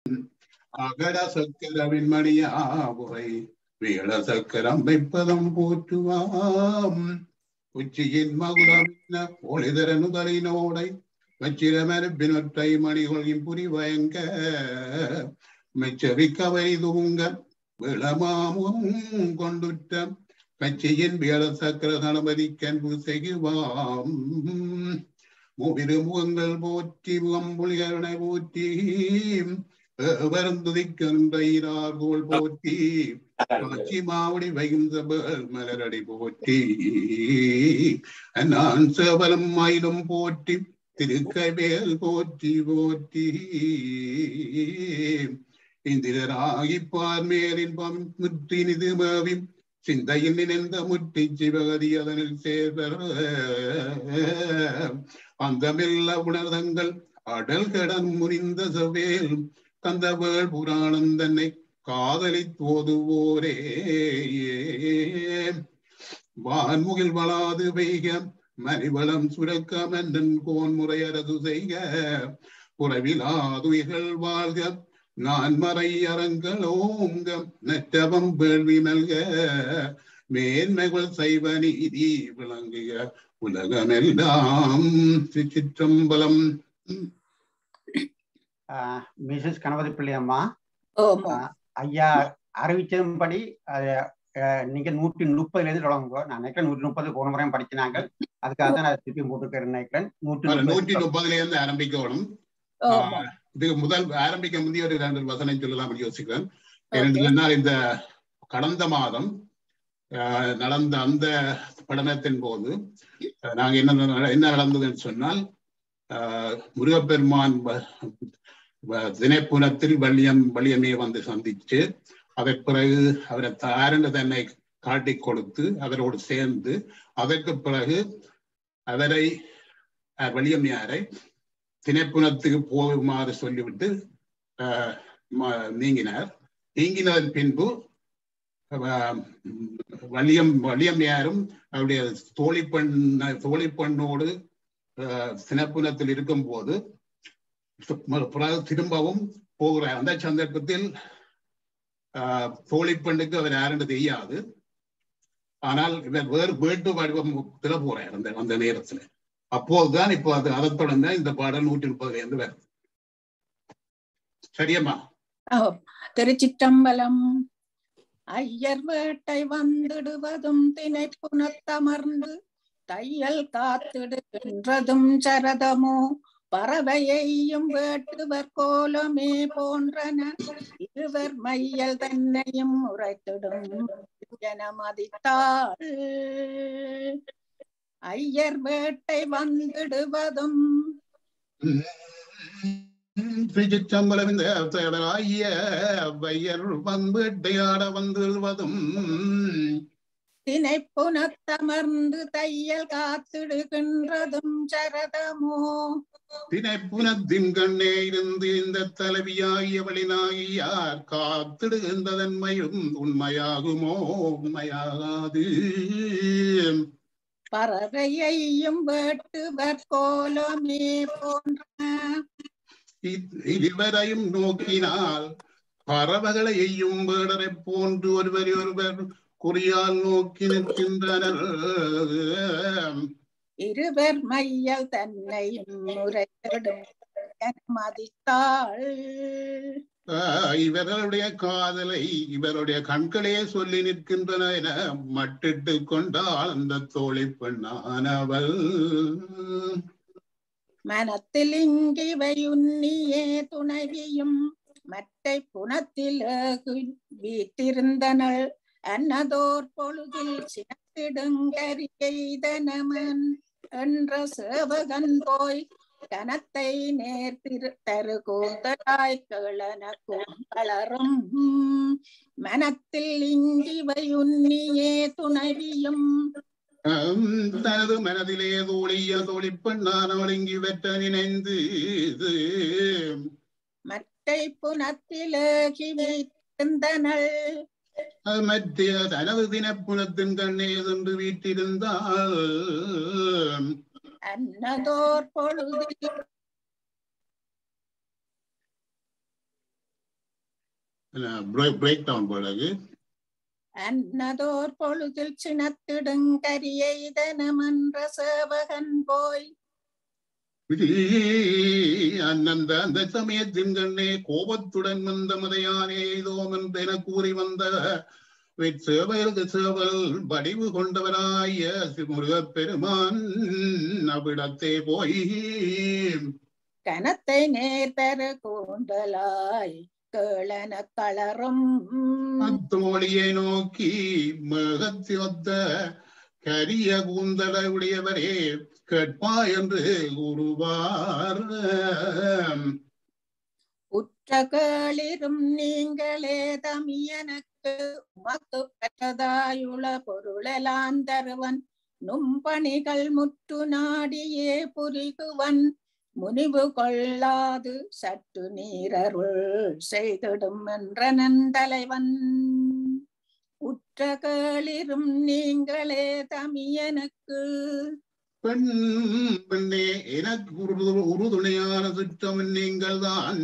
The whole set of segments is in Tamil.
அகட சக்கரவின் மணியாவுரை வேள சக்கரம் வைப்பதம் போற்றுவாம் உச்சியின் மகுடம் ஒளிதர நுதலினோடை வச்சிரமரப்பினொற்றை மணிகொள்கின் புரிவயங்க மெச்சரிக்கவை தூங்க விளமாமும் கொண்டுற்ற கட்சியின் வேள சக்கர தளபதிக்கன் செய்வாம் மூவிருமுகங்கள் போற்றி முகம்புலிகரணை போற்றி வருந்துதிக்கின்ற ஈரார்கோள் போற்றி காட்சி மாவடி வைகுந்தபல் மலரடி போற்றி நான் சேவலம் மயிலும் போற்றி திருக்கைவேல் போற்றி போற்றி இந்திரராகி பார்மேலின்பம் முற்றி நிதுமவி சிந்தையில் நினைந்த முற்றி சிவகதி அதனில் சேர்வர் அந்தமில்ல உணர்தங்கள் அடல் கடன் முறிந்த செவ்வேல் கந்தவேள் புராணம் தன்னை காதலி தோதுவோரே வான்முகில் வளாது பெய்க மணிவளம் சுரக்க மன்னன் கோன்முறை அரசு செய்க புறவிலாதுயிர்கள் வாழ்க நான் மறை அரங்களோங்க நற்றவம் வேள்வி நல்க மேன்மைகள் செய்வ நீதி விளங்குக உலகமெல்லாம் சிற்றம்பலம் மிஸ்ஸஸ் கணபதி பிள்ளை அம்மா ஓமோ ஆஹ் ஐயா அறிவிச்சதும்படி அது, ஆஹ், நீங்க நூற்றி முப்பதுல இருந்து தொடங்குங்க நான் நினைக்கிறேன் நூற்றி முப்பது போன முறையும் படிச்சினாங்க அதுக்காக தான் நான் திருப்பி போட்டுக்கிறேன் நினைக்கிறேன் நூற்றி நூற்றி முப்பது முப்பதுல இருந்து ஆரம்பிக்கணும் ஓமோ ஆஹ் இதுக்கு முதல் ஆரம்பிக்க முந்தைய ஒரு ரெண்டு வசனம் சொல்லலாம் அப்படி யோசிக்கிறேன் ஏனென்று சொன்னால் இந்த கடந்த மாதம் ஆஹ், நடந்த அந்த படனத்தின் போது ஆஹ், நாங்க என்ன நட- என்ன நடந்ததுன்னு சொன்னால் ஆஹ், முருகப்பெருமான் வ- வ- தினைப்புனத்தில் வள்ளியம் வள்ளியம்மையை வந்து சந்திச்சு அதற்கு பிறகு அவரை தாரண்ட தன்னை காட்டிக் கொடுத்து அவரோடு சேர்ந்து அதற்கு பிறகு அவரை அஹ், வள்ளியம்மையாரை திணைப்புணத்துக்கு போகுமாறு சொல்லிவிட்டு ஆஹ், ம- நீங்கினார் நீங்கினதன் பின்பு ஆஹ், வலியம் வலியம்மையாரும் அவருடைய தோழிப்பெண் தோழிப்பெண்ணோடு ஆஹ், திணைப்புணத்தில் இருக்கும் போது பிறகு திரும்பவும் போகிறார் அந்த சந்தர்ப்பத்தில் ஆஹ், தோழிப்பெண்ணுக்கு அவர் யாருன்னு தெரியாது ஆனால் இவர் வேறு வேட்டு வடிவத்துல போறார் அந்த அந்த நேரத்துல அப்போதுதான் இப்போ அது அதை தொடர்ந்து இந்த பாடல் நூற்றி முப்பதுல இருந்து வருது சரியம்மா ஆம். திருச்சிற்றம்பலம் ஐயர் வேட்டை வந்திடுவதும் திணைப்புணத்தமர்ந்து தையல் காத்திடுகின்றதும் சரதமோ பறவையையும் வேட்டுவர் கோலமே போன்றன இருவர் மையல் தன்னையும் உரைத்திடும் ஜனமதித்தாள் ஐயர் வேட்டை வந்திடுவதும் திருச்சிற்றம்பலம் இந்த ஆகிய வையர் வன்பேட்டையாட வந்துவதும் திணைப்புணத்தமர்ந்து தையல் காத்திடுகின்றதும் சரதமோ தினைப்புனத்தின் கண்ணே இருந்து இந்த தலைவியாகியவளினாகியார் காத்திடுகின்றதன்மையும் உண்மையாகுமோ உண்மையாகாது பறவையையும் வேட்டுவர் கோலமே போன்ற இ- இருவரையும் நோக்கினால் பறவைகளை எய்யும் வேடரை போன்று ஒருவரை ஒருவர் குறியால் நோக்கி நிற்கின்றனர் இருவர் மையல் தன்னையும் முறையிடும் மதித்தாள் ஆஹ் இவர்களுடைய காதலை இவருடைய கண்களே சொல்லி நிற்கின்றன என மட்டிட்டு கொண்டாள் அந்த தோழி பெண்ணானவள் மனத்தில் இங்கிவை உன்னியே துணைவியும் மட்டை புனத்தில் வீட்டிருந்தனள் அன்னதோர் பொழுதில் சினத்திடுங்கரியதனமன் என்ற சேவகன் போய் கனத்தை நேர் திரு தரு கூந்தலாய் கேளன கூந்தளரும் மனத்தில் இங்கிவை உன்னியே துணைவியும் ஆம், தனது மனதிலே தோழிய தோழி பெண்ணானவள் இங்கு வெற்ற நினைந்து மட்டை புனத்திலேகி வீட்டிருந்தனள் அது மற்ற தனது தினப்புணத்தின் கண்ணே சென்று வீட்டிருந்தாள் அன்னதோர் பொழுதில் பிரேக் டவுன் பிறகு அன்னதோர் பொழுதில் சினத்திடுங்கரிய இதனமன்ற சேவகன் போய் அந்தந்த அந்த சமயத்தின் கண்ணே கோபத்துடன் வந்த மதையானே இதோம் என்று என கூறி வந்த சேவலுக்கு சேவல் வடிவு கொண்டவராய முருகப் பெருமான் அவ்விடத்தே போய் கனத்தை நேர்பெற கூந்தலாய் கேளன களரும் அத்தோழியை நோக்கி மேகத்தியொத்த கரிய கூந்தலை உடையவரே கேட்பா என்று கூறுவார் உற்ற கேளிரும் நீங்களே தமியனக்கு உமக்கு பெற்றதாயுள பொருளெலாம் தருவன் நும்பணிகள் முற்று நாடியே புரிகுவன் முனிவு கொள்ளாது சற்று நீரருள் செய்திடும் என்ற நந்தலைவன் உற்ற கேளிரும் நீங்களே தமியனுக்கு பெண் பெண்ணே எனக்கு உரு- உறுதுணையான சுற்றம் நீங்கள் தான்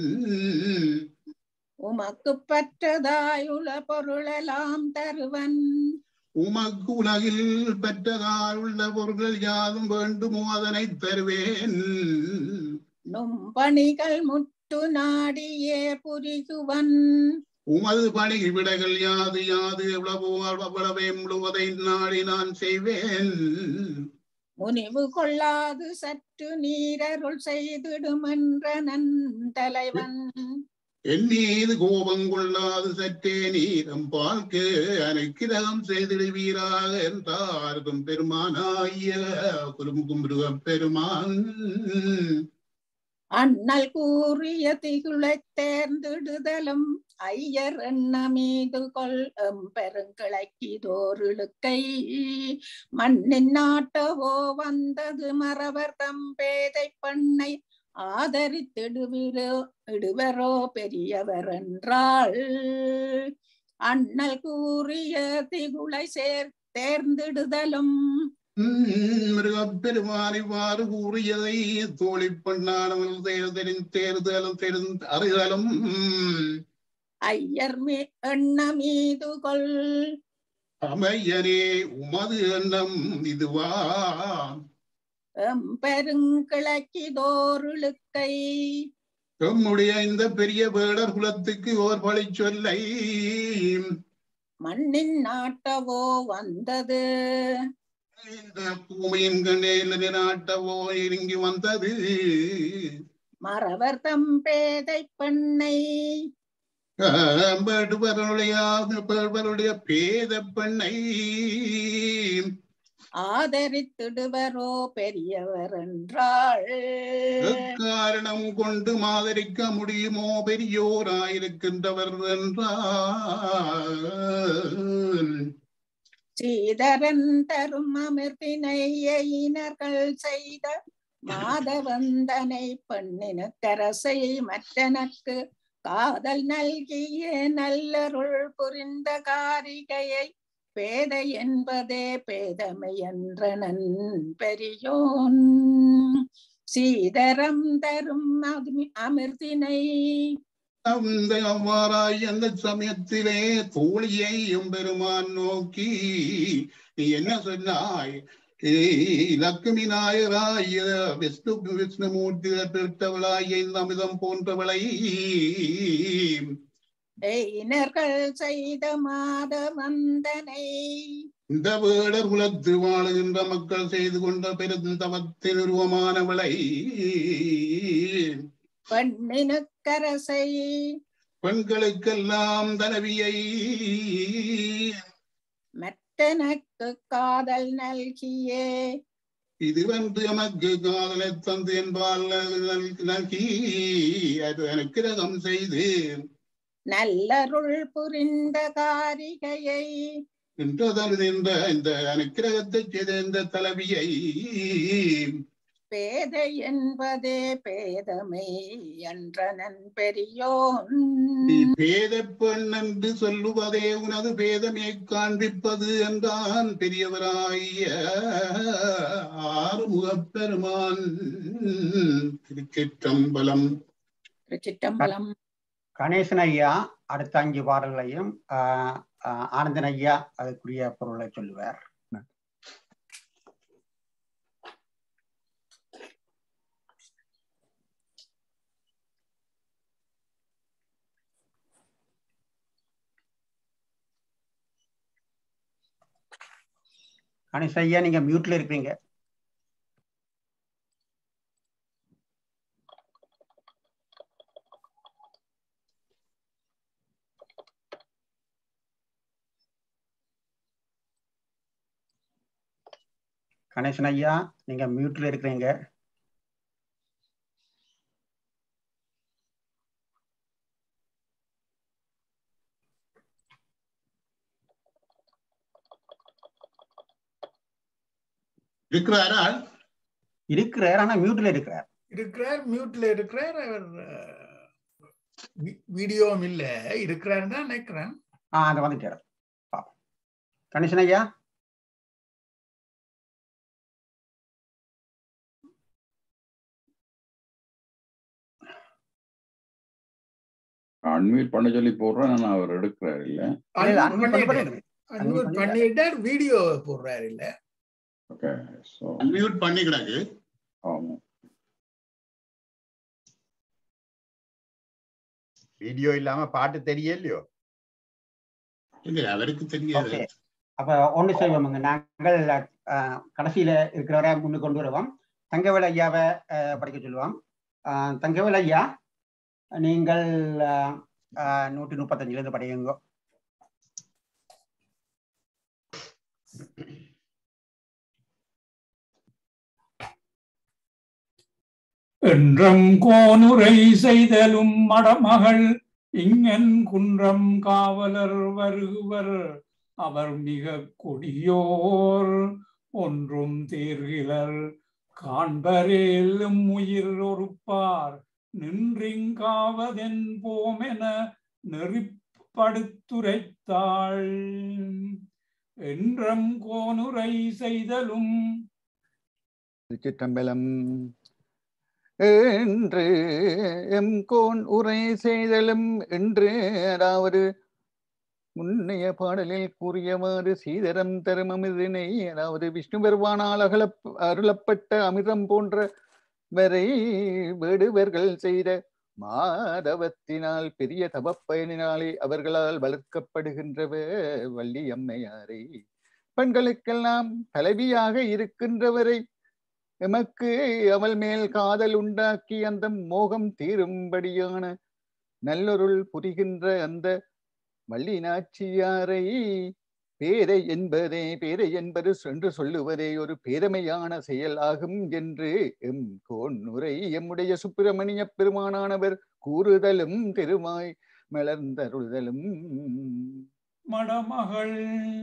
உமக்கு பற்றதாயுள பொருளெல்லாம் தருவன் உமக்கு உலகில் பெற்றதால் உள்ள பொருள்கள் யாதும் வேண்டுமோ அதனை தருவேன் நும்பணிகள் முற்று நாடியே புரிகுவன் உமது பணி விடைகள் யாது யாது எவ்வளவோ அவ்வளவே முழுவதை நாடி நான் செய்வேன் முனிவு கொள்ளாது சற்று நீரருள் செய்திடும் என்ற நந்தலைவன் என் மீது கோபம் கொள்ளாது சற்றே நீரம் பார்க்க அனுக்கிரகம் செய்திடுவீராக என்றார்க்கும் பெருமானாய குறும்பும் பெருமான் அண்ணல் கூறிய திகுளை தேர்ந்திடுதலும் ஐயர் எண்ண மீது கொள் எம்பெருங்கிழக்கிதோருளுக்கை மண்ணின் நாட்டவோ வந்தது மறவர் தம் பேதை பெண்ணை ஆதரித்திடுவிரோ இடுவரோ பெரியவர் என்றாள் அண்ணல் கூறிய திகுளை சேர் தேர்ந்திடுதலும் மிருகப்பெருமான் இவ்வாறு கூறியதை தோழி பெண்ணானவள் தேர்தலின் தேர்தலும் தெரிந்து அறிதலும் ஐயர் மீ எண்ண மீது கொள் அமையனே உமது எண்ணம் இதுவா எம்பெருங்கிழக்கிதோருளுக்கை நம்முடைய இந்த பெரிய வேடர் குலத்துக்கு ஓர் பழி சொல்லை மண்ணின் நாட்டவோ வந்தது இந்த பூமியின் கண்ணில் நாட்டவோ இறங்கி வந்தது மறவர் தம் பேதை பெண்ணை பேடுவருடைய பேடுவருடைய பேத பெண்ணை ஆதரித்திடுவரோ பெரியவர் என்றாள் காரணம் கொண்டு மாதிரிக்க முடியுமோ பெரியோராயிருக்கின்றவர் என்றார் சீதரன் தரும் அமிர்தினை எயினர்கள் செய்த மாதவந்தனை பெண்ணினுக்கரசை மற்றனக்கு காதல் நல்கிய நல்லருள் புரிந்த காரிகையை பேதை என்பதே பேதமை என்றனன் பெரியோன் சீதரம் தரும் அமி- அமிர்தினை அந்த அவ்வாறாய் அந்த சமயத்திலே தோழியை எம்பெருமான் நோக்கி நீ என்ன சொன்னாய் ஏய், லக்ஷ்மி நாயராய விஷ்ணு விஷ்ணுமூர்த்தி பெற்றவளாய் இந்த அமிதம் போன்றவளை எயினர்கள் செய்த மாதவந்தனை இந்த வேடர் குலத்து வாழுகின்ற மக்கள் செய்து கொண்ட பெருந்தவத்தின் உருவமானவளை பெண்ணினுக்கரசை பெண்களுக்கெல்லாம் தலைவியை மற்றனக்கு காதல் நல்கியே இது வந்து எமக்கு காதலை தந்து என்பால் நல்கி அது அனுக்கிரகம் செய்து நல்லருள் புரிந்த காரிகையை நின்றதன் இந்த இந்த அனுக்கிரகத்தை செய்த இந்த தலைவியை பேதை என்பதே பேதமை என்றனன் பெரியோன் நீ பேத பெண் என்று சொல்லுவதே உனது பேதமே காண்பிப்பது என்றான் பெரியவராய ஆறுமுகப் பெருமான் திருச்சிற்றம்பலம் திருச்சிட்டம்பலம் கணேசன் ஐயா அடுத்த அஞ்சு பாடல்களையும் ஆஹ் ஆஹ் ஆனந்தன் ஐயா அதுக்குரிய பொருளை சொல்லுவார் கணேஷ் ஐயா நீங்க மியூட்ல இருக்கீங்க கணேசன் ஐயா நீங்க மியூட்ல இருக்கிறீங்க இருக்கிறாரா இருக்கிறார் ஆனா மியூட்ல இருக்கிறார் இருக்கிறார் மியூட்ல இருக்கிறார் அவர் அஹ், வி- வீடியோவும் இல்ல இருக்கிறாருன்னு தான் நினைக்கிறேன் ஆ அந்த வந்துட்டார் பாப்போம் கணேசன் ஐயா அன்மியூட் பண்ண சொல்லி போடுறேன் நான் அவர் எடுக்கிறாரு இல்ல இல்ல, இல்ல, Unmute unmute பண்ணி பண்ணிட்டார். பண்ணிடுங்க. Unmute Unmute பண்ணிட்டார் வீடியோ போடுறாரு இல்ல ஓகே ஸோ அன்மியூட் பண்ணி கிடக்கு ஆமா வீடியோ இல்லாம பாட்டு தெரியலையோ இல்ல அவருக்கு தெரியாது ஓகே அப்ப ஒண்ணு செய்வோமுங்க நாங்கள் அஹ், கடைசியில இருக்கிறவரை முன்னு கொண்டு வருவோம் தங்கவேல் ஐயாவை அஹ், படிக்க சொல்லுவோம் அஹ், தங்கவேல் ஐயா நீங்கள் அஹ், அஹ், நூற்றி முப்பத்தஞ்சுல இருந்து படியுங்க என்றும் கோனுரை செய்தலும் மடமகள் இங்கன் குன்றம் காவலர் வருகுவர் அவர் மிக கொடியோர் ஒன்றும் தீர்கிலர் காண்பரேலும் உயிர் ஒருப்பார் நின்றிங்காவதென் போமென நெறிப்படுத்துரைத்தாள் என்றும் கோனுரை செய்தலும் திருச்சிற்றம்பலம் என்று எம் கோன் உரை செய்தலும் என்று அதாவது முன்னைய பாடலில் கூறியவாறு சீதரம் தரும் அமிர்தினை அதாவது விஷ்ணு பெருவானால் அகல அருளப்பட்ட அமிர்தம் போன்ற வரை வேடுவர்கள் செய்த மாதவத்தினால் பெரிய தவப்பயனினாலே அவர்களால் வளர்க்கப்படுகின்றவ வள்ளி அம்மையாரை பெண்களுக்கெல்லாம் தலைவியாக இருக்கின்றவரை எமக்கு அவள் மேல் காதல் உண்டாக்கி அந்த மோகம் தீரும்படியான நல்லொருள் புரிகின்ற அந்த வள்ளி நாச்சியாரை பேரை என்பதே பேரை என்பது என்று சொல்லுவதே ஒரு பேரமையான செயல் ஆகும் என்று எம் கோன்னுரை எம்முடைய சுப்பிரமணிய பெருமானானவர் கூறுதலும் திருமாய் மலர்ந்தருளுதலும் மடமகள்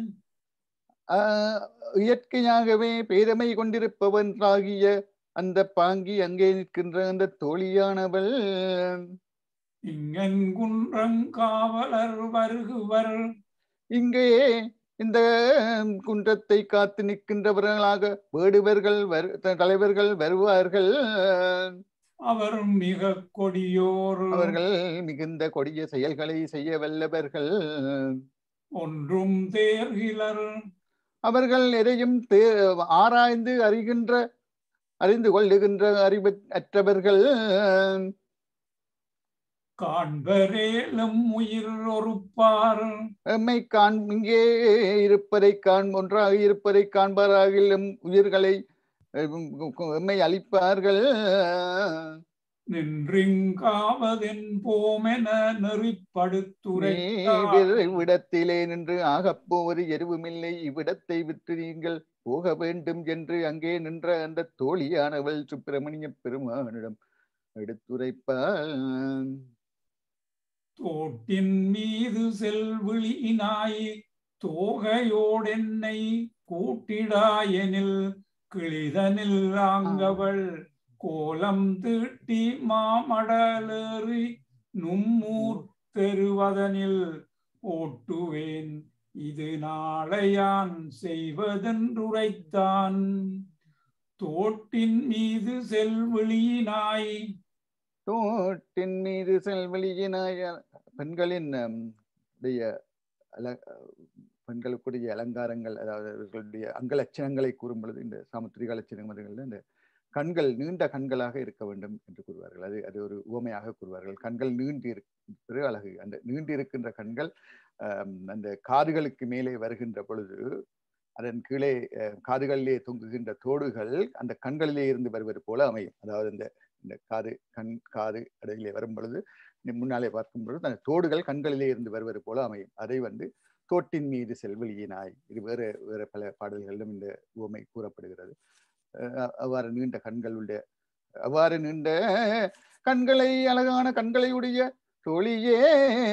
ஆஹ் இயற்கையாகவே பேரமை கொண்டிருப்பவன்றாகிய அந்த பாங்கி அங்கே நிற்கின்ற அந்த தோழியானவள் இங்கன் குன்றம் காவலர் வருகுவர் இங்கே இந்த குன்றத்தை காத்து நிற்கின்றவர்களாக வேடுவர்கள் வரு- தலைவர்கள் வருவார்கள் அவர் மிக கொடியோர் அவர்கள் மிகுந்த கொடிய செயல்களை செய்ய வல்லவர்கள் ஒன்றும் தேர்கிலர் அவர்கள் எதையும் தே- ஆராய்ந்து அறிகின்ற அறிந்து கொள்ளுகின்ற அறிவு அற்றவர்கள் காண்பரேலும் உயிர் ஒருப்பார் எம்மை காண் இங்கே இருப்பதை காண் ஒன்றாக இருப்பதை காண்பாராகிலும் உயிர்களை அஹ், எம்மை அளிப்பார்கள் நின்றிங்காவதென் போமென நெறிப்படுத்துரை இவ்விடத்திலே நின்று ஆகப்போவது எதுவுமில்லை இவ்விடத்தை விட்டு நீங்கள் போக வேண்டும் என்று அங்கே நின்ற அந்த தோழியானவள் சுப்பிரமணிய பெருமானிடம் எடுத்துரைப்பாள் தோட்டின் மீது செல்விழியினாய் தோகையோடென்னை கூட்டிடாயெனில் கிளிதனில் ஆங்கவள் கோலம் தீட்டி மாமடலேறி நும்மூர் தெருவதனில் ஓட்டுவேன் இது நாளையான் செய்வதென்றுரைத்தான் தோட்டின் மீது செல்விழியினாய் தோட்டின் மீது செல்வழியினாய பெண்களின் ஹம், உடைய அல பெண்களுக்குரிய அலங்காரங்கள் அதாவது அவர்களுடைய அங்கலட்சணங்களை கூறும் பொழுது இந்த சாமுத்திரிக லட்சணங்கள் இந்த கண்கள் நீண்ட கண்களாக இருக்க வேண்டும் என்று கூறுவார்கள் அது அது ஒரு உவமையாக கூறுவார்கள் கண்கள் நீண்டு இருப்பது அழகு அந்த நீண்டு இருக்கின்ற கண்கள் ஆம், அந்த காதுகளுக்கு மேலே வருகின்ற பொழுது அதன் கீழே அஹ், காதுகளிலே தொங்குகின்ற தோடுகள் அந்த கண்களிலே இருந்து வருவது போல அமையும் அதாவது இந்த இந்த காது கண் காது இடையிலே வரும் பொழுது நீ முன்னாலே பார்க்கும் பொழுது அந்த தோடுகள் கண்களிலே இருந்து வருவது போல அமையும் அதை வந்து தோட்டின் மீது செல்வழியினாய் இது வேறு வேறு பல பாடல்களிலும் இந்த உவமை கூறப்படுகிறது அஹ் அவ்வாறு நீண்ட கண்களுடைய அவ்வாறு நீண்ட கண்களை அழகான கண்களை உடைய தோழியே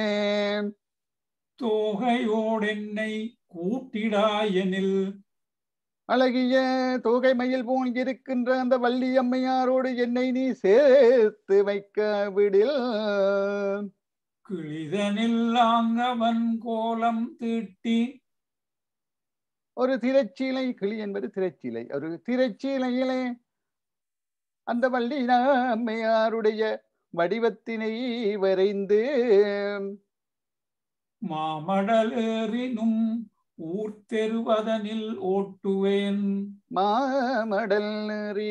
தோகையோடென்னை கூட்டிடாயெனில் அழகிய தோகை மயில் போல் இருக்கின்ற அந்த வள்ளி அம்மையாரோடு என்னை நீ சேர்த்து வைக்க விடில் கிளிதனில் ஆங்கவன் கோலம் தீட்டி ஒரு திரைச்சீலை கிளி என்பது திரைச்சீலை ஒரு திரைச்சீலையிலே அந்த வள்ளி அம்மையாருடைய வடிவத்தினை வரைந்து மாமடலேறினும் ஊர் தெருவதனில் ஓட்டுவேன் மாமடல் நெறி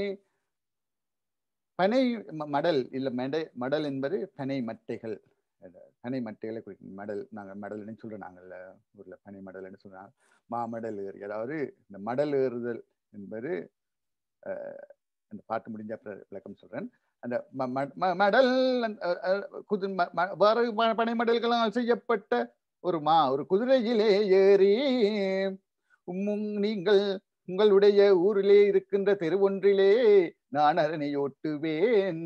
பனை ம- மடல் இல்ல மடை மடல் என்பது பனை மட்டைகள் அது பனை மட்டைகளை குறிக்கும் மடல் நாங்கள் மடல்னு சொல்றோம் நாங்கள் ஊர்ல பனை மடல்னு சொல்றாங்க மாமடல் ஏறி அதாவது இந்த மடல் ஏறுதல் என்பது அஹ், அந்த பாட்டு முடிஞ்ச அப்புறம் விளக்கம் சொல்றேன் அந்த ம- ம- ம- மடல் அந்த, அஹ், அஹ், குது ம- ம- வேறு ப- பனை மடல்களால் செய்யப்பட்ட ஒரு மா ஒரு குதிரையிலே ஏறி உம்மும் நீங்கள் உங்களுடைய ஊரிலே இருக்கின்ற தெருவொன்றிலே நான் அரணையோட்டுவேன்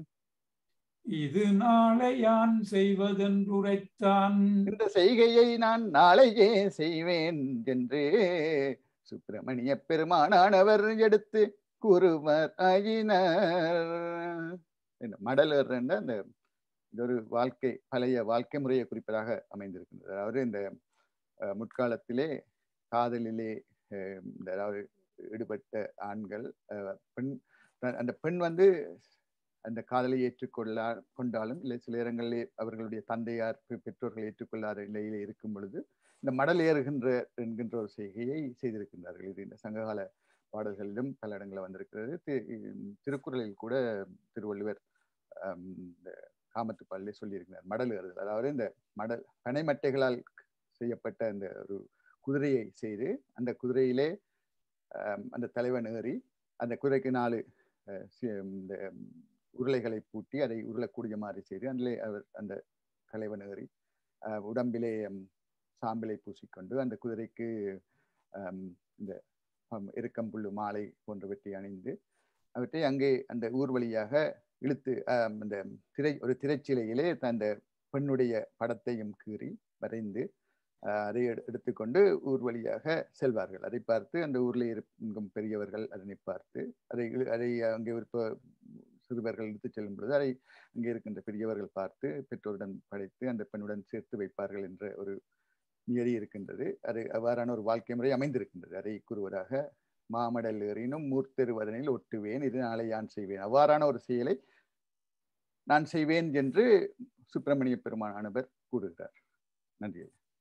இது நாளை யான் செய்வதென்றுரைத்தான் இந்த செய்கையை நான் நாளையே செய்வேன் என்று சுப்பிரமணிய பெருமானானவர் எடுத்து கூறுவர் ஆயினர் என்ன மடலர் என்ற அந்த இது ஒரு வாழ்க்கை பழைய வாழ்க்கை முறையை குறிப்பதாக அமைந்திருக்கின்றது அதாவது இந்த அஹ், முற்காலத்திலே காதலிலே அஹ், இந்த அதாவது ஈடுபட்ட ஆண்கள் அஹ், பெண் த- அந்த பெண் வந்து அந்த காதலை ஏற்றுக்கொள்ள கொண்டாலும் இல்லை சில இடங்களிலே அவர்களுடைய தந்தையார் பெ- பெற்றோர்கள் ஏற்றுக்கொள்ளாத நிலையிலே இருக்கும் பொழுது இந்த மடல் ஏறுகின்ற என்கின்ற ஒரு செய்கையை செய்திருக்கின்றார்கள் இது இந்த சங்ககால பாடல்களிலும் பல இடங்களில் வந்திருக்கிறது தி- இ- திருக்குறளில் கூட திருவள்ளுவர் ஆம், இந்த காமத்துப்பாலிலே சொல்லியிருக்கிறார் மடல் ஏறுதல் அதாவது இந்த மடல் பனைமட்டைகளால் செய்யப்பட்ட அந்த ஒரு குதிரையை செய்து அந்த குதிரையிலே ஆம், அந்த தலைவன் ஏறி அந்த குதிரைக்கு நாலு அஹ், சி- இந்த உருளைகளை பூட்டி அதை உருளக்கூடிய மாதிரி செய்து அதிலே அவர் அந்த தலைவன் ஏறி அஹ், உடம்பிலே ம், சாம்பலை பூசிக்கொண்டு அந்த குதிரைக்கு ஆம், இந்த ஆம், எருக்கம்புல்லு மாலை போன்றவற்றை அணிந்து அவற்றை அங்கே அந்த ஊர் வழியாக இழுத்து ஆம், அந்த திரை ஒரு திரைச்சிலையிலே அந்த பெண்ணுடைய படத்தையும் கீறி வரைந்து ஆஹ், அதை எடு- எடுத்துக்கொண்டு ஊர் வழியாக செல்வார்கள் அதை பார்த்து அந்த ஊரில் இருக்கும் பெரியவர்கள் அதனை பார்த்து அதை இழு- அதை அங்கே இருப்ப சிறுவர்கள் எடுத்துச் செல்லும் பொழுது அதை அங்கே இருக்கின்ற பெரியவர்கள் பார்த்து பெற்றோருடன் படைத்து அந்த பெண்ணுடன் சேர்த்து வைப்பார்கள் என்ற ஒரு நியதி இருக்கின்றது அது அவ்வாறான ஒரு வாழ்க்கை முறை அமைந்திருக்கின்றது அதை கூறுவதாக மாமடல் ஏறினும் மூர்த்தெருவதனில் ஒட்டுவேன் இது நாளை யான் செய்வேன் அவ்வாறான ஒரு செயலை நான் செய்வேன் என்று சுப்பிரமணிய பெருமானானவர் கூறுகிறார் நன்றி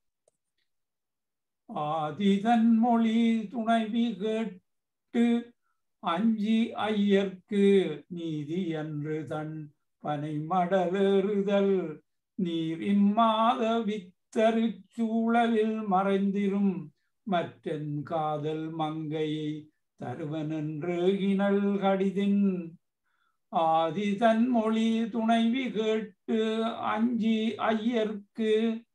ஆதிதன் மொழி துணைவி கேட்டு அஞ்சி ஐயர்க்கு நீதி அன்று தன் பனை மடலேறுதல் நீர் இம்மாத வித்தருச்சூழலில் மறைந்திரும் மற்றன் காதல் மங்கையை தருவனென்று இனல் கடிதின் ஆதி தன் மொழி துணைவி கேட்டு அஞ்சி ஐயர்க்கு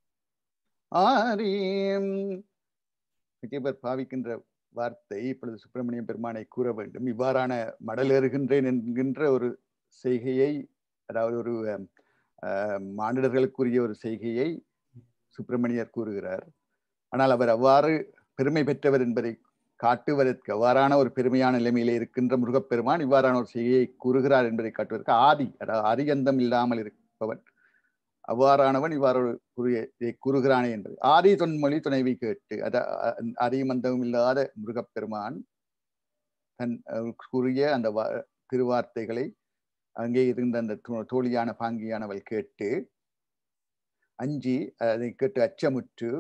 ஆரீம் விஜயபர் பாவிக்கின்ற வார்த்தை இப்பொழுது சுப்பிரமணிய பெருமானை கூற வேண்டும் இவ்வாறான மடலேறுகின்றேன் என்கின்ற ஒரு செய்கையை அதாவது ஒரு அஹ், அஹ், மானிடர்களுக்குரிய ஒரு செய்கையை சுப்பிரமணியர் கூறுகிறார் ஆனால் அவர் அவ்வாறு பெருமை பெற்றவர் என்பதை காட்டுவதற்கு அவ்வாறான ஒரு பெருமையான நிலைமையிலே இருக்கின்ற முருகப்பெருமான் இவ்வாறான ஒரு செய்கையை கூறுகிறார் என்பதை காட்டுவதற்கு ஆதி அதாவது அரியந்தம் இல்லாமல் இருப்பவன் அவ்வாறானவன் இவ்வாறு ஒரு கூறிய- இதை கூறுகிறானே என்பது ஆதி தொன்மொழி துணைவி கேட்டு அத அ- அரியமந்தமும் இல்லாத முருகப்பெருமான் தன் அஹ், கூறிய அந்த வா- திருவார்த்தைகளை அங்கே இருந்த அந்த தோ- தோழியான பாங்கியானவள் கேட்டு அஞ்சி அதை கேட்டு அச்சமுற்று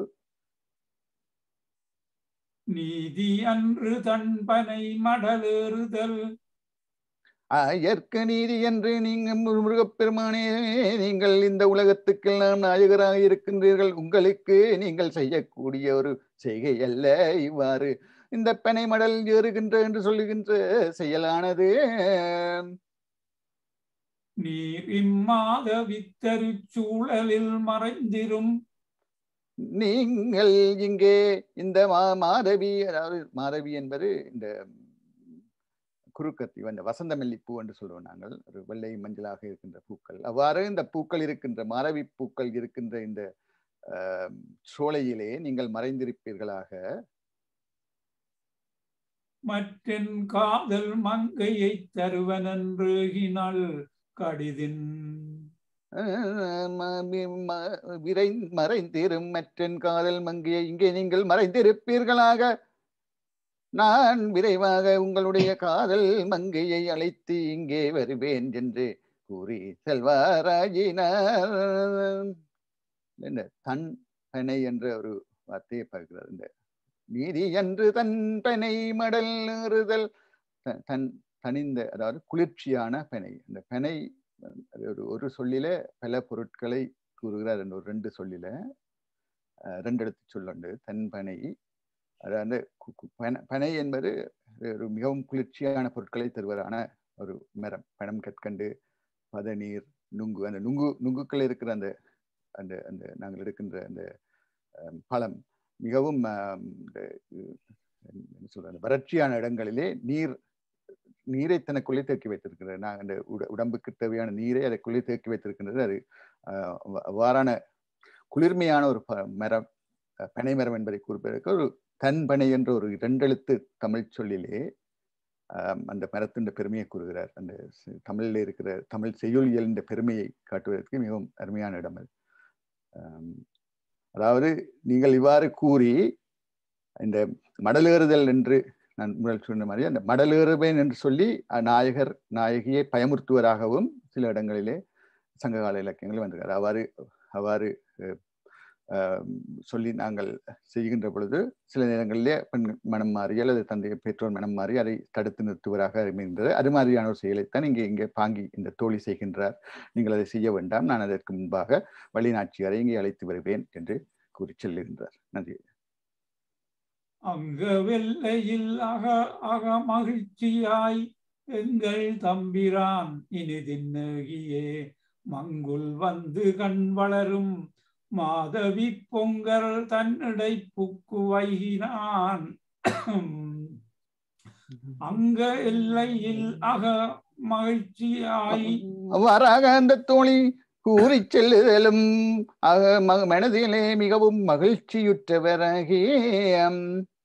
நீதி அன்று தன்பனை மடலேறுதல் ஏற்க நீதி என்று நீங்க மு- முருகப்பெருமானே நீங்கள் இந்த உலகத்துக்கெல்லாம் நாயகராக இருக்கின்றீர்கள் உங்களுக்கு நீங்கள் செய்யக்கூடிய ஒரு செய்கை அல்ல இவ்வாறு இந்த பனை மடல் ஏறுகின்ற என்று சொல்லுகின்ற செயலானது நீர் இம்மாத வித்தரு சூழலில் மறைந்திரும் நீங்கள் இங்கே இந்த மா மாதவி அதாவது மாதவி என்பது இந்த குறுக்கத்தி அந்த வசந்தமல்லி பூ என்று சொல்லுவோம் நாங்கள் ஒரு வெள்ளை மஞ்சளாக இருக்கின்ற பூக்கள் அவ்வாறு இந்த பூக்கள் இருக்கின்ற மாரவி பூக்கள் இருக்கின்ற இந்த ஆஹ், சோலையிலே நீங்கள் மறைந்திருப்பீர்களாக மற்றென் காதல் மங்கையை தருவனன்றேகினால் கடிதின் ஆஹ், ம- மி- ம- விரை மறைந்திரும் மற்றன் காதல் மங்கையை இங்கே நீங்கள் மறைந்திருப்பீர்களாக நான் விரைவாக உங்களுடைய காதல் மங்கையை அழைத்து இங்கே வருவேன் என்று கூறி செல்வாராயினார் என்ன தன் பனை என்ற ஒரு வார்த்தையை பார்க்கிறார் இந்த நீதி என்று தன் பனை மடல் ஏறுதல் த- தன் தனிந்த அதாவது குளிர்ச்சியான பனை அந்த பனை அது ஒரு ஒரு சொல்லில பல பொருட்களை கூறுகிறார் என்ற ஒரு ரெண்டு சொல்லில அஹ், ரெண்டு எழுத்து சொல்லுண்டு தன் பனை அதாவது கு- கு- பன- பனை என்பது ஒரு மிகவும் குளிர்ச்சியான பொருட்களை தருவதான ஒரு மரம் பனம் கற்கண்டு பதநீர் நுங்கு அந்த நுங்கு நுங்குக்கள் இருக்கிற அந்த அந்த அந்த நாங்கள் எடுக்கின்ற அந்த அஹ், பழம் மிகவும் அஹ், இந்த, அஹ், என்ன சொல்றது அந்த வறட்சியான இடங்களிலே நீர் நீரை தனக்குள்ளே தேக்கி வைத்திருக்கிறது நான் அந்த உட உடம்புக்கு தேவையான நீரை அதற்குள்ளே தேக்கி வைத்திருக்கின்றது அது அஹ், அவ்- அவ்வாறான குளிர்மையான ஒரு ப- மரம் அஹ், பனை மரம் என்பதை குறிப்பதற்கு ஒரு தன்பனை என்ற ஒரு இரண்டெழுத்து தமிழ் சொல்லிலே ஆம், அந்த மரத்தின் பெருமையை கூறுகிறார் அந்த சி- தமிழில் இருக்கிற தமிழ் செய்யுளியல் என்ற பெருமையை காட்டுவதற்கு மிகவும் அருமையான இடம் அது ஆம், அதாவது நீங்கள் இவ்வாறு கூறி இந்த மடலேறுதல் என்று நான் முதல் சொன்ன மாதிரி அந்த மடலேறுவேன் என்று சொல்லி அஹ், நாயகர் நாயகியை பயமுறுத்துவராகவும் சில இடங்களிலே சங்ககால இலக்கியங்கள் வந்திருக்காரு அவ்வாறு அவ்வாறு அஹ், ஆஹ், சொல்லி நாங்கள் செய்கின்ற பொழுது சில நேரங்களிலே பெண் மனம் மாறி அல்லது தந்தை பெற்றோர் மனம் மாறி அதை தடுத்து நிறுத்துவராக அமைந்தது அது மாதிரியான ஒரு செயலைத்தான் இங்கே இங்கே பாங்கி இந்த தோழி செய்கின்றார் நீங்கள் அதை செய்ய வேண்டாம் நான் அதற்கு முன்பாக வழிநாட்சியரை இங்கே அழைத்து வருவேன் என்று கூறி செல்லுகின்றார் நன்றி அங்க வெள்ளையில் அக அக மகிழ்ச்சியாய் எங்கள் தம்பிரான் இனிதின்னகியே மங்குல் வந்து கண் வளரும் மாதவி பொங்கல் தன்னிடை புக்கு வைகினான் அங்க எல்லையில் அக மகிழ்ச்சியாய் அவ்வாறாக அந்த தோழி கூறி செல்லுதலும் ஆக ம- மனதிலே மிகவும் மகிழ்ச்சியுற்றவராகி ஹம்,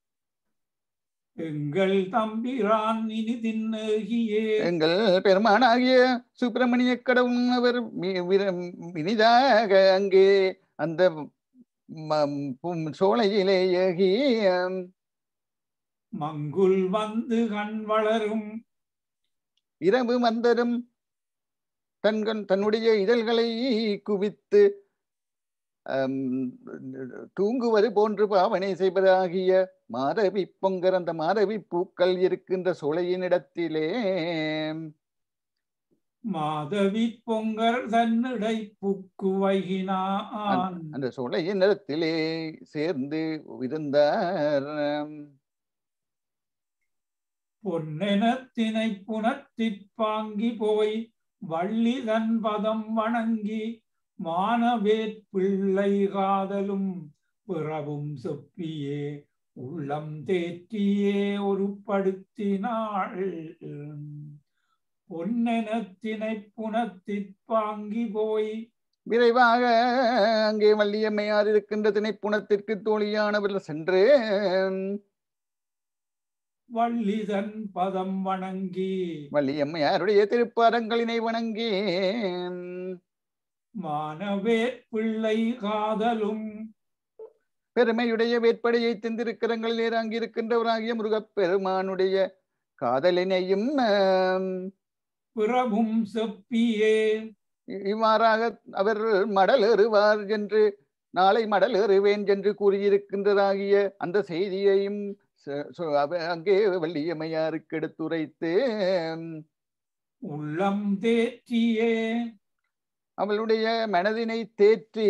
எங்கள் தம்பிரான் இனிதின்னகியே எங்கள் பெருமானாகிய சுப்பிரமணிய கடவுள் அவர் மி- விர- இனிதாக அங்கே அந்த ம- பும் சோலையிலே ஏகி ஹம், மங்குல் வந்து கண் வளரும் இரவு வந்தரும் தன்கண் தன்னுடைய இதழ்களை குவித்து அம், தூங்குவது போன்று பாவனை செய்வதாகிய மாதவி பொங்கர் அந்த மாதவி பூக்கள் இருக்கின்ற சோலையினிடத்திலே மாதவி பொங்கல் தன்னிடை புக்கு வைகினான் அந்த சோலையினிடத்திலே சேர்ந்து இருந்தார் பொன்னெனத்தினை புனத்திற் பாங்கி போய் வள்ளி தன் பதம் வணங்கி மானவேற் பிள்ளை காதலும் பிறவும் செப்பியே உள்ளம் தேற்றியே ஒருப்படுத்தினாள் பொன்னெனத்தினை புனத்திற் பாங்கி போய் விரைவாக அங்கே வள்ளியம்மையார் இருக்கின்ற திணைப்புணத்திற்கு தோழியானவர் சென்று வள்ளிதன் பதம் வணங்கி வள்ளியம்மையாருடைய திருப்பாதங்களினை வணங்கி மானவேற் பிள்ளை காதலும் பெருமையுடைய வேட்படையை திந்திருக்கிறங்களிலே அங்கிருக்கின்றவராகிய முருகப்பெருமானுடைய காதலினையும் ஆம், பிறவும் செப்பியே இ- இவ்வாறாக அவர் மடல் ஏறுவார் என்று நாளை மடல் ஏறுவேன் என்று கூறியிருக்கின்றதாகிய அந்த செய்தியையும் ச- ச- அவ- அங்கே வள்ளியம்மையாருக்கு எடுத்துரைத்து உள்ளம் தேற்றியே அவளுடைய மனதினை தேற்றி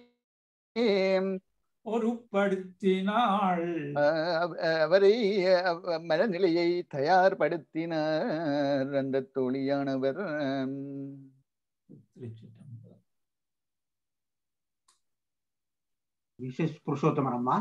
ஒருப்படுத்தினாள் அஹ் அவ- அவரை அவ- மனநிலையை தயார்படுத்தினார் அந்த தோழியானவர் திருச்சிற்றம்பலம். விசேஷ் புருஷோத்தமன் அம்மா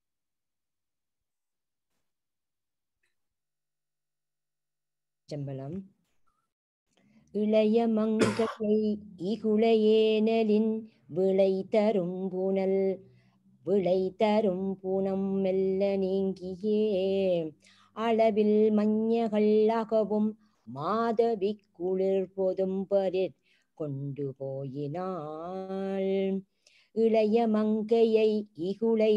சம்பளம் இளைய மங்கை இகுளையேனலின் விளை தரும் புனல் விளை தரும் புனம் மெல்ல நீங்கியே அளவில் மஞ்சகள் அகவும் மாதவி குளிர் பொதும்பரிற் கொண்டு போயினாள் இளைய மங்கையை இகுளை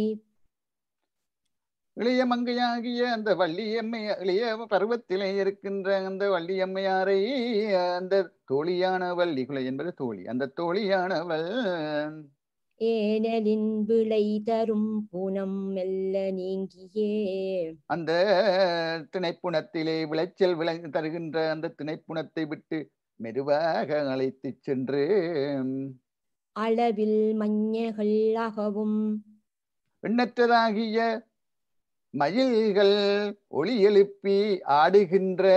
இளைய மங்கையாகிய அந்த வள்ளியம்மை இளைய பருவத்திலே இருக்கின்ற அந்த வள்ளியம்மையாரை அந்த தோழியானவள் இகுலை என்பது தோழி அந்த தோழியானவள் ஏனலின் விளை தரும் புனம் மெல்ல நீங்கியே அந்த திணைப்புணத்திலே விளைச்சல் விளை தருகின்ற அந்த திணைப்புணத்தை விட்டு மெதுவாக அழைத்து சென்று அளவில் மஞ்சகள் அகவும் எண்ணற்றதாகிய மயில்கள் ஒளி எழுப்பி ஆடுகின்ற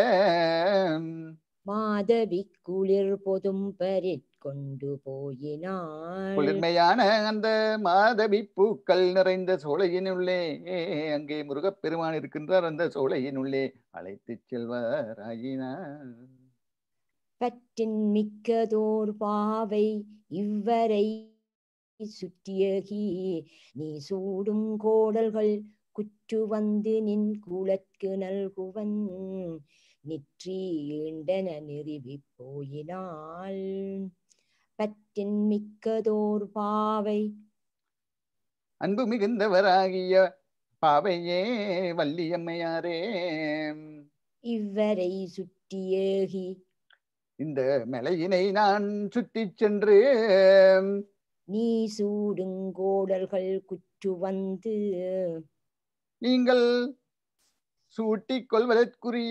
மாதவி குளிர் பொதும்பரிற் கொண்டு போயினாள் குளிர்மையான அந்த மாதவி பூக்கள் நிறைந்த சோலையினுள்ளே அங்கே முருகப்பெருமான் இருக்கின்றார் அந்த சோலையினுள்ளே அழைத்துச் செல்வாராயினார் பற்றின் மிக்கதோர் பாவை இவ்வரை சுற்றியகி நீ சூடும் கோடல்கள் குற்று வந்து நின் குலற்கு நல்குவன் நிற்றி ஈண்டன நிறுவி போயினாள் பற்றின் மிக்கதோர் பாவை அன்பு மிகுந்தவராகிய பாவையே வள்ளியம்மையாரே இவ்வரை சுற்றியேகி இந்த மலையினை நான் சுற்றிச் சென்று நீ சூடுங்கோடல்கள் குற்று வந்து நீங்கள் சூட்டிக் கொள்வதற்குரிய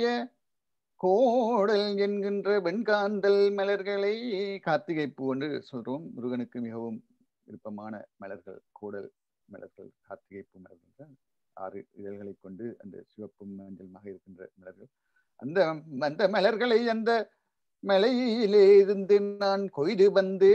கோடல் என்கின்ற வெண்காந்தல் மலர்களை கார்த்திகை பூ என்று சொல்றோம் முருகனுக்கு மிகவும் விருப்பமான மலர்கள் கோடல் மலர்கள் கார்த்திகை பூ மலர்கள் ஆறு இதழ்களை கொண்டு அந்த சிவப்பும் மஞ்சளுமாக இருக்கின்ற மலர்கள் அந்த அந்த மலர்களை அந்த மலையிலே இருந்து நான் கொய்து வந்து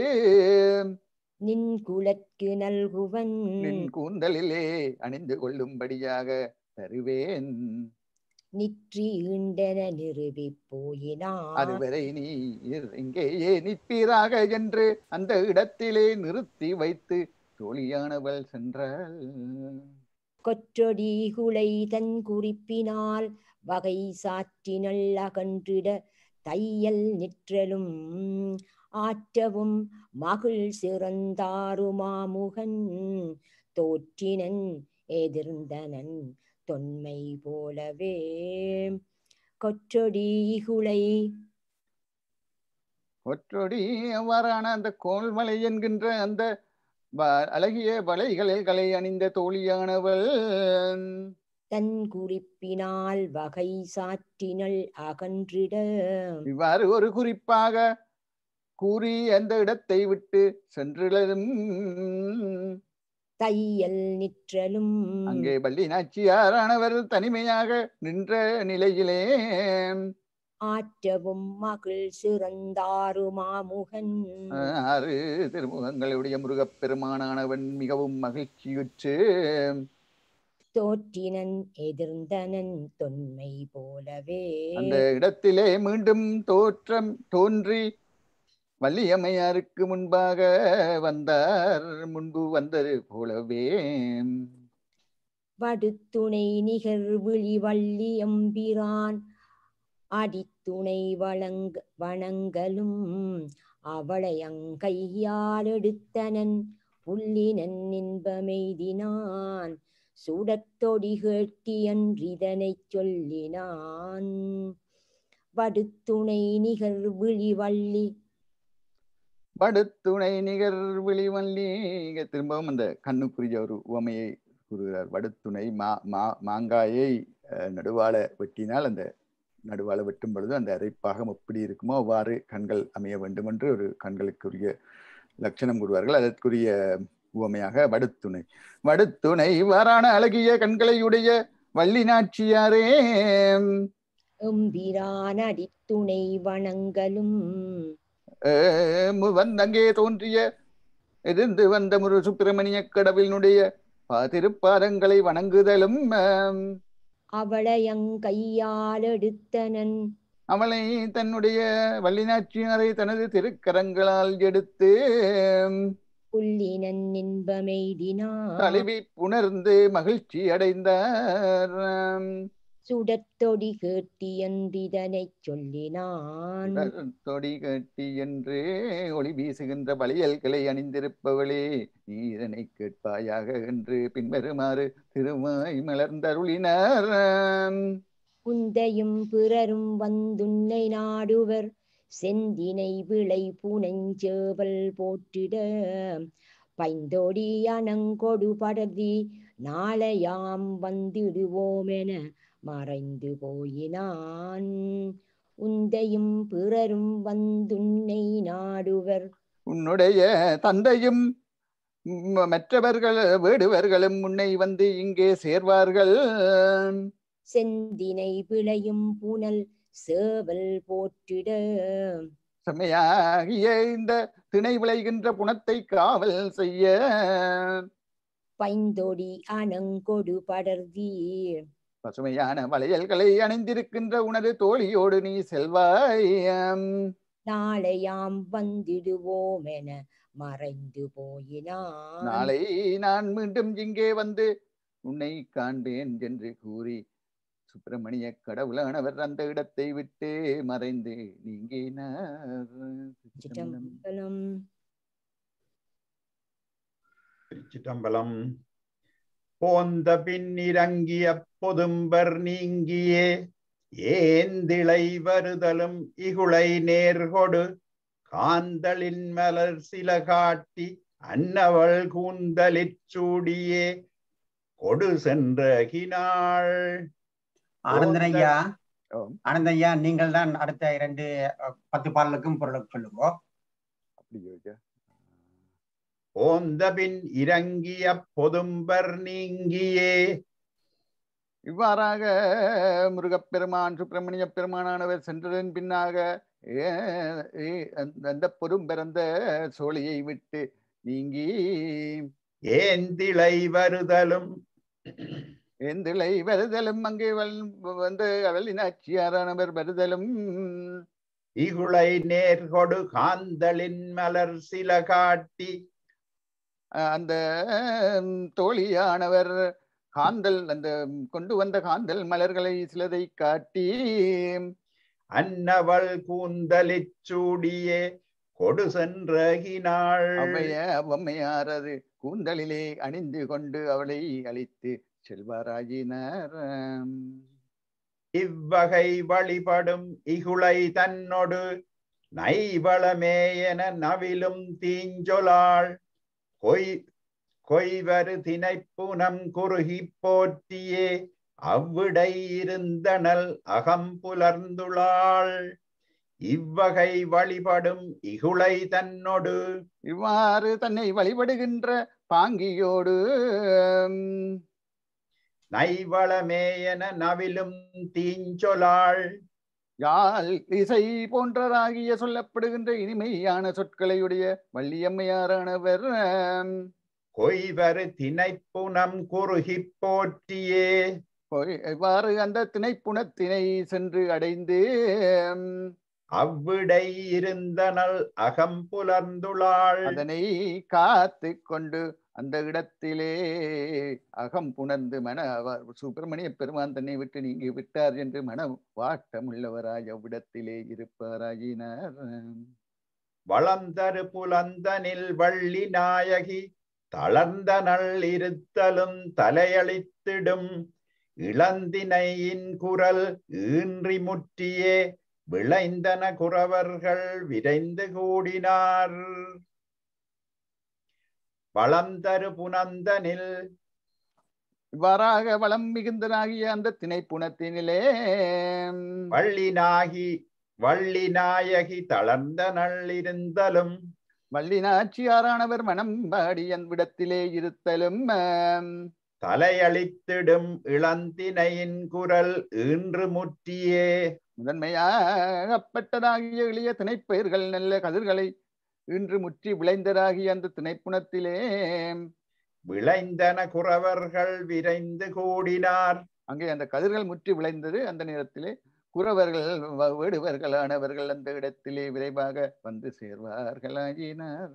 நின் குலற்கு நல்குவன் நின் கூந்தலிலே அணிந்து கொள்ளும்படியாக தருவேன் நிற்றி ஈண்டன நிறுவி போயினான் அதுவரை நீ இங்கேயே நிற்பீராக என்று அந்த இடத்திலே நிறுத்தி வைத்து தோழியானவள் சென்றாள் கொற்றொடி குலை தன் குறிப்பினால் வகை சாற்றினள் அகன்றிட தையல் நிற்றலும் ஆற்றவும் மகிழ் சிறந்தாருமாமுகன் தோற்றினன் எதிர்ந்தனன் தொன்மை போலவே கொற்றொடி குலை கொற்றொடி அவ்வாறான அந்த கோல்மலை என்கின்ற அந்த வ- அழகிய வளைகளில் கலை அணிந்த தோழியானவள் தன் குறிப்பினால் வகை சாற்றினள் அகன்றிட இவ்வாறு ஒரு குறிப்பாக கூறி அந்த இடத்தை விட்டு சென்றுள்ளதும் தையல் நிற்றலும் அங்கே வள்ளி நாச்சியாரானவர் தனிமையாக நின்ற நிலையிலே ஆற்றவும் மகிழ் சிறந்தாருமாமுகன் ஆறு திருமுகங்களுடைய முருகப்பெருமானானவன் மிகவும் மகிழ்ச்சியுற்று தோற்றினன் எதிர்ந்தனன் தொன்மை போலவே அந்த இடத்திலே மீண்டும் தோற்றம் தோன்றி வள்ளியம்மையாருக்கு முன்பாக வந்தார் முன்பு வந்தது போலவே வடுத்துணை நிகர் விழி வள்ளி எம்பிரான் அடித்துணை வழங்க வணங்கலும் அவளை அங்கையால் எடுத்தனன் புள்ளினன் இன்பமெய்தினான் சுடத்தொடி கேட்டியன்றிதனைச் சொல்லினான் வடுத்துணை நிகர் விழி வள்ளி வடுத்துணை நிகர் விழிவல்லி இங்க திரும்பவும் அந்த கண்ணுக்குரிய ஒரு உவமையை கூறுகிறார் வடுத்துணை மா மா மாங்காயை அஹ், நடுவால வெட்டினால் அந்த நடுவால வெட்டும் பொழுது அந்த அரைப்பாகம் எப்படி இருக்குமோ அவ்வாறு கண்கள் அமைய வேண்டும் என்று ஒரு கண்களுக்குரிய லட்சணம் கூறுவார்கள் அதற்குரிய உவமையாக வடுத்துணை வடுத்துணை வாரான அழகிய கண்களையுடைய வள்ளி நாச்சியாரே எம்பிரான் அடித்துணை வணங்கலும் அஹ் வந்தங்கே தோன்றிய எதிர்ந்து வந்த முரு சுப்பிரமணிய கடவுளினுடைய பா- திருப்பாதங்களை வணங்குதலும் ஆம், அவளையங்கையால் எடுத்தனன் அவளை தன்னுடைய வள்ளினாச்சியாரை தனது திருக்கரங்களால் எடுத்து ஆம், புல்லினன் இன்பமெய்தினான் தழுவி புணர்ந்து மகிழ்ச்சி அடைந்தார் ஆம், சுடத்தொடி கேட்டியன்றிதனைச் சொல்லினான் தொடி கட்டி என்று ஒளி வீசுகின்ற வளையல்களை அணிந்திருப்பவளே நீரனை கேட்பாயாக என்று பின்வருமாறு திருமாய் மலர்ந்தருளினார் ஆம். குந்தையும் பிறரும் வந்துன்னை நாடுவர் செந்தினை விளை புனஞ்சேவல் போற்றிட பைந்தோடி அணங்கொடு படர்தி நாளையாம் வந்திடுவோமென மறைந்து போயினான் உந்தையும் பிறரும் வந்துன்னை நாடுவர் உன்னுடைய தந்தையும் ம- மற்றவர்கள் வேடுவர்களும் உன்னை வந்து இங்கே சேர்வார்கள் செந்தினை விளையும் புனல் சேவல் போற்றிட செம்மையாகிய இந்த திணை விளைகின்ற புனத்தை காவல் செய்ய பைந்தொடி அணங்கொடு படர்தி பசுமையான வளையல்களை அணிந்திருக்கின்ற உனது தோழியோடு நீ செல்வாய் ஆம். நாளையாம் வந்திடுவோம் என மறைந்து போயினான் நாளை நான் மீண்டும் இங்கே வந்து உன்னை காண்பேன் என்று கூறி சுப்பிரமணிய கடவுளானவர் அந்த இடத்தை விட்டு மறைந்து நீங்கினார் சிற்றம்பலம் திருச்சிட்டம்பலம் போந்த பின்னிறங்கிய பொதும்பர் நீங்கியே ஏந்திளை வருதலும் இகுளை நேர்கொடு காந்தளின் மலர் சில காட்டி அன்னவள் கூந்தலிற் சூடியே கொடு சென்ற கினாள் ஆனந்தன் ஐயா ஆம். ஆனந்தன் ஐயா நீங்கள் தான் அடுத்த இரண்டு அஹ், பத்து பாடலுக்கும் பொருளுக்கு சொல்லுங்க அப்படியோ ஐயா? போந்தபின் இறங்கிய பொதும்பர் நீங்கியே இவ்வாறாக முருகப்பெருமான் சுப்பிரமணிய பெருமானானவர் சென்றதன் பின்னாக ஏ- ஏ- அந்த- அந்த பொறும் பிறந்த சோழியை விட்டு நீங்கி ஏந்திளை வருதலும் ஏந்திளை வருதலும் அங்கே வல்- வந்து அவளினாச்சியாரானவர் வருதலும் இகுளை நேர்கொடு காந்தளின் மலர் சில காட்டி அஹ், அந்த ம், தோழியானவர் காந்தல் அந்த கொண்டு வந்த காந்தல் மலர்களை சிலதை காட்டி அன்னவள் கூந்தலிற் சூடியே கொடு சென்றகினாள் அவ்வைய அவ்வம்மையாரது கூந்தலிலே அணிந்து கொண்டு அவளை அழித்து செல்வாராயினர் இவ்வகை வழிபடும் இகுளை தன்னொடு நைவளமேயென நவிலும் தீஞ்சொலாள் கொய் கொய்வரு திணைப்புனம் குறுகிப் போற்றியே அவ்விடை இருந்தனல் அகம் புலர்ந்துளாள் இவ்வகை வழிபடும் இகுளை தன்னொடு இவ்வாறு தன்னை வழிபடுகின்ற பாங்கியோடு ம், நைவளமேயென நவிலும் தீஞ்சொலாள் யாழ் இசை போன்றதாகிய சொல்லப்படுகின்ற இனிமையான சொற்களையுடைய வள்ளியம்மையாரானவர் ம், கொய்வரு திணைப்புனம் குறுகிப் போற்றியே போய் இவ்வாறு அந்த திணைப்புணத்தினை சென்று அடைந்து ம், அவ்விடை இருந்தனல் அகம் புலர்ந்துளாள் அதனை காத்து கொண்டு அந்த இடத்திலே அகம் புணர்ந்து மன அவர் சுப்பிரமணிய பெருமான் தன்னை விட்டு நீங்கி விட்டார் என்று மன வாட்டமுள்ளவராய் அவ்விடத்திலே இருப்பாராயினார் வளந்தரு புலந்தனில் வள்ளி நாயகி தளர்ந்த நல் இருத்தலும் தலையளித்திடும் இளந்தினையின் குரல் ஈன்றி முற்றியே விளைந்தன குறவர்கள் விரைந்து கூடினார் வளந்தரு புனந்தனில் இவ்வாறாக வளம் மிகுந்தனாகிய அந்த திணைப்புணத்தினிலே வள்ளினாகி வள்ளிநாயகி தளர்ந்த நள்ளிருந்தலும் வள்ளி நாச்சியாரானவர் மனம் பாடி அவ்விடத்திலே இருத்தலும் ஆம், தலையளித்திடும் இளந்தினையின் குரல் ஈன்று முற்றியே முதன்மையாகப்பட்டதாகிய எளிய திணைப்பயிர்கள் நல்ல கதிர்களை இன்று முற்றி விளைந்ததாகிய அந்த திணைப்புணத்திலே விளைந்தன குறவர்கள் விரைந்து கூடினார் அங்கே அந்த கதிர்கள் முற்றி விளைந்தது அந்த நேரத்திலே குறவர்கள் வ- வேடுவர்களானவர்கள் அந்த இடத்திலே விரைவாக வந்து சேர்வார்களாயினார்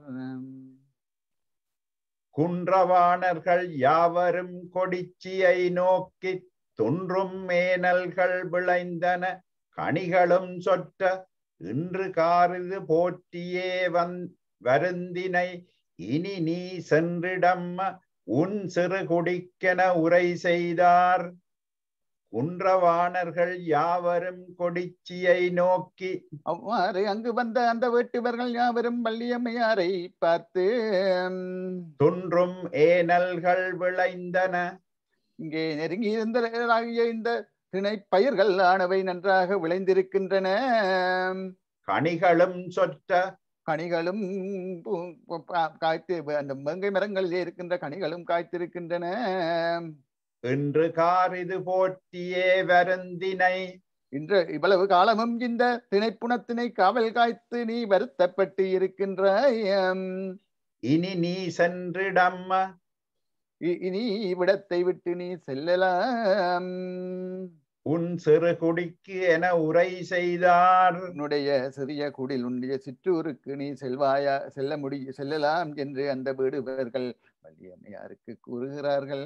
குன்றவாணர்கள் யாவரும் கொடிச்சியை நோக்கி துன்றும் மேனல்கள் விளைந்தன கனிகளும் சொற்ற இன்று காரிது போற்றியே வந் வருந்தினை இனி நீ சென்றிடம்ம உன் சிறு குடிக்கென உரை செய்தார் குன்றவாணர்கள் யாவரும் கொடிச்சியை நோக்கி அவ்வாறு அங்கு வந்த அந்த வேட்டுவர்கள் யாவரும் வள்ளியம்மையாரை பார்த்து ம், துன்றும் ஏனல்கள் விளைந்தன இங்கே நெருங்கி இருந்ததாகிய இந்த திணை பயிர்கள் ஆனவை நன்றாக விளைந்திருக்கின்றன கனிகளும் சொற்ற கனிகளும் பூ- பூ- பா- காய்த்து அந்த மங்கை மரங்களிலே இருக்கின்ற கனிகளும் காய்த்திருக்கின்றன இன்று காரிது போற்றியே வருந்தினை இன்று இவ்வளவு காலமும் இந்த திணைப்புணத்தினை காவல் காய்த்து நீ வருத்தப்பட்டு இருக்கின்றாய் ம், இனி நீ சென்றிடம்ம இ- இனி இவ்விடத்தை விட்டு நீ செல்லலாம் உன் சிறு குடிக்கு என உரை செய்தார் உன்னுடைய சிறிய குடில் உன்னுடைய சிற்றூருக்கு நீ செல்வாயா செல்ல முடிய செல்லலாம் என்று அந்த வீடுவர்கள் வள்ளியம்மையாருக்கு கூறுகிறார்கள்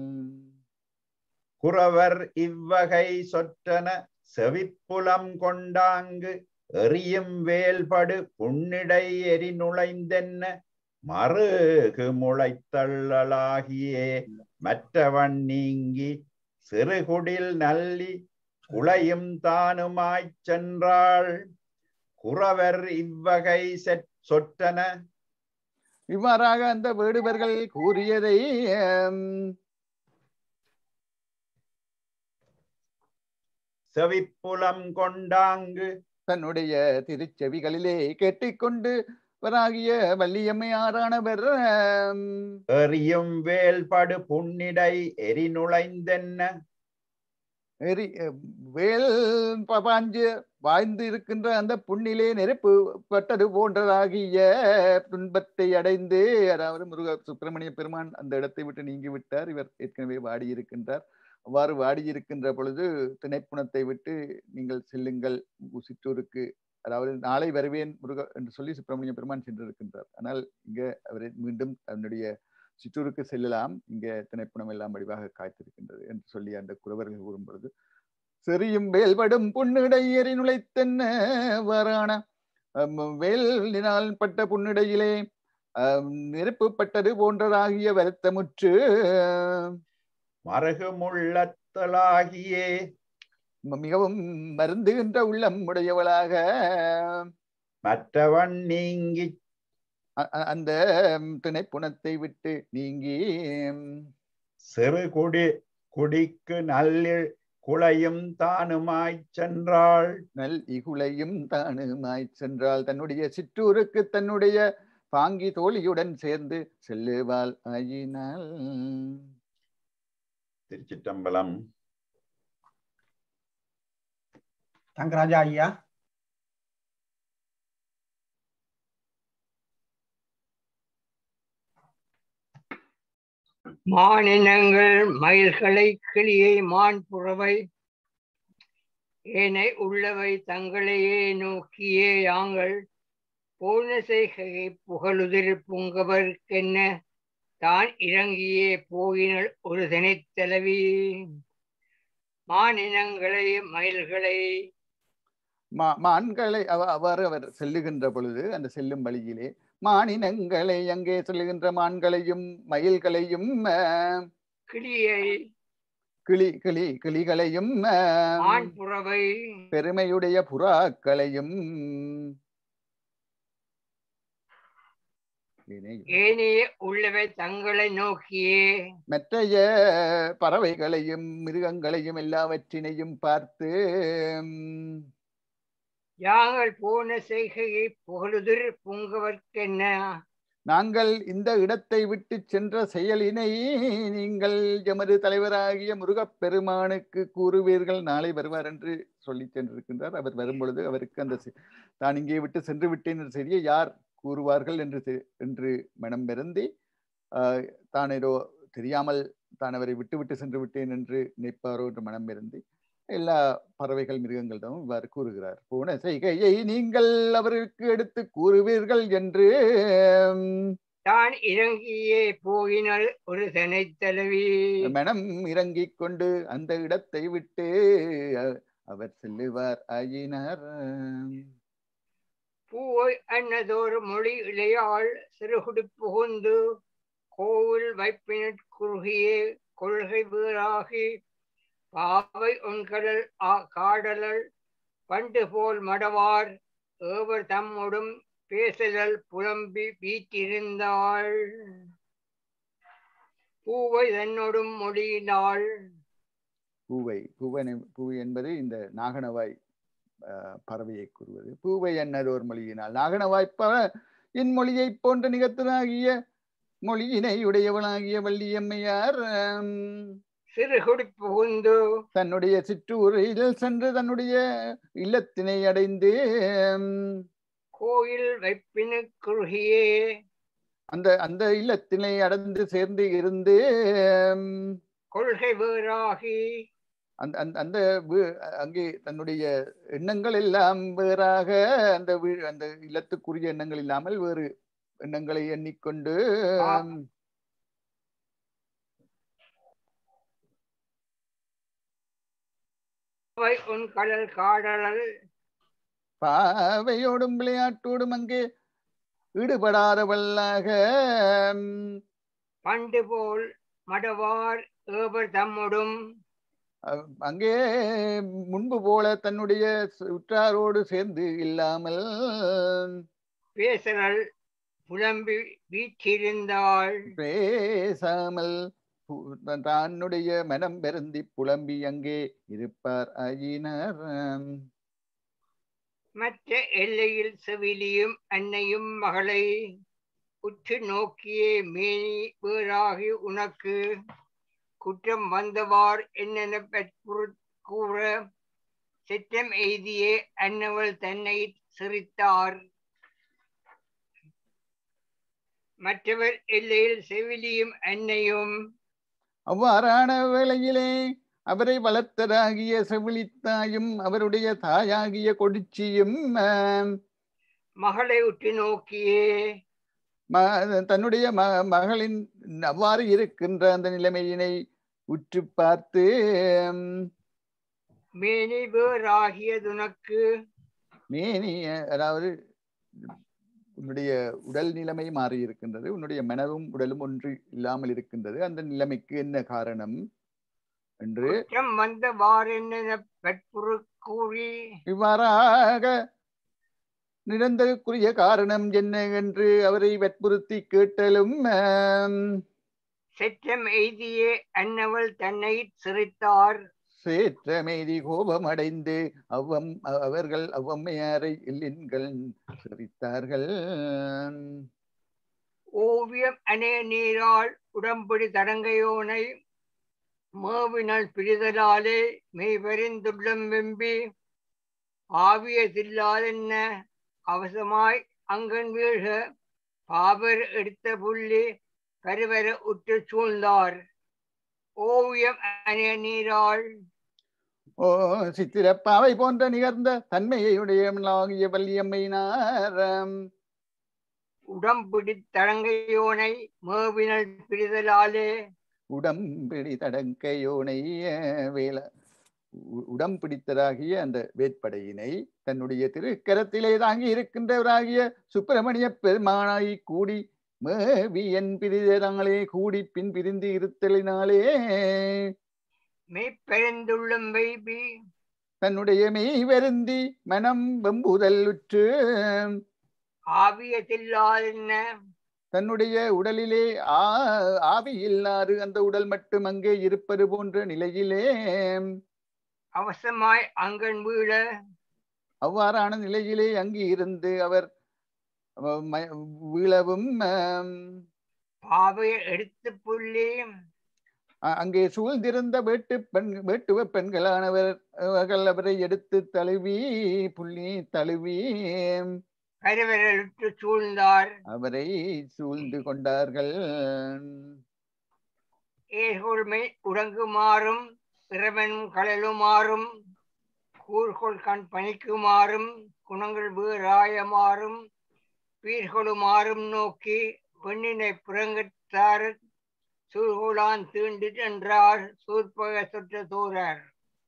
குறவர் இவ்வகை சொற்றன செவிப்புலம் கொண்டாங்கு எறியும் வேல்படு புன்னிடை எரி நுழைந்தென்ன மறுகு முளைத்தள்ளலாகியே மற்றவன் நீங்கி சிறுகுடில் நல்லி குளையும் தானுமாய்ச் சென்றாள் குறவர் இவ்வகை செற்- சொற்றன இவ்வாறாக அந்த வேடுவர்கள் கூறியதை ஹம், செவிப்புலம் கொண்டாங்கு தன்னுடைய திருச்செவிகளிலே கேட்டுக்கொண்டு வராகிய வள்ளியம்மையாரானவர் ஹம், எறியும் வேல்படு புன்னிடை எரி நுழைந்தென்ன எரி வேல் ப- பாஞ்சு வாய்ந்து இருக்கின்ற அந்த புண்ணிலே நெருப்பு பட்டது போன்றதாகிய துன்பத்தை அடைந்து அதாவது முருக சுப்பிரமணிய பெருமான் அந்த இடத்தை விட்டு நீங்கி விட்டார் இவர் ஏற்கனவே வாடி இருக்கின்றார் அவ்வாறு வாடி இருக்கின்ற பொழுது திணைப்புணத்தை விட்டு நீங்கள் செல்லுங்கள் உங்க சிற்றூருக்கு அதாவது நாளை வருவேன் முருக என்று சொல்லி சுப்பிரமணிய பெருமான் சென்றிருக்கின்றார் ஆனால் இங்க அவரை மீண்டும் தன்னுடைய சிற்றூருக்கு செல்லலாம் இங்க திணைப்புணம் எல்லாம் வடிவாக காய்த்திருக்கின்றது என்று சொல்லி அந்த குறவர்கள் கூறும் பொழுது செறியும் வேல்படும் புன்னிடை எரி நுழைத்தென்ன வாரான அம், வேலினால் பட்ட புன்னிடையிலே அம், நெருப்பு பட்டது போன்றதாகிய வருத்தமுற்று மருகு முள்ளத்தலாகியே ம- மிகவும் மருந்துகின்ற உள்ளம் உடையவளாக மற்றவன் நீங்கி அ- அ- அந்த ம், திணைப்புணத்தை விட்டு நீங்கி ம், சிறு குடி குடிக்கு நல்லில் குளையும் தானுமாய்ச் சென்றாள் நல் இகுலையும் தானுமாய் சென்றால் தன்னுடைய சிற்றூருக்கு தன்னுடைய பாங்கி தோழியுடன் சேர்ந்து செல்லுவாள் ஆயினாள் திருச்சிட்டம்பலம் தங்கராஜா ஐயா மானினங்கள் மயில்களை கிளியை மான் புறவை ஏனை உள்ளவை தங்களையே நோக்கியே யாங்கள் போன செய்கையை புகழுதிர் புங்கவர்க்கென்ன தான் இறங்கியே போயினள் ஒரு தனித்தலைவி மானினங்களை மயில்களை மா மான்களை அவ- அவர் அவர் செல்லுகின்ற பொழுது அந்த செல்லும் வழியிலே மானினங்களை அங்கே செல்லுகின்ற மான்களையும் மயில்களையும் ஆஹ், கிளியை கிளி கிளி கிளிகளையும் ஆம், ஆண் புறவை பெருமையுடைய புறாக்களையும் இணை- ஏனைய உள்ளவை தங்களை நோக்கியே மற்றைய பறவைகளையும் மிருகங்களையும் எல்லாவற்றினையும் பார்த்து ம், யாங்கள் போன செய்கையை புகழுதிர் புங்கவர்க்கென்ன நாங்கள் இந்த இடத்தை விட்டு சென்ற செயலினை நீங்கள் எமது தலைவராகிய முருகப்பெருமானுக்கு கூறுவீர்கள் நாளை வருவார் என்று சொல்லி சென்றிருக்கின்றார் அவர் வரும்பொழுது அவருக்கு அந்த செ- தான் இங்கே விட்டு சென்று விட்டேன் என்ற செய்தியை யார் கூறுவார்கள் என்று தெ- என்று மனம் வருந்தி ஆஹ், தான் ஏதோ தெரியாமல் தான் அவரை விட்டு விட்டு சென்று விட்டேன் என்று நினைப்பாரோ என்று மனம் வருந்தி எல்லா பறவைகள் மிருகங்களிடமும் இவ்வாறு கூறுகிறார் போன செய்கையை நீங்கள் அவருக்கு எடுத்து கூறுவீர்கள் என்று ம், தான் இறங்கியே போயினால் ஒரு தனைத்தலைவி மனம் இறங்கிக் கொண்டு அந்த இடத்தை விட்டு அ- அவர் செல்லுவார் ஆயினார் பூவை அன்னதோர் மொழி இளையாள் சிறுகுடி புகுந்து கோவில் வைப்பினற் குறுகியே கொள்கை வீராகி பாவை உண்கடல் ஆ காடலல் பண்டு போல் மடவார் ஏவர் தம்மோடும் பேசுதல் புலம்பி வீற்றிருந்தாள் பூவை தன்னோடும் மொழியினாள் பூவை பூவனை பூவை என்பது இந்த நாகனவாய் அஹ், பறவையை கூறுவது பூவை என்னதோர் மொழியினால் நாகனவாய் ப என் மொழியைப் போன்ற நிகழ்த்தனாகிய மொழியினை உடையவளாகிய வள்ளியம்மையார் ஆம், சிறுகுடி புகுந்து தன்னுடைய சிற்றூரில் சென்று தன்னுடைய இல்லத்தினை அடைந்து ஆம், கோயில் வைப்பினு குறுகியே அந்த அந்த இல்லத்தினை அடைந்து சேர்ந்து இருந்து ஆம், கொள்கை வேறாகி அந்த அந்த அந்த வீ- அங்கே தன்னுடைய எண்ணங்கள் எல்லாம் வேறாக அந்த வீ- அந்த இல்லத்துக்குரிய எண்ணங்கள் இல்லாமல் வேறு எண்ணங்களை எண்ணிக்கொண்டு ஆம், அவை உன் கடல் காடலல் பாவையோடும் விளையாட்டோடும் அங்கே ஈடுபடாதவளாக ஆம், பண்டு போல் மடவார் ஏவர் தம்மோடும் அ- அங்கே முன்பு போல தன்னுடைய உற்றாரோடு சேர்ந்து இல்லாமல் பேசலல் புலம்பி வீற்றிருந்தாள் பேசாமல் பு- தன்னுடைய மனம் பெருந்தி புலம்பி அங்கே இருப்பார் ஆயினார் ஆம். மற்ற எல்லையில் செவிலியும் அன்னையும் மகளை உற்று நோக்கியே மேனி வேறாகி உனக்கு குற்றம் வந்தவார் என்னென்ன பெற்புறு கூற சிற்றம் எய்தியே அன்னவள் தன்னை சிரித்தார் மற்றவர் எல்லையில் செவிலியும் அன்னையும் அவ்வாறான வேளையிலே அவரை வளர்த்ததாகிய செவிலித்தாயும் அவருடைய தாயாகிய கொடிச்சியும் ஆம், மகளை உற்று நோக்கியே ம- தன்னுடைய ம மகளின் அவ்வாறு இருக்கின்ற அந்த நிலைமையினை உற்று பார்த்து ஆம், மேனி வேறாகியதுனக்கு மேனி அதாவது உன்னுடைய உடல் நிலைமை மாறி இருக்கின்றது உன்னுடைய மனதும் உடலும் ஒன்று இல்லாமல் இருக்கின்றது அந்த நிலைமைக்கு என்ன காரணம் என்று குற்றம் வந்தவார் என்ன பெற்புறு கூறி இவ்வாறாக நிரந்தரக்குரிய காரணம் என்ன என்று அவரை வற்புறுத்தி கேட்டலும் ஆம், செற்றம் எய்தியே அன்னவள் தன்னை சிரித்தார் சேற்றமேதி கோபமடைந்து அவ்வம் அ- அவர்கள் அவ்வம்மையாரை இல்லின்கள் சிரித்தார்கள் ஓவியம் அணைய நீரால் உடம்படி தடங்கையோனை மேவினல் பிரிதலாலே மெய்பெறிந்துள்ளம் வெம்பி ஆவியதில்லாதென்ன அவசமாய் அங்கன் வீழ்க பாபர் எடுத்த புள்ளி கருவர உற்று சூழ்ந்தார் ஓவியம் அணைய நீரால் ஓ சித்திரப்பாவை போன்ற நிகழ்ந்த தன்மையுடைய வள்ளியம்மையினார் ஆம், உடம்பிடி தடங்கையோனை மேவினல் பிரிதலாலே உடம்பிடி தடங்கையோனை அஹ், வேல உ- உடம் பிடித்ததாகிய அந்த வேட்படையினை தன்னுடைய திருக்கரத்திலே தாங்கி இருக்கின்றவராகிய சுப்பிரமணிய பெருமானாய் கூடி மேவியன் பிரிதனாலே கூடி பின் பிரிந்து இருத்தலினாலே மெய்ப்பெருந்துள்ளம் வைபி தன்னுடைய மெய் வருந்தி மனம் வெம்புதல் உற்று ஆவியத்தில்லாதென்ன தன்னுடைய உடலிலே ஆ ஆவி இல்லாது அந்த உடல் மட்டும் அங்கே இருப்பது போன்ற நிலையிலே அவசமாய் அங்கன் வீழ அவ்வாறான நிலையிலே அங்கு இருந்து அவர் அஹ், ம- வீழவும் ஆம், பாவையை எடுத்து புள்ளி அ- அங்கே சூழ்ந்திருந்த வேட்டு பெண் வேட்டுவ பெண்களானவர் அவர்கள் அவரை எடுத்து தழுவி புள்ளி தழுவி கருவிரலுற்று சூழ்ந்தார் அவரை சூழ்ந்து கொண்டார்கள் ஏர்கொள்மை உறங்குமாறும் இறைவனும் கடலுமாறும் கூர்கொள் கண் பணிக்குமாறும் குணங்கள் வீராயமாறும் பீர்களுமாறும் நோக்கி பெண்ணினை புறங்கத்தார் சூர்கோளான் தீண்டு என்றார் சூர்பக சொற்ற தூரர்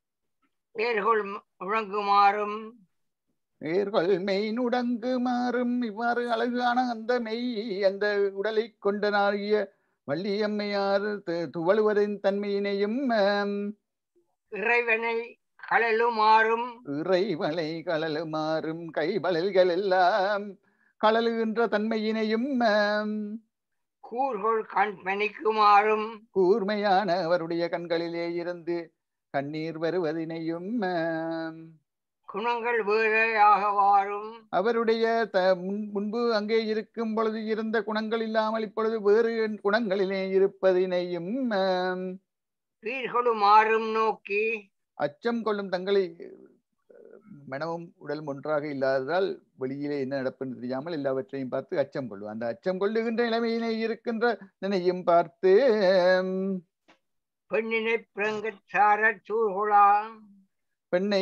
ஏர்கொள் உழங்குமாறும் நேர்கள் மெய் நுடங்குமாறும் இவ்வாறு அழகான அந்த மெய் அந்த உடலை கொண்டனாகிய வள்ளியம்மையார் து- துவளுவரின் தன்மையினையும் ஆம், இறைவனை கடலுமாறும் இறைவளை கழலுமாறும் கைவளல்கள் எல்லாம் கழலுகின்ற தன்மையினையும் ஆம், கூர்கொள் கண் பணிக்குமாறும் கூர்மையான அவருடைய கண்களிலே இருந்து கண்ணீர் வருவதினையும் ஆம், குணங்கள் வேறையாக வாரும் அவருடைய த முன்- முன்பு அங்கே இருக்கும் பொழுது இருந்த குணங்கள் இல்லாமல் இப்பொழுது வேறு குணங்களிலே இருப்பதினையும் ஆம், பீர்களுமாறும் நோக்கி அச்சம் கொள்ளும் தங்களை அஹ், மனமும் உடலும் ஒன்றாக இல்லாததால் வெளியிலே என்ன நடப்புன்னு தெரியாமல் எல்லாவற்றையும் பார்த்து அச்சம் கொள்ளும் அந்த அச்சம் கொள்ளுகின்ற நிலைமையிலே இருக்கின்ற நினையும் பார்த்து ஆம், பெண்ணினை பிறங்கச் சார சூர்குலா பெண்ணை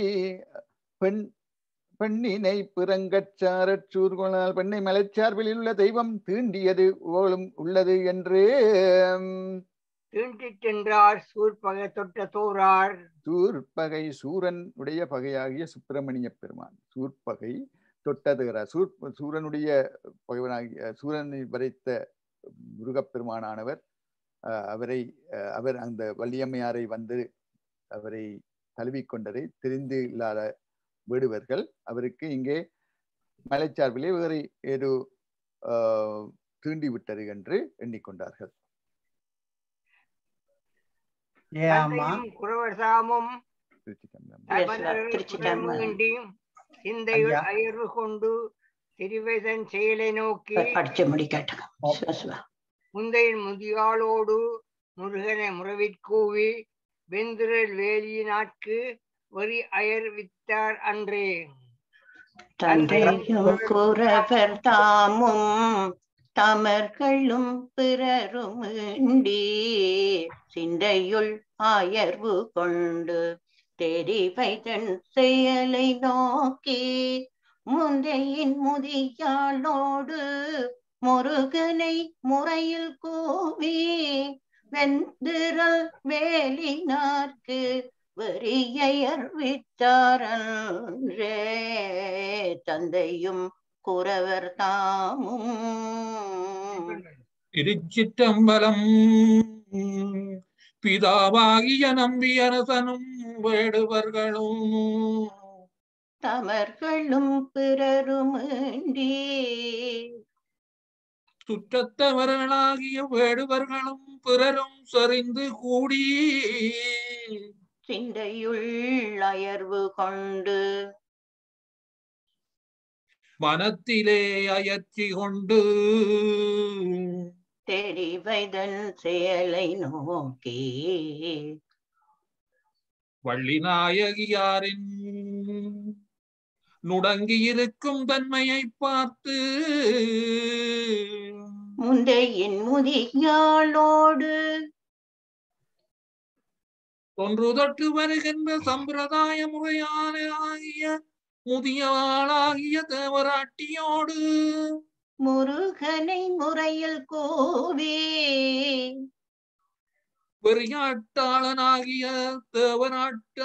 பெண் பெண்ணினை பிறங்கச் சாரச் சூர்கொளால் பெண்ணை மலைச்சார்பில் உள்ள தெய்வம் தீண்டியது போலும் உள்ளது என்று ஆம், தீண்டிச் சென்றார் சூர்பக தொட்ட தோறார் சூர்பகை சூரன் உடைய பகையாகிய சுப்பிரமணிய பெருமான் சூர்பகை தொட்டதுகிற சூர் சூரனுடைய பகைவனாகிய சூரனை வரைத்த முருகப்பெருமானானவர் அஹ், அவரை அஹ், அவர் அந்த வள்ளியம்மையாரை வந்து அவரை தழுவிக்கொண்டதை தெரிந்து இல்லாத வேடுவர்கள் அவருக்கு இங்கே மலைச்சார்பிலே வேறு ஏதோ ஆஹ், தீண்டி விட்டது என்று எண்ணிக்கொண்டார்கள் ஏ அம்மா தந்தையும் குறவர்சாமும் திருச்சிற்றம்பலம். தமனரை திருச்சிற்றம்பலம். புறமுண்டி சிந்தையுள் ஐயா. அயர்வு கொண்டு திருவைதன் செயலை நோக்கி படிச்சு முடிக்கட்டும் ஓ. சிவ சிவ. முந்தையின் முதியாளோடு முருகனை முறவிற்கூவி வெந்திரல் வேலியினாட்கு வெறி அயர் வித்தார் அன்றே தந்தையும் குறவர் தாமும் தமர்களும் பிறருமிண்டி சிந்தையுள் ஆயர்வு கொண்டு தெரிவைதன் செயலை நோக்கி முந்தையின் முதியாளோடு முருகனை முறையில் கூவி வெந்திரல் வேலினார்க்கு வெறியர் வித்தாரன்றே தந்தையும் குறவர் தாமும் திருச்சிற்றம்பலம் பிதாவாகிய நம்பியரசனும் வேடுவர்களும் தமர்களும் பிறருமின்றி சுற்றத்தவர்களாகிய வேடுவர்களும் பிறரும் சரிந்து கூடி சிந்தையுள் அயர்வு கொண்டு மனத்திலே அயற்சி கொண்டு தெரிவைதன் செயலை நோக்கி வள்ளி நாயகியாரின் நுடங்கியிருக்கும் தன்மையை பார்த்து முந்தையின் முதியாளோடு தொன்று தொட்டு வருகின்ற சம்பிரதாய முறையான ஆகிய முதியவாளாகிய தேவராட்டியோடு முருகனை முறையில் கூவி பெரியாட்டாளனாகிய தேவராட்ட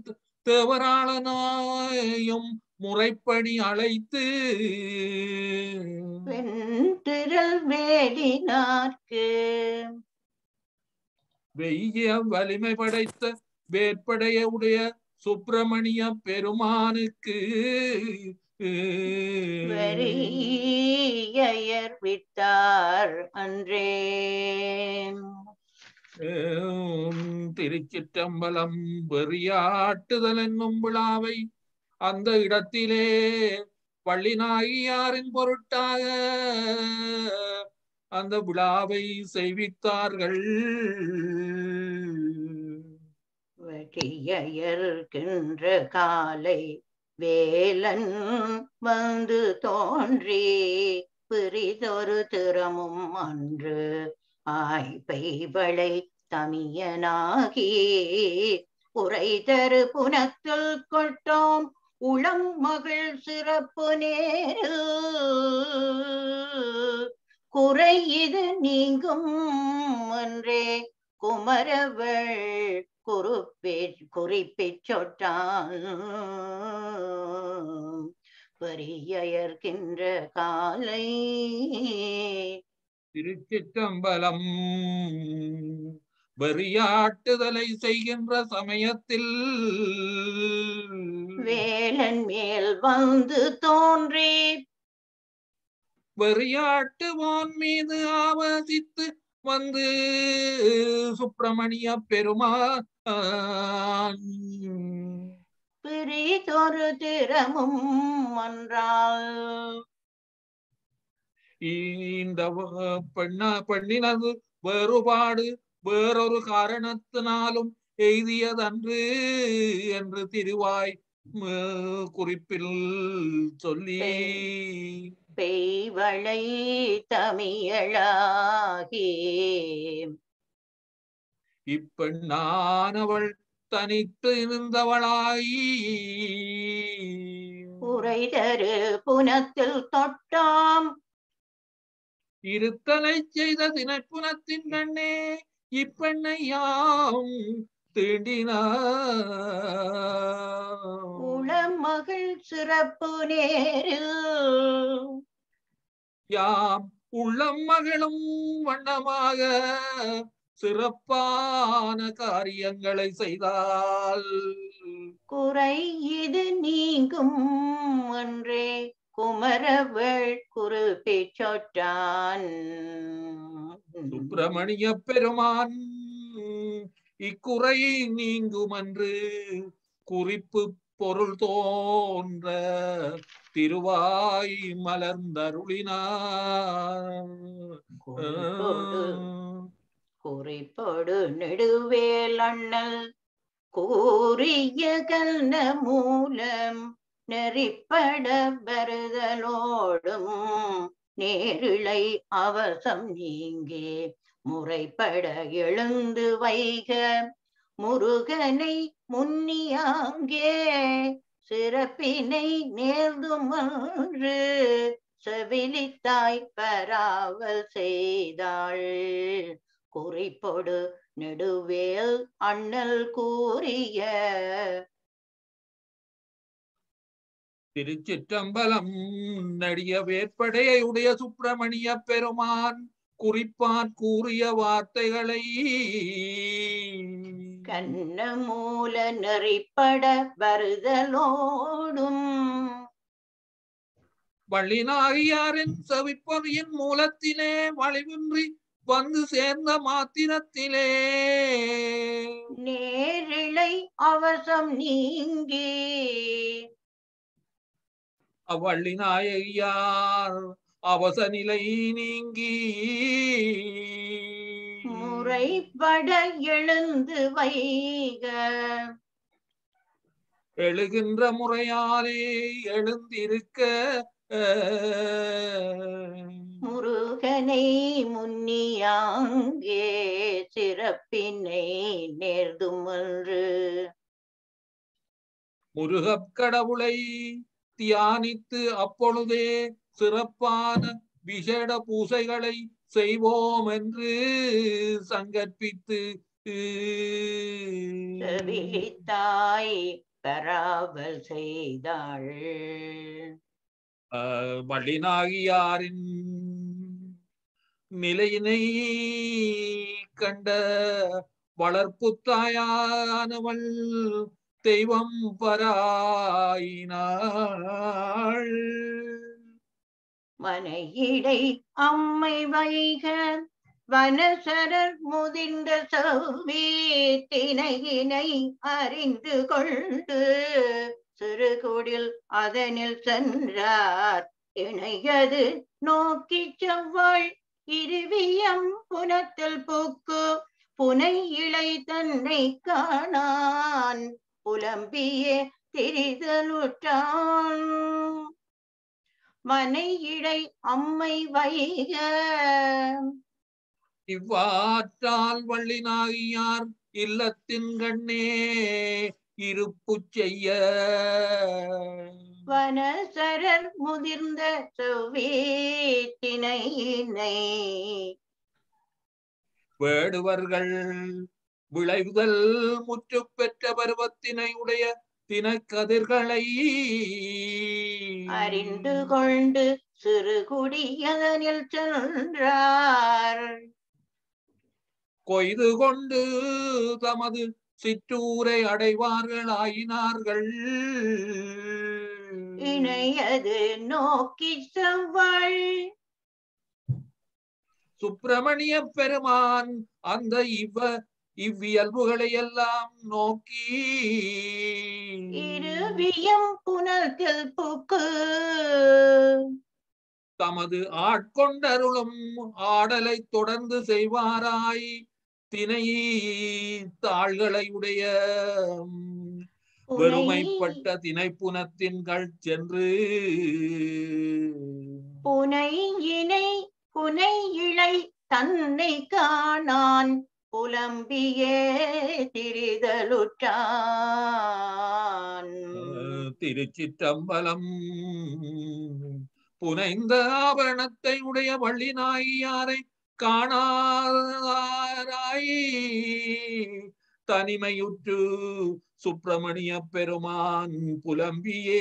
தேவராளனாயும் முறைப்படி அழைத்து வெண்திரள் வேலினார்க்கு வெய்ய வலிமை படைத்த வேற்படைய உடைய சுப்பிரமணிய பெருமானுக்கு வரியர் விட்டார் அன்றே ஏம், திருச்சிற்றம்பலம் வெறியாட்டுதல் என்னும் விழாவை அந்த இடத்திலே பள்ளிநாயியாரின் பொருட்டாக அந்த விழாவை செய்வித்தார்கள் வெற்றியர்கின்ற காலை வேலன் வந்து தோன்றி பிரிதொரு திறமும் அன்று ஆய்பைவளை தமியனாகி உரை தரு புனத்தில் கொட்டோம் உளம் மகள் சிறப்பு நேரு குறை இது நீங்கும் என்றே குமரவள் குறிப்பி குறிப்பிச் சொட்டான் வரியர்கின்ற காலை திருச்சிற்றம்பலம் வெறியாட்டுதலை செய்கின்ற சமயத்தில் வேலன் மேல் வந்து தோன்றி வெறியாட்டுவான் மீது ஆவசித்து வந்து சுப்பிரமணிய பெருமான் பிரிதொரு திறமும் ஒன்றால் இந்த வ- பெண்ண பெண்ணினது வேறுபாடு வேறொரு காரணத்தினாலும் எய்தியதன்று என்று திருவாய் ம- குறிப்பில் சொல்லி பெய்வளை தமிழாகி இப்பெண்ணானவள் தனித்து இருந்தவளாய் உரைதரு புனத்தில் தொட்டாம் இருத்தலை செய்த திணைப்புனத்தின் கண்ணே இப்பெண்ணை யாம் தீண்டினார் உளமகள் சிறப்பு நேரில் யாம் உள்ளம் மகளும் வண்ணமாக சிறப்பான காரியங்களை செய்தால் குறை இது நீங்கும் என்றே குமரவள் குறிப்பிச் சொட்டான் சுப்பிரமணிய பெருமான் இக்குறை நீங்குமன்று குறிப்பு பொருள் தோன்ற திருவாய் மலர்ந்தருளினார் குறிப்போடு குறிப்போடு நெடுவேல் அண்ணல் கூறிய கல்ன மூலம் நெறிப்பட வருதலோடும் நேரிழை அவசம் நீங்கே முறைப்பட எழுந்து வைக முருகனை முன்னியாங்கே சிறப்பினை நேர்ந்துமன்று செவிலித்தாய் பராவல் செய்தாள் குறிப்பொடு நெடுவேல் அண்ணல் கூறிய திருச்சிற்றம்பலம் நடிய வேற்படையை உடைய சுப்பிரமணிய பெருமான் குறிப்பான் கூறிய வார்த்தைகளை கண்ண மூல நெறிப்பட வருதலோடும் வள்ளினாகியாரின் செவிப்பொறியின் மூலத்திலே வழிவின்றி வந்து சேர்ந்த மாத்திரத்திலே நேரிழை அவசம் நீங்கி அவ்வள்ளினாயகியார் அவச நிலை நீங்கி முறைப்பட எழுந்து வைக எழுகின்ற முறையாலே எழுந்திருக்க முருகனை முன்னியாங்கே சிறப்பினை நேர்துமன்று முருகக் கடவுளை தியானித்து அப்பொழுதே சிறப்பான விசேட பூசைகளை செய்வோம் என்று சங்கற்பித்து செவிலித்தாய் பெறாவல் செய்தாள் அஹ், வள்ளினாகியாரின் நிலையினை கண்ட வளர்ப்பு தாயானவள் தெய்வம் பராயினாள் மனையிடை அம்மை வைக வனசரர் முதிர்ந்த சௌவே திணையினை அறிந்து கொண்டு சிறுகுடில் அதனில் சென்றார் இணையது நோக்கி செவ்வாள் இருவியம் புனத்தில் பூக்கு புனை இலை தன்னை காணான் புலம்பியே திரிதலுற்றான் மனை இடை அம்மை வைக இவ்வாற்றால் வள்ளினாகியார் இல்லத்தின் கண்ணே இருப்பு செய்ய வனசரர் முதிர்ந்த செவ்வேத்தினை வேடுவர்கள் விளைவுதல் முற்று பெற்ற பருவத்தினை உடைய தினக்கதிர்களை அறிந்து கொண்டு சிறுகுடியதனில் சென்றார் கொய்து கொண்டு தமது சிற்றூரை அடைவார்கள் ஆயினார்கள் இணையது நோக்கி செவ்வாள் சுப்பிரமணிய பெருமான் அந்த இவ இவ்வியல்புகளை எல்லாம் நோக்கி இருவியம் புனத்தில் புக்கு தமது ஆட்கொண்டருளும் ஆடலை தொடர்ந்து செய்வாராய் தினை தாள்களை உடைய வெறுமைப்பட்ட திணைப்புனத்தின்கள் சென்று புனை இணை புனை இழை தன்னை காணான் புலம்பியே திரிதலுற்றான் திருச்சிற்றம்பலம் புனைந்த ஆபரணத்தை உடைய வள்ளி நாயியாரை காணாதாராய் தனிமையுற்று சுப்பிரமணிய பெருமான் புலம்பியே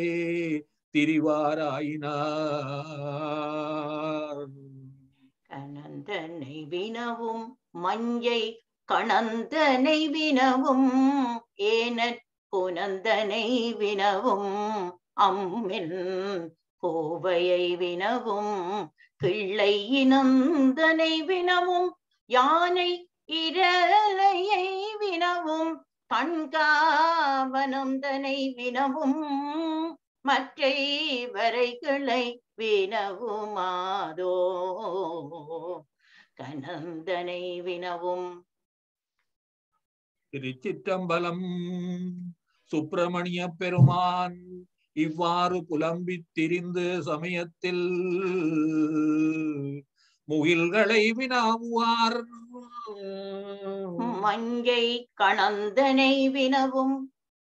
திரிவாராயினார் கனந்தனை வினவும் மஞ்சை கணந்தனை வினவும் ஏனற் புனந்தனை வினவும் அம்மின் கோவையை வினவும் கிள்ளை இனந்தனை வினவும் யானை இரலையை வினவும் கண்காவனந்தனை வினவும் மற்றை வரைகளை வினவுமாதோ கனந்தனை வினவும் திருச்சிற்றம்பலம் சுப்பிரமணிய பெருமான் இவ்வாறு புலம்பித் திரிந்து சமயத்தில் முகில்களை வினாவுவார் மங்கை கணந்தனை வினவும்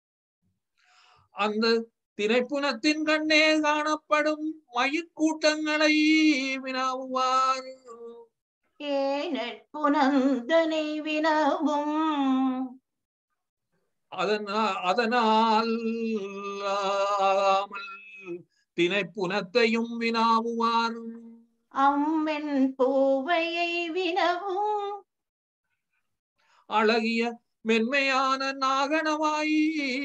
அந்த திரைப்புனத்தின் கண்ணே காணப்படும் மயிர்கூட்டங்களை வினாவுவார் ஏனற் புனந்தனை வினவும் அதனால் அதனால் ஆகாமல் திணைப்புனத்தையும் வினாவுவார் அம்மென் பூவையை வினவும் அழகிய மென்மையான நாகனவாய்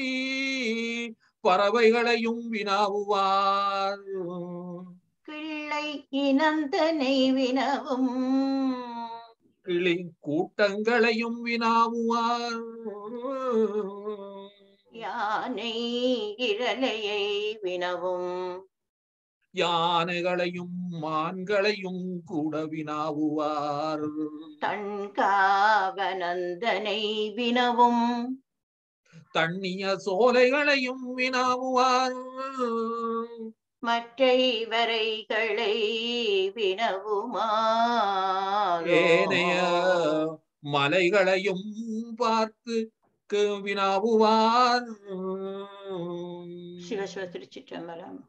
பறவைகளையும் வினாவுவார் கிள்ளை இனந்தனை வினவும் கிளி கூட்டங்களையும் வினாவுவார் யானை இரலையை வினவும் யானைகளையும் மான்களையும் கூட வினாவுவார் தன்காவனந்தனை வினவும் தண்ணிய சோலைகளையும் வினாவுவார் மற்றை வரைகளை வினவுமா ஏனைய மலைகளையும் பார்த்து கு- வினாவுவார் சிவசிவ திருச்சிற்றம்பலம்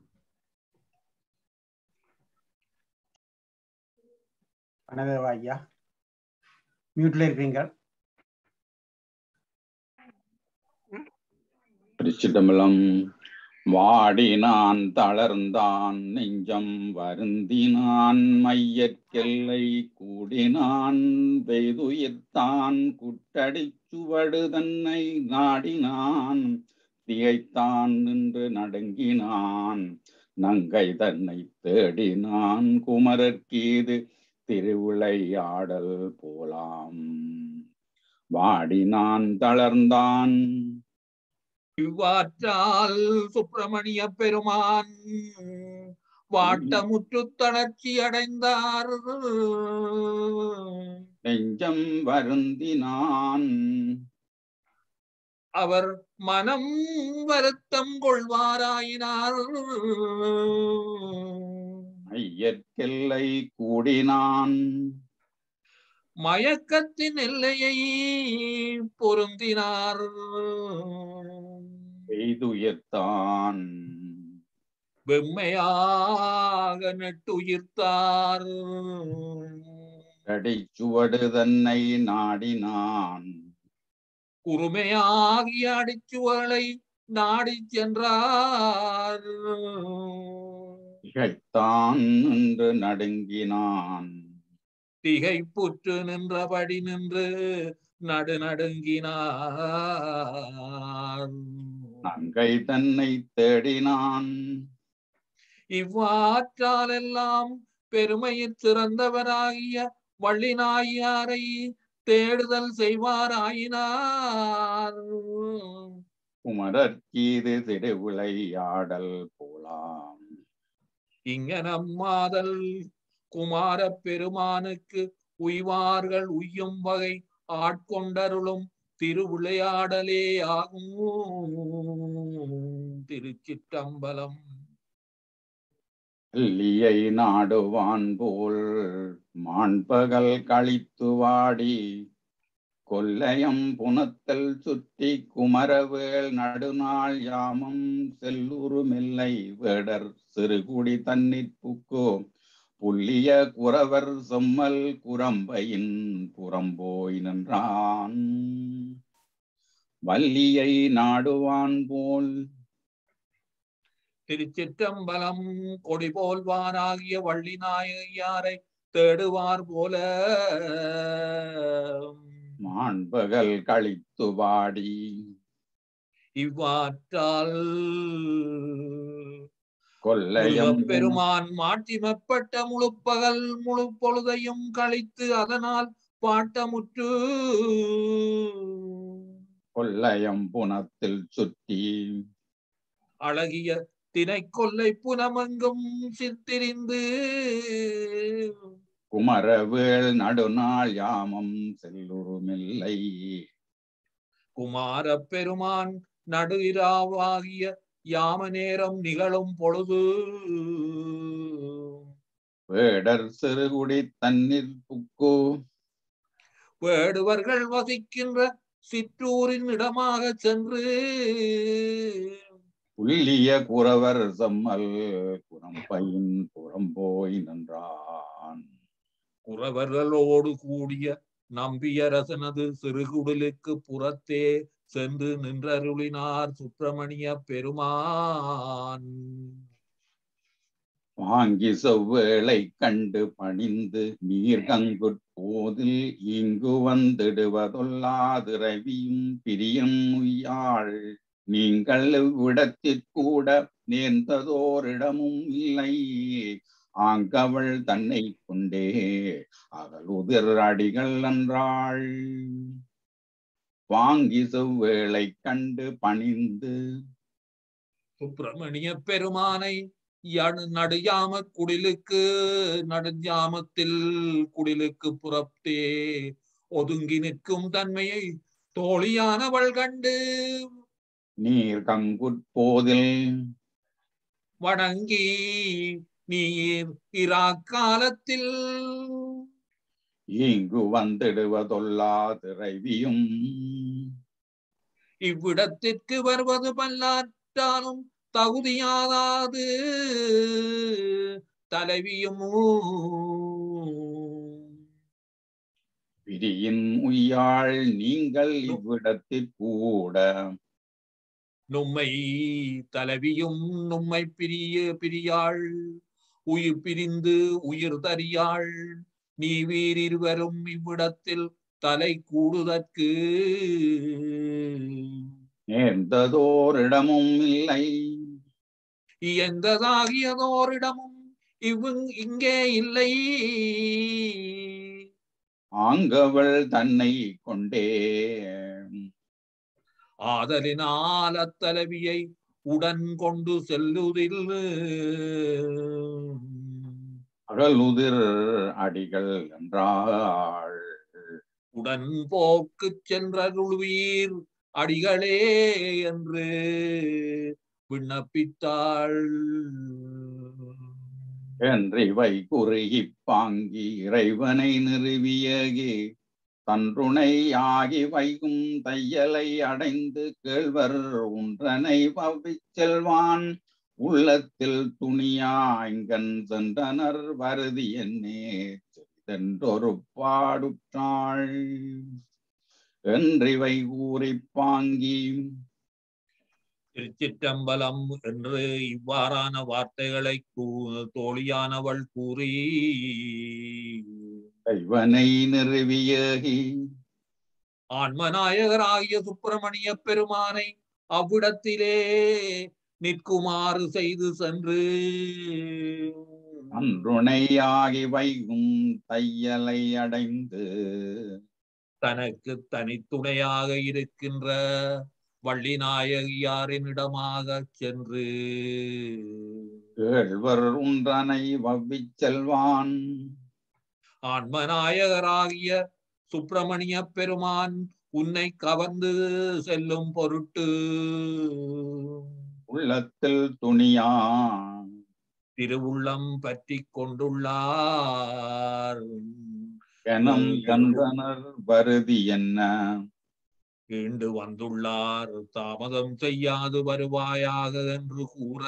வணக்கம் ஐயா மியூட்ல இருக்கீங்க திருச்சிட்டம்பலம் வாடினான் தளர்ந்தான் நெஞ்சம் வருந்தினான் மையற்கெல்லை கூடினான் வெய்துயிர்த்தான் குட்டடிச் சுவடு தன்னை நாடினான் திகைத்தான் நின்று நடுங்கினான் நங்கை தன்னை தேடினான் குமரர்க்கீது திருவிளையாடல் போலாம் வாடினான் தளர்ந்தான் இவ்வாற்றால் சுப்பிரமணிய பெருமான் வாட்டமுற்று தளர்ச்சி அடைந்தார் நெஞ்சம் வருந்தினான் அவர் மனம் வருத்தம் கொள்வாராயினார் ஐயற்கெல்லை கூடினான் மயக்கத்தின் எல்லையை பொருந்தினார் எய்துயர்த்தான் வெம்மையாக நெட்டுயிர்த்தார் அடிச்சுவடு தன்னை நாடினான் குறுமையாகிய அடிச்சுவலை நாடிச் சென்றார் திகைத்தான் என்று நடுங்கினான் திகைப்புற்று நின்றபடி நின்று நடு நடுங்கினார் நங்கை தன்னை தேடினான் இவ்வாற்றாலெல்லாம் பெருமையில் சிறந்தவராகிய வள்ளிநாயாரை தேடுதல் செய்வாராயினார் குமரர்க்கீது திருவிளையாடல் போலாம் இங்கனம் மாதல் குமார பெருமானுக்கு உய்வார்கள் உய்யும் வகை ஆட்கொண்டருளும் திருவிளையாடலே ஆகும் திருச்சிற்றம்பலம் அல்லியை நாடுவான் போல் மாண்பகல் கழித்து வாடி கொல்லையம் புனத்தல் சுற்றி குமரவேல் நடுநாள் யாமம் செல்லுரு மெல்லை வேடர் சிறுகுடி தன்னிற் புக்கோ புல்லிய குறவர் செம்மல் குரம்பையின் புறம்போய் நின்றான் வள்ளியை நாடுவான் போல் திருச்சிற்றம்பலம் கொடி போல்வானாகிய வள்ளி நாயகியாரை தேடுவார் போல மாண்பகல் கழித்து வாடி இவ்வாற்றால் கொல்லையம் பெருமான் மாட்டிமப்பட்ட முழுப்பகல் முழு பொழுதையும் கழித்து அதனால் பாட்டமுற்று கொல்லையம் புனத்தில் சுற்றி அழகிய தினைக்கொல்லை புனமெங்கும் சித்திரிந்து குமரவேள் நடுநாள் யாமம் செல்லுருமில்லை குமார பெருமான் நடு இராவாகிய யாம நேரம் நிகழும் பொழுது வேடர் சிறுகுடி தண்ணீர் புக்கு வேடுவர்கள் வசிக்கின்ற சிற்றூரின் இடமாக சென்று புல்லிய குறவர் செம்மல் குரம்பையின் புறம்போய் நின்றான் குறவர்களோடு கூடிய நம்பியரசனது சிறுகுடலுக்கு புறத்தே சென்று நின்றருளினார் சுப்பிரமணிய பெருமான் வாங்கி செவ்வேளை கண்டு பணிந்து நீர்கங்குற் போதில் இங்கு வந்திடுவதொல்லாதிரவியும் பிரியும் உய்யாள் நீங்கள் இவ்விடத்திற்கூட நேர்ந்ததோரிடமும் இல்லை ஆங்கவள் தன்னை கொண்டே அகல் உதிர் அடிகள் என்றாள் வாங்கி செவ்வேளை கண்டு பணிந்து சுப்பிரமணிய பெருமானை யடு நடுயாம குடிலுக்கு நடுஞ்சாமத்தில் குடிலுக்கு புறத்தே ஒதுங்கி நிற்கும் தன்மையை தோழியானவள் கண்டு நீர் கங்குற்போதில் வணங்கி நீர் இராக்காலத்தில் இங்கு வந்திடுவதொல்லாதிரவியும் இவ்விடத்திற்கு வருவது பல்லாற்றாலும் தகுதியாகாது தலைவியும் பிரியின் உய்யாள் நீங்கள் இவ்விடத்திற்கூட நும்மை தலைவியும் நும்மை பிரிய பிரியாள் உயிர் பிரிந்து உயிர் தறியாள் நீ வீரிருவரும் இவ்விடத்தில் தலை கூடுதற்கு நேர்ந்ததோரிடமும் இல்லை இயந்ததாகியதோரிடமும் இவ்வு இங்கே இல்லை ஆங்கவள் தன்னை கொண்டே ஆதலினால் அத்தலைவியை உடன் கொண்டு செல்லுதில் அகலுதிர் அடிகள் என்றாள் உடன் போக்கு சென்றருள்வீர் அடிகளே என்று விண்ணப்பித்தாள் என்றிவை குறுகி பாங்கி இறைவனை நிறுவியகி தன்றுணை ஆகி வைகும் தையலை அடைந்து கேழ்வர் உன்றனை பவிச் செல்வான் உள்ளத்தில் துணியாய்கண் சென்றனர் வருதி என்னே செய்தென்றொரு பாடுற்றாள் என்றிவை கூறி பாங்கி திருச்சிற்றம்பலம் என்று இவ்வாறான வார்த்தைகளை கூ- தோழியானவள் கூறி இறைவனை நிறுவியகி ஆன்மநாயகராகிய சுப்பிரமணிய பெருமானை அவ்விடத்திலே நிற்குமாறு செய்து சென்று அன்றுணையாகி வைகும் தையலை அடைந்து தனக்கு தனித்துணையாக இருக்கின்ற வள்ளி நாயகியாரினிடமாக சென்று கேழ்வர் உன்றனை வவ்விச் செல்வான் ஆன்மநாயகராகிய சுப்பிரமணிய பெருமான் உன்னை கவர்ந்து செல்லும் பொருட்டு உள்ளத்தில் துணியா திருவுள்ளம் பற்றி கொண்டுள்ளார் கனம் கந்தனர் வருதி என்ன ஈண்டு வந்துள்ளார் தாமதம் செய்யாது வருவாயாக என்று கூற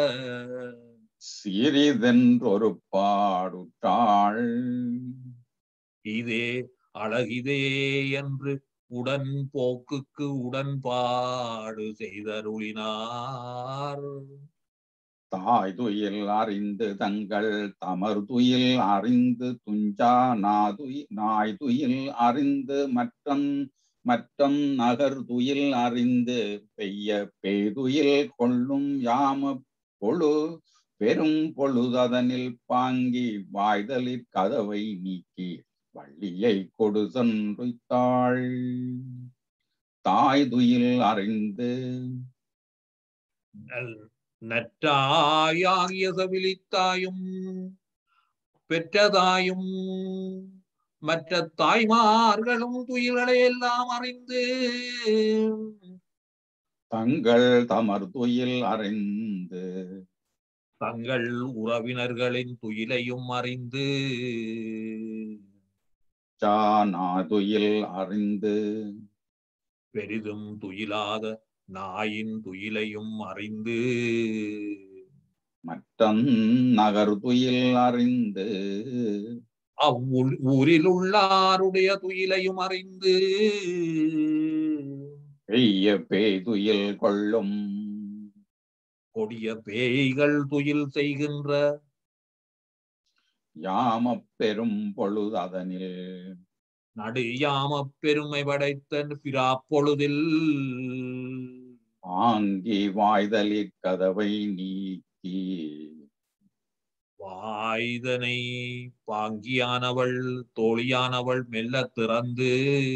சிறிதென்றொரு பாடுற்றாள் இதே அழகிதே என்று உடன் போக்குக்கு உடன்பாடு செய்தருளினார் தாய் துயில் அறிந்து தங்கள் தமர் துயில் அறிந்து துஞ்சா நாதுய் நாய் துயில் அறிந்து மற்றம் மற்றம் நகர் துயில் அறிந்து பெய்ய பெய்துயில் கொள்ளும் யாம பொழு பெரும் பொழுததனில் பாங்கி வாய்தலிற் கதவை நீக்கி வள்ளியை கொடு சென்றுத்தாள் தாய் துயில் அறிந்து நல்- நற்றாயாகிய சவிலித்தாயும் பெற்றதாயும் மற்ற தாய்மார்களும் துயில்களை எல்லாம் அறிந்து தங்கள் தமர் துயில் அறிந்து தங்கள் உறவினர்களின் துயிலையும் அறிந்து சானாதுயில் அறிந்து பெரிதும் துயிலாத நாயின் துயிலையும் அறிந்து மற்றம் நகர் துயில் அறிந்து அவ்வூர் ஊரில் உள்ளாருடைய துயிலையும் அறிந்து பெய்ய பேய்துயில் கொள்ளும் கொடிய பேய்கள் துயில் செய்கின்ற யாமப் பெரும் பொழுததனில் நடுயாமப் பெருமை படைத்த பிராப்பொழுதில் ஆங்கி வாய்தலிற் கதவை நீக்கி வாய்தனை பாங்கியானவள் தோழியானவள் மெல்ல திறந்து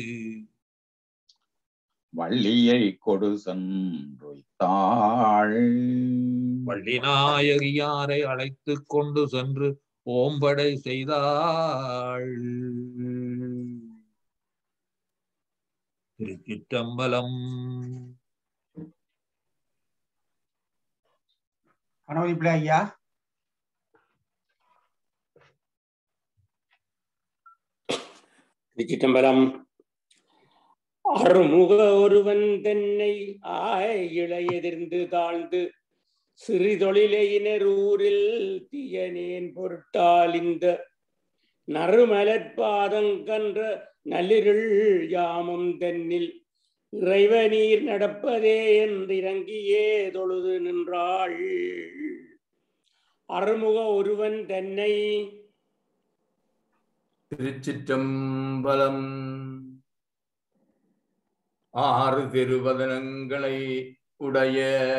வள்ளியை கொடு சென்றுத்தாள் வள்ளிநாயகியாரை அழைத்து கொண்டு சென்று ஓம்படை செய்தாள் திருச்சிற்றம்பலம் கணபதி பிள்ளை ஐயா திருச்சிற்றம்பலம் அருமுக ஒருவன் தென்னை ஆய் இளையெதிர்ந்து தாழ்ந்து சிறிதொழிலையினர் ஊரில் தீயனேன் பொருட்டால் இந்த நறுமலர்பாதங்கன்ற நள்ளிருள் யாமம் தன்னில் இறைவனீர் நடப்பதே என்றிறங்கியே தொழுது நின்றாள் அருமுக ஒருவன் தன்னை திருச்சிற்றம்பலம் ஆறு திருவதனங்களை உடைய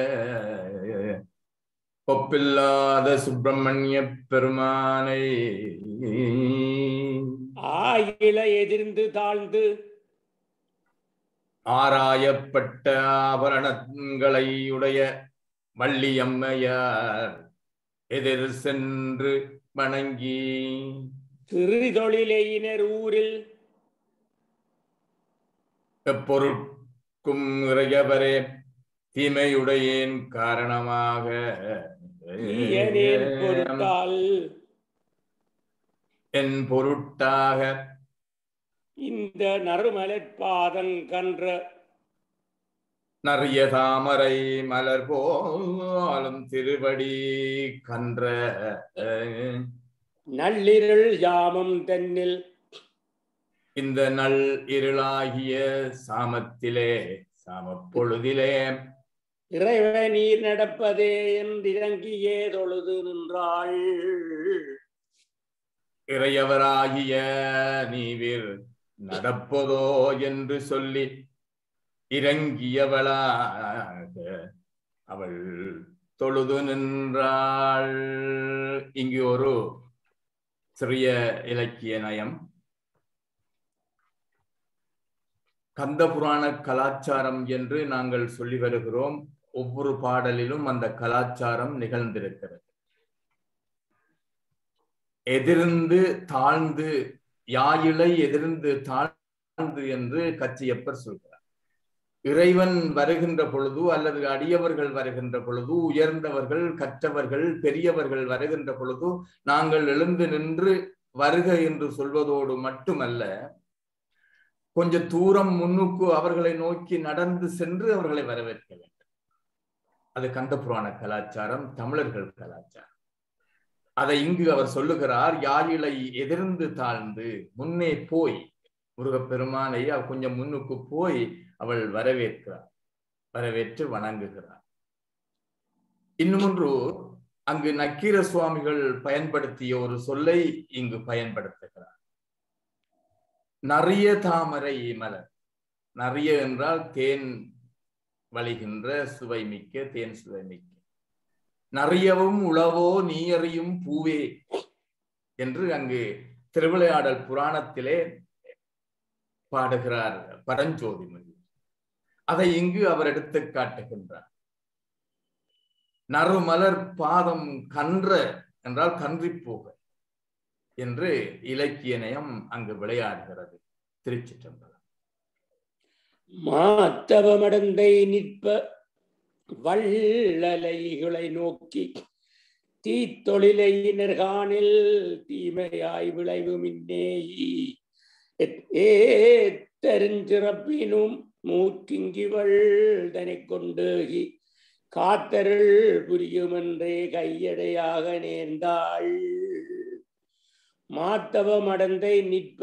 ஒப்பில்லாத சுப்பிரமணிய பெருமானை ஆயில எதிர்ந்து தாழ்ந்து ஆராயப்பட்ட ஆபரணங்களை உடைய வள்ளியம்மையார் எதிர் சென்று வணங்கி சிறுதொழிலையினர் ஊரில் எப்பொருட்கும் இறையவரே தீமையுடையேன் காரணமாக தீயனேன் பொருட்டால் என் பொருட்டாக இந்த நறுமலர்பாதம் கன்ற நறிய தாமரை மலர் போலும் திருவடி கன்ற நள்ளிருள் யாமம் தன்னில் இந்த நல் இருளாகிய சாமத்திலே சாமப்பொழுதிலே இறைவனீர் நடப்பதே என்றிறங்கியே தொழுது நின்றாள் இறையவராகிய நீவிர் நடப்பதோ என்று சொல்லி இறங்கியவளாக அவள் தொழுது நின்றாள் இங்கு ஒரு சிறிய இலக்கிய நயம் கந்த புராண கலாச்சாரம் என்று நாங்கள் சொல்லி வருகிறோம் ஒவ்வொரு பாடலிலும் அந்த கலாச்சாரம் நிகழ்ந்திருக்கிறது எதிர்ந்து தாழ்ந்து யாயிலை எதிர்ந்து தாழ்ந்து என்று கச்சியப்பர் சொல்கிறார் இறைவன் வருகின்ற பொழுது அல்லது அடியவர்கள் வருகின்ற பொழுது உயர்ந்தவர்கள் கற்றவர்கள் பெரியவர்கள் வருகின்ற பொழுது நாங்கள் எழுந்து நின்று வருக என்று சொல்வதோடு மட்டுமல்ல கொஞ்ச தூரம் முன்னுக்கு அவர்களை நோக்கி நடந்து சென்று அவர்களை வரவேற்க வேண்டும் அது கந்த புராண கலாச்சாரம் தமிழர்கள் கலாச்சாரம் அதை இங்கு அவர் சொல்லுகிறார் யாழிலை எதிர்ந்து தாழ்ந்து முன்னே போய் முருகப்பெருமானை அவ கொஞ்சம் முன்னுக்கு போய் அவள் வரவேற்கிறார் வரவேற்று வணங்குகிறார் இன்னுமொன்று அங்கு நக்கீர சுவாமிகள் பயன்படுத்திய ஒரு சொல்லை இங்கு பயன்படுத்துகிறார் நறிய தாமரை மலர் நறிய என்றால் தேன் வழிகின்ற சுவை மிக்க தேன் சுவை மிக்க நறியவும் உளவோ நீயறியும் பூவே என்று அங்கு திருவிளையாடல் புராணத்திலே பாடுகிறார் பரஞ்சோதி மொழி அதை இங்கு அவர் எடுத்து காட்டுகின்றார் நறுமலர் பாதம் கன்ற என்றால் கன்றி போக என்று இலக்கிய நயம் அங்கு விளையாடுகிறது திருச்சிற்றம்பலம் மாத்தவமடந்தை நிற்ப வள்ளலைகளை நோக்கி தீத்தொழிலை காணில் தீமையாய் விளைவு மின்னேயி ஏத்தருஞ்சிறப்பினும் மூக்கிங்கிவள் தனை கொண்டு காத்தருள் புரியுமென்றே கையடையாக நேர்ந்தாள் மாத்தவமடந்தை நிற்ப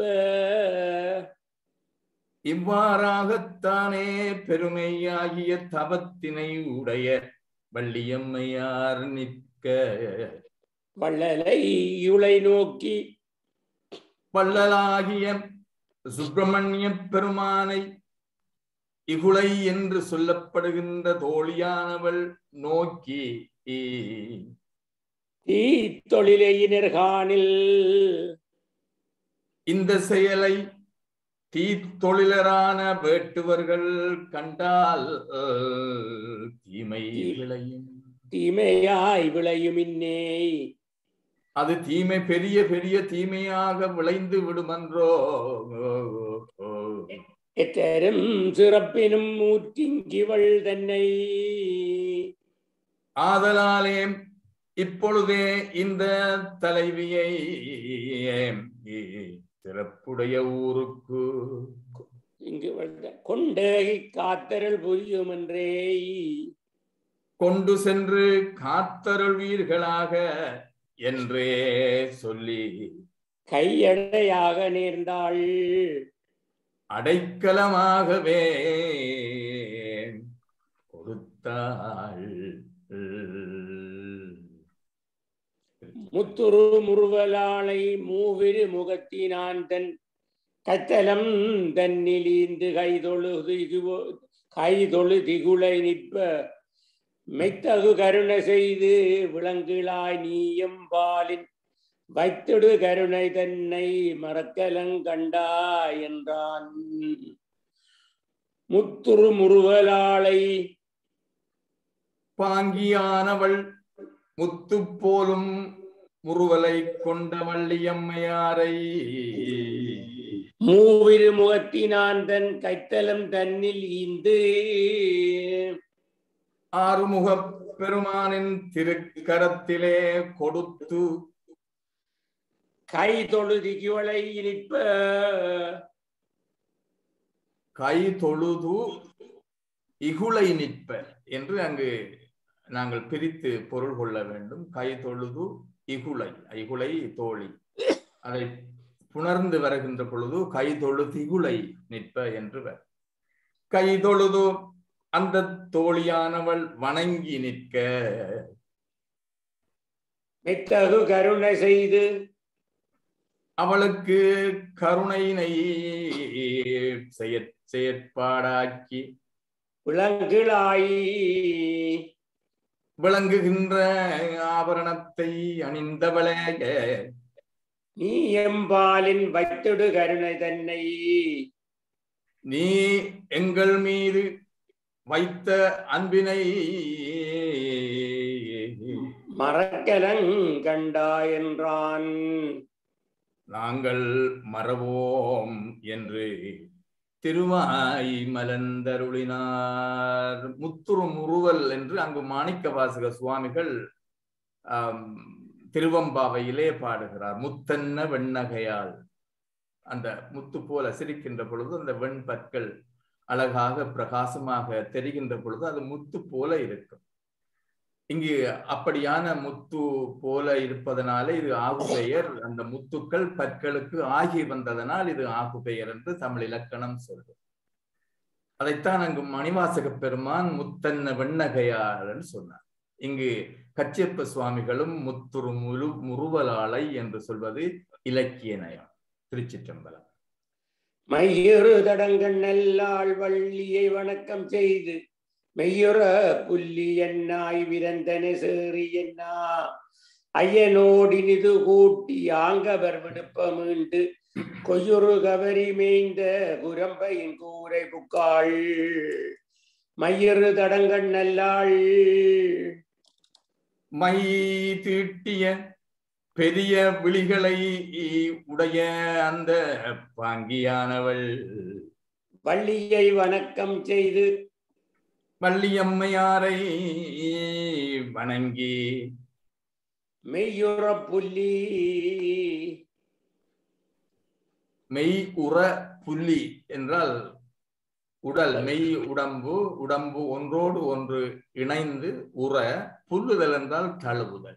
இவ்வாறாகத்தானே பெருமையாகிய தவத்தினை உடைய வள்ளியம்மையார் நிற்க வள்ளலை இவளை நோக்கி வள்ளலாகிய சுப்பிரமணிய பெருமானை இகுளை என்று சொல்லப்படுகின்ற தோழியானவள் நோக்கி தீத்தொழிலையினர் காணில் இந்த செயலை தீத்தொழிலரான வேட்டுவர்கள் கண்டால் தீமை விளையும் தீமையாய் விளையும் இன்னே அது தீமை பெரிய பெரிய தீமையாக விளைந்து விடுமன்றோ எத்தரும் சிறப்பினும் ஊற்றிங்கிவள் தன்னை ஆதலாலே இப்பொழுதே இந்த தலைவியை சிறப்புடைய ஊருக்கு இங்கு வந்த கொண்டு காத்தருள் புரியும் என்றே கொண்டு சென்று காத்தருள்வீர்களாக என்றே சொல்லி கையடையாக நேர்ந்தாள் அடைக்கலமாகவே கொடுத்தாள் முத்துரு முறுவலாளை மூவிரு முகத்தினான் தன் கத்தலம் தன்னிலீந்து கைதொழு திகு கைதொழு திகுளை நிற்ப மெத்தகு கருணை செய்து விளங்குளாய் நீயும் பாலின் வைத்திடு கருணை தன்னை மறக்கலங்கண்டாய் என்றான் முத்துரு முறுவலாளை பாங்கியானவள் முத்து போலும் முறுவலை கொண்ட வள்ளியம்மையாரை மூவிரு முகத்தினான் தன் கைத்தலம் தன்னில் ஈந்து ஆறுமுகப் பெருமானின் திருக்கரத்திலே கொடுத்து கை தொழுதிக்குவளை நிற்ப கை தொழுது இகுளை நிற்ப என்று அங்கு நாங்கள் பிரித்து பொருள் கொள்ள வேண்டும் கை தொழுது இகுளை இகுளை தோழி அதை புணர்ந்து வருகின்ற பொழுது கை தொழு திகுளை நிற்ப என்று வரும் கை தொழுது அந்த தோழியானவள் வணங்கி நிற்க மெத்தகு கருணை செய்து அவளுக்கு கருணையினை செயற் செயற்பாடாக்கி விளங்குளாய் விளங்குகின்ற ஆபரணத்தை அணிந்தவளே நீ எம்பாலின் வைத்திடு கருணை தன்னை நீ எங்கள் மீது வைத்த அன்பினை மறக்கலங்கண்டாய் என்றான் நாங்கள் மறவோம் என்று திருவாய் மலர்ந்தருளினார் முத்துரு முறுவல் என்று அங்கு மாணிக்க வாசக சுவாமிகள் ஆம், திருவம்பாவையிலே பாடுகிறார் முத்தன்ன வெண்ணகையால் அந்த முத்து போல சிரிக்கின்ற பொழுது அந்த வெண்பற்கள் அழகாக பிரகாசமாக தெரிகின்ற பொழுது அது முத்து போல இருக்கும் இங்கு அப்படியான முத்து போல இருப்பதனால இது ஆகு பெயர் அந்த முத்துக்கள் பற்களுக்கு ஆகி வந்ததனால் இது ஆகு பெயர் என்று தமிழ் இலக்கணம் சொல்லும் அதைத்தான் அங்கு மணிவாசக பெருமான் முத்தன்ன வெண்ணகையார் சொன்னார் இங்கு கச்சியப்ப சுவாமிகளும் முத்துரு முரு முறுவலாளை என்று சொல்வது இலக்கிய நயம் திருச்சிற்றம்பலம் மையொரு தடங்கண் நல்லாள் வள்ளியை வணக்கம் செய்து மெய்யுற புள்ளி என்னாய் விரந்தன சேறி என்னா ஐயனோடினிது கூட்டி ஆங்கவர் விடுப்ப மீண்டு கொய்யுறு கவரி மேய்ந்த குரம்பையின் கூரை புக்காள் மையொரு தடங்கண் நல்லாள் மை தீட்டிய பெரிய விழிகளை உடைய அந்த பாங்கியானவள் வள்ளியை வணக்கம் செய்து வள்ளியம்மையாரை வணங்கி மெய்யுற புள்ளி மெய் உற புள்ளி என்றால் உடல் மெய் உடம்பு உடம்பு ஒன்றோடு ஒன்று இணைந்து உற புல்லுதல் என்றால் தழுவுதல்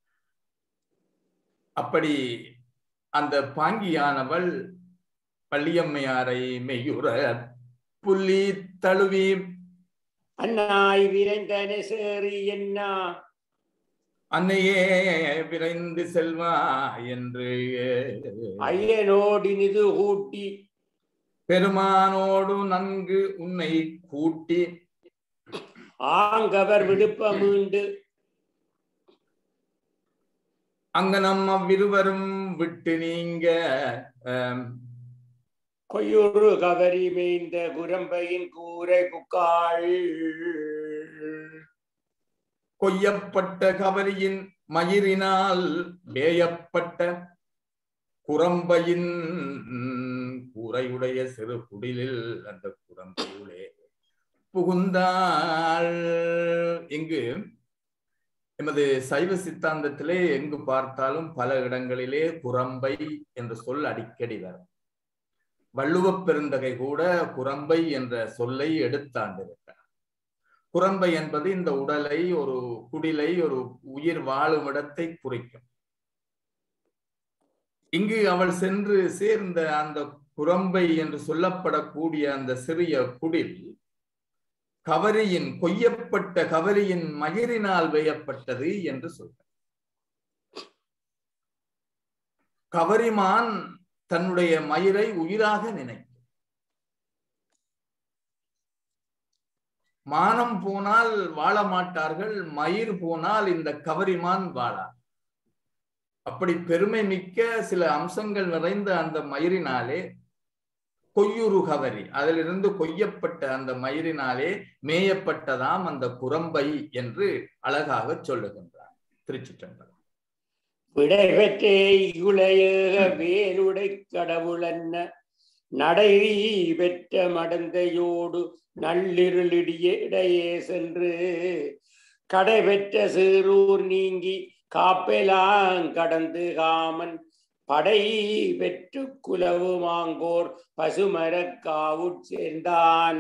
அப்படி அந்த பாங்கியானவள் பள்ளியம்மையாரை மெய்யுற புள்ளி தழுவி அண்ணாய் விரைந்தன சேறி என்னா அன்னையே விரைந்து செல்வா என்று ஐயனோடினிது கூட்டி பெருமானோடு நன்கு உன்னை கூட்டி ஆங்கவர் விடுப்ப மீண்டு அங்க நம்ம அவ்விருவரும் விட்டு நீங்க ஆம், கொய்யுறு கவரி மேய்ந்த குரம்பையின் கூரை புக்காள் கொய்யப்பட்ட கவரியின் மயிரினால் வேயப்பட்ட குரம்பையின் கூரையுடைய சிறு குடிலில் அந்த குரம்பையுளே புகுந்தாள் இங்கு எமது சைவ சித்தாந்தத்திலே எங்கு பார்த்தாலும் பல இடங்களிலே குரம்பை என்ற சொல் அடிக்கடி வரும் வள்ளுவப் பெருந்தகை கூட குரம்பை என்ற சொல்லை எடுத்தாண்டிருக்கிறார் குரம்பை என்பது இந்த உடலை ஒரு குடிலை ஒரு உயிர் வாழும் இடத்தை குறிக்கும் இங்கு அவள் சென்று சேர்ந்த அந்த குரம்பை என்று சொல்லப்படக்கூடிய அந்த சிறிய குடில் கவரியின் கொய்யப்பட்ட கவரியின் மகிரினால் வேயப்பட்டது என்று சொல்ற கவரிமான் தன்னுடைய மயிரை உயிராக நினைக்கும் மானம் போனால் வாழ மாட்டார்கள் மயிர் போனால் இந்த கவரிமான் வாழா அப்படி பெருமை மிக்க சில அம்சங்கள் நிறைந்த அந்த மயிரினாலே கொய்யுரு கவரி அதிலிருந்து கொய்யப்பட்ட அந்த மயிரினாலே மேயப்பட்டதாம் அந்த குரம்பை என்று அழகாக சொல்லுகின்றார் திருச்சிற்றம்பலம் விடைபெற்றே இகுளையேக வேலுடை கடவுளன்ன நடை பெற்ற மடந்தையோடு நள்ளிருளிடிய இடையே சென்று கடை பெற்ற சீரூர் நீங்கி காப்பெலாம் கடந்து காமன் படை பெற்று குலவு மாங்கோர் பசுமரக் காவுட் சேர்ந்தான்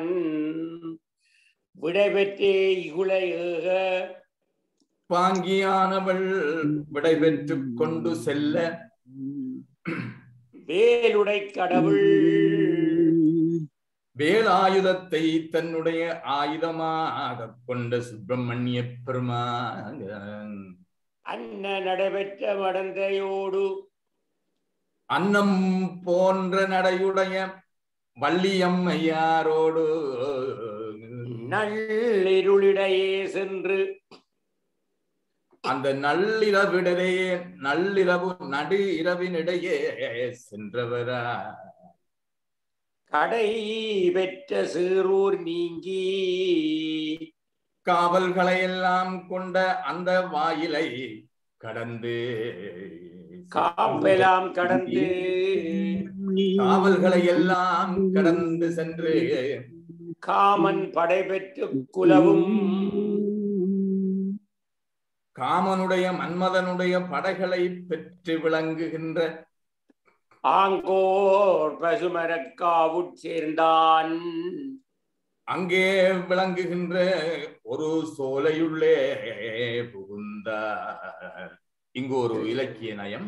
விடைபெற்றே இகுளையேக பாங்கியானவள் விடைபெற்று கொண்டு செல்ல வேலுடை கடவுள் வேலாயுதத்தை தன்னுடைய ஆயுதமாக கொண்ட சுப்பிரமணிய பெருமான் அன்ன நடைபெற்ற மடந்தையோடு அன்னம் போன்ற நடையுடைய வள்ளியம்மையாரோடு நள்ளிருளிடையே சென்று அந்த நள்ளிரவிடையே நள்ளிரவு நடு இரவினிடையே சென்றவரா கடை பெற்ற சீரூர் நீங்கி காவல்களை எல்லாம் கொண்ட அந்த வாயிலை கடந்து காப்பெல்லாம் கடந்து காவல்களை எல்லாம் கடந்து சென்று காமன் படை பெற்று குலவும் காமனுடைய மன்மதனுடைய படைகளை பெற்று விளங்குகின்ற ஆங்கோர் பசுமரக்காவுட் சேர்ந்தான் அங்கே விளங்குகின்ற ஒரு சோலையுள்ளே புகுந்தார் இங்கு ஒரு இலக்கிய நயம்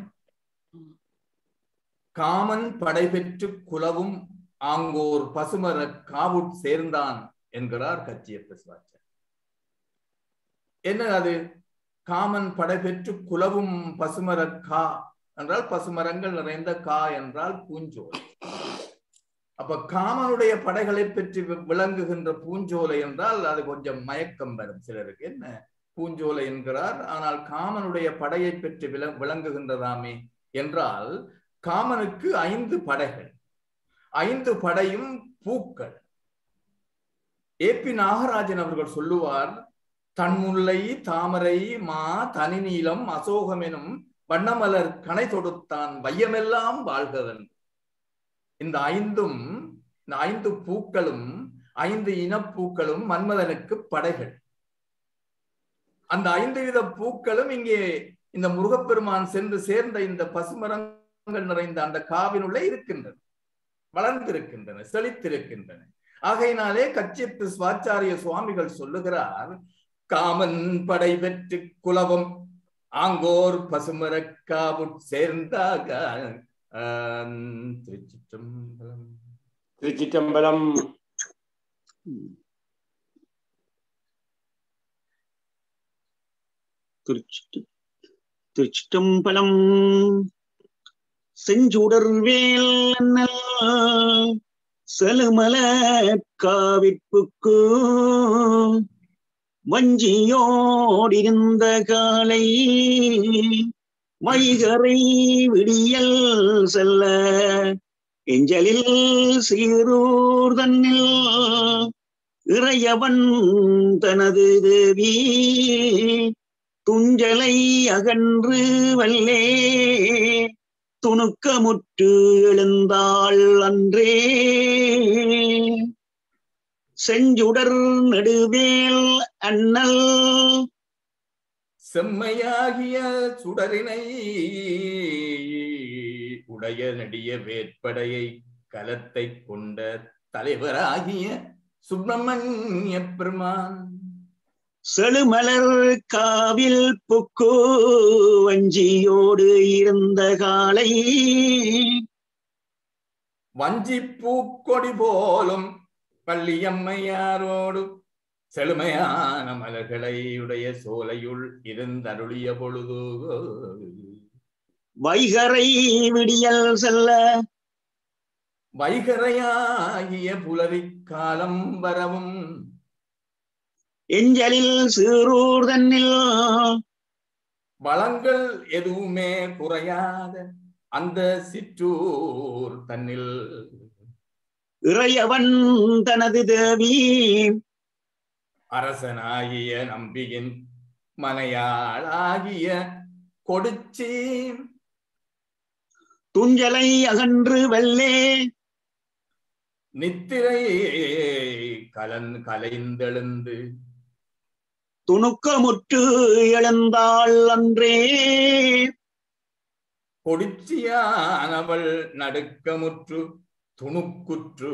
காமன் படை பெற்று குலவும் ஆங்கோர் பசுமர காவுட் சேர்ந்தான் என்கிறார் கச்சியப்ப சிவாச்சார் என்ன அது காமன் படை பெற்று குலவும் பசுமர கா என்றால் பசுமரங்கள் நிறைந்த கா என்றால் பூஞ்சோலை அப்ப காமனுடைய படைகளை பற்றி விளங்குகின்ற பூஞ்சோலை என்றால் அது கொஞ்சம் மயக்கம் வரும் சிலருக்கு என்ன பூஞ்சோலை என்கிறார் ஆனால் காமனுடைய படையை பற்றி விள விளங்குகின்றதாமே என்றால் காமனுக்கு ஐந்து படைகள் ஐந்து படையும் பூக்கள் ஏ பி நாகராஜன் அவர்கள் சொல்லுவார் தன்முல்லை தாமரை மா தனிநீலம் அசோகம் எனும் வண்ணமலர் கனை தொடுத்தான் வையமெல்லாம் வாழ்கவன் இந்த ஐந்தும் இந்த ஐந்து பூக்களும் ஐந்து இனப்பூக்களும் மன்மதனுக்கு படைகள் அந்த ஐந்து வித பூக்களும் இங்கே இந்த முருகப்பெருமான் சென்று சேர்ந்த இந்த பசுமரங்கள் நிறைந்த அந்த காவினுள்ளே இருக்கின்றன வளர்ந்திருக்கின்றன செழித்திருக்கின்றன ஆகையினாலே கச்சிப்பு சுவாச்சாரிய சுவாமிகள் சொல்லுகிறார் காமன் படை பெற்று குலவம் ஆங்கோர் பசுமரக்காவுட் சேர்ந்தாக திருச்சிற்றம்பலம் திருச்சிற்றம்பலம் திருச்சிற்றம்பலம் செஞ்சுடர் வேல் செலுமல காவிற்புக்கு வஞ்சியோடிருந்த காலை வைகரை விடியல் செல்ல எஞ்சலில் சீரூர் தன்னில் இறையவன் தனது தேவி துஞ்சலை அகன்று வல்லே துணுக்கமுற்று எழுந்தாள் அன்றே செஞ்சுடர் நடுவேல் அண்ணல் செம்மையாகிய சுடரினை உடைய நெடிய வேட்படையை கலத்தை கொண்ட தலைவராகிய சுப்பிரமணிய பெருமான் செழுமலர் காவில் புக்கு வஞ்சியோடு இருந்த காலை வஞ்சி பூக்கொடி போலும் பள்ளியம்மையாரோடு செழுமையான மலர்களை உடைய சோலையுள் இருந்தருளிய பொழுது வைகரை விடியல் செல்ல வைகரையாகிய புலரி காலம் வரவும் எஞ்சலில் சீரூர் தன்னில் வளங்கள் எதுவுமே குறையாத அந்த சிற்றூர் தன்னில் இறையவன் தனது தேவி அரசனாகிய நம்பியின் மனையாளாகிய கொடுச்சி துஞ்சலை அகன்று வெள்ளே நித்திரை கலன் கலைந்தெழுந்து துணுக்கமுற்று எழுந்தாள் அன்றே கொடுச்சியானவள் நடுக்கமுற்று துணுக்குற்று